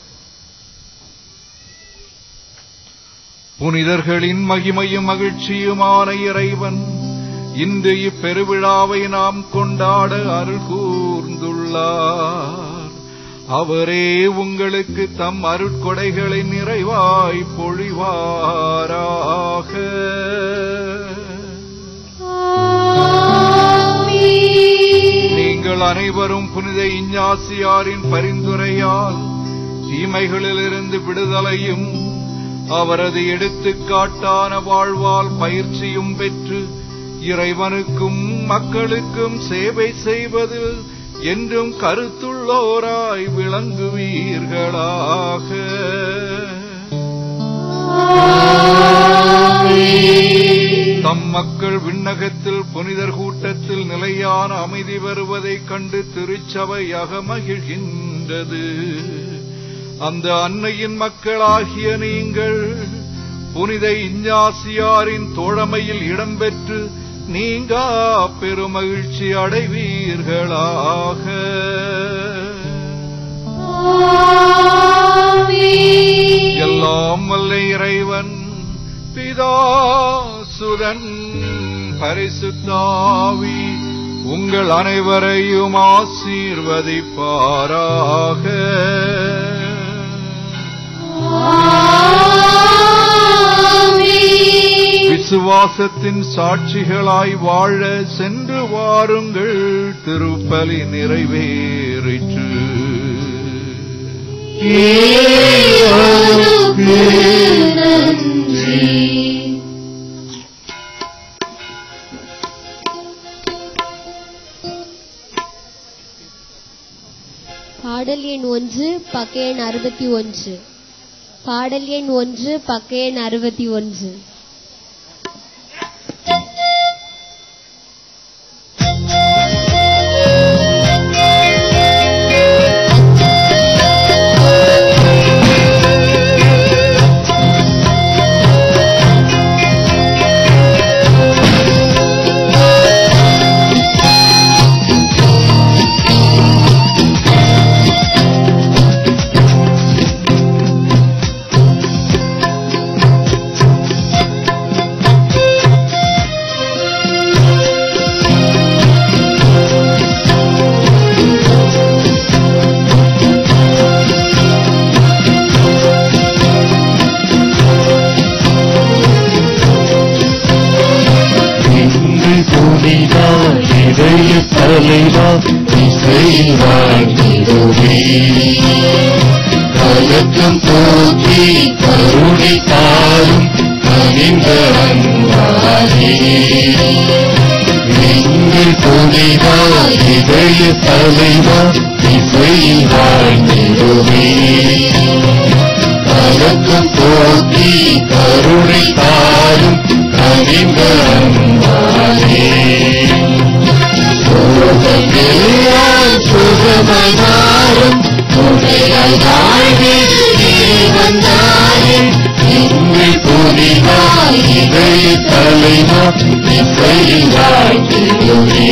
புனிதர்களின் மகிமையும் மகிழ்ச்சியுமான இறைவன் இன்று இப்பெருவிழாவை நாம் கொண்டாட அருள் கூர்ந்துள்ளார் அவரே உங்களுக்கு தம் அருட்கொடைகளை நிறைவாய் பொழிவாராக நீங்கள் அனைவரும் புனித இஞ்ஞாசியாரின் பரிந்துரையால் தீமைகளிலிருந்து விடுதலையும் அவரது எடுத்துக்காட்டான வாழ்வால் பயிற்சியும் பெற்று இறைவனுக்கும் மக்களுக்கும் சேவை செய்வது என்றும் கருத்துள்ளோராய் விளங்குவீர்களாக தம் மக்கள் விண்ணகத்தில் புனிதர் கூட்டத்தில் நிலையான அமைதி வருவதைக் கண்டு திருச்சபையாக மகிழ்கின்றது அந்த அன்னையின் மக்களாகிய நீங்கள் புனித இஞ்ஞாசியாரின் தோழமையில் இடம்பெற்று நீங்கா பெருமகிழ்ச்சி அடைவீர்களாக எல்லாம் வல்ல இறைவன் பிதா சுதன் பரிசுத்தாவி உங்கள் அனைவரையும் ஆசீர்வதிப்பாராக விசுவாசத்தின் சாட்சிகளாய் வாழ சென்று வாருங்கள் திருப்பலி நிறைவேறிற்று பாடல் எண் ஒன்று பக்க எண் அறுபத்தி ஒன்று பாடல் எண் ஒன்று பக்க எண் அறுபத்தி ஒன்று இன்று புனிதா இதய தலைவா இசையில் வாழ்ந்திடுவே கலக்கம் போக்கி கருணை தாரும் கனிந்த அன்பாரே எங்கள் புனிதா இதய தலைவா இசையில் வாழ்ந்திடுவே கலக்கம் போக்கி கருணை தாரும் கனிந்த அன்பாரே சோகமெல்லாம் சுகமதாரும் துணையாய் வாழ்வில் வந்தாரே எங்கள் புனிதா இதய தலைவா இசையில் வாழ்த்திடுவே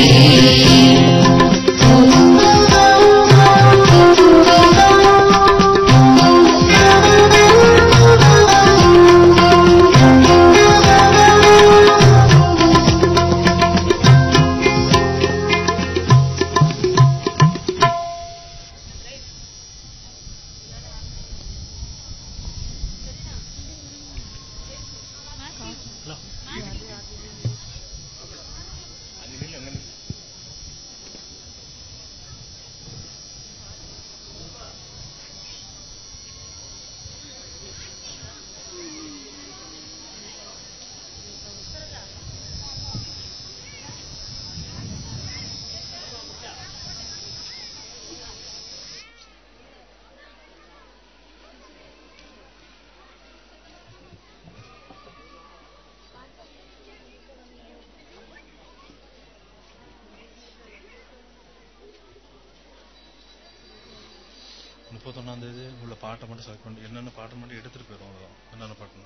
முப்பத்தொன்னாம் தேதி உள்ள பாட்டை மட்டும் செலக்ட் பண்ணி என்னென்ன பாட்டு மட்டும் எடுத்துட்டு போயிடும் அவ்வளவுதான் என்னென்ன பாட்டுன்னு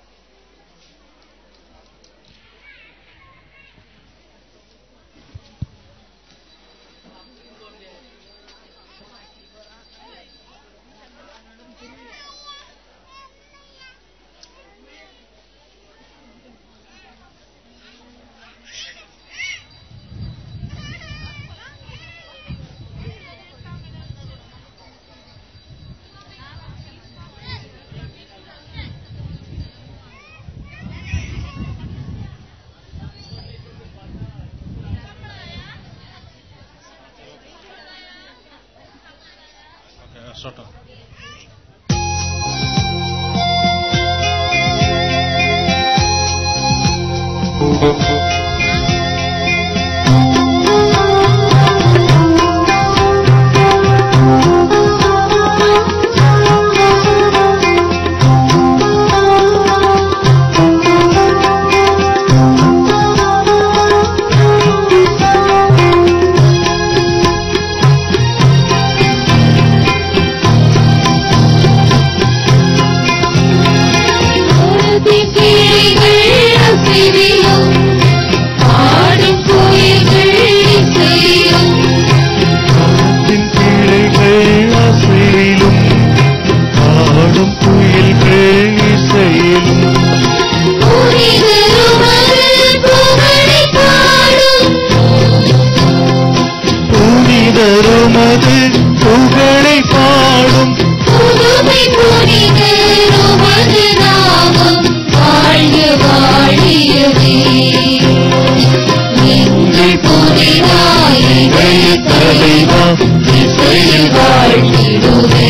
ஓகே ஸ்டார்ட் ஆகும் கிளைகள் அசையிலும் ஆடும் குயில்கள் இசையிலும் புனிதருமது புகழை பாடும் தலைவா இசையில் வாழ்ந்திடுவே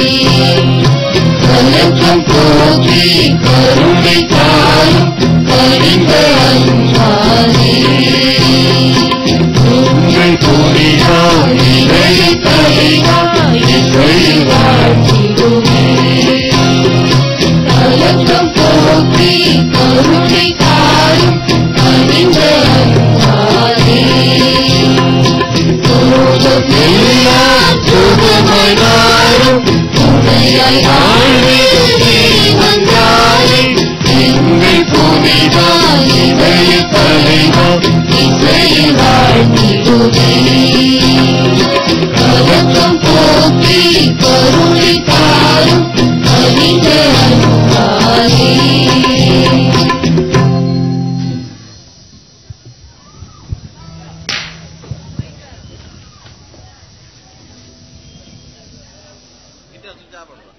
கலக்கம் போக்கி கருணை தாரும் கனிந்த அன்பாரே உங்கள் புனிதா இசை தலைவா இசையில் வாழ்ந்திடுவே கலக்கம் போக்கி கருணை தாரும் கனிந்த அன்பாரே எல்லாம் சுகமானாரும் துணையாய் ஆழ்வீரே வந்தாரே எங்கள் புனிதா இசை தலைவா இசையில் வாழ்ந்திடுவே கலக்கம் போக்கி கருணை தாரும் கனிந்த அன்பாரே சுவிட்ச் ஆஃப் பண்ணுறோம்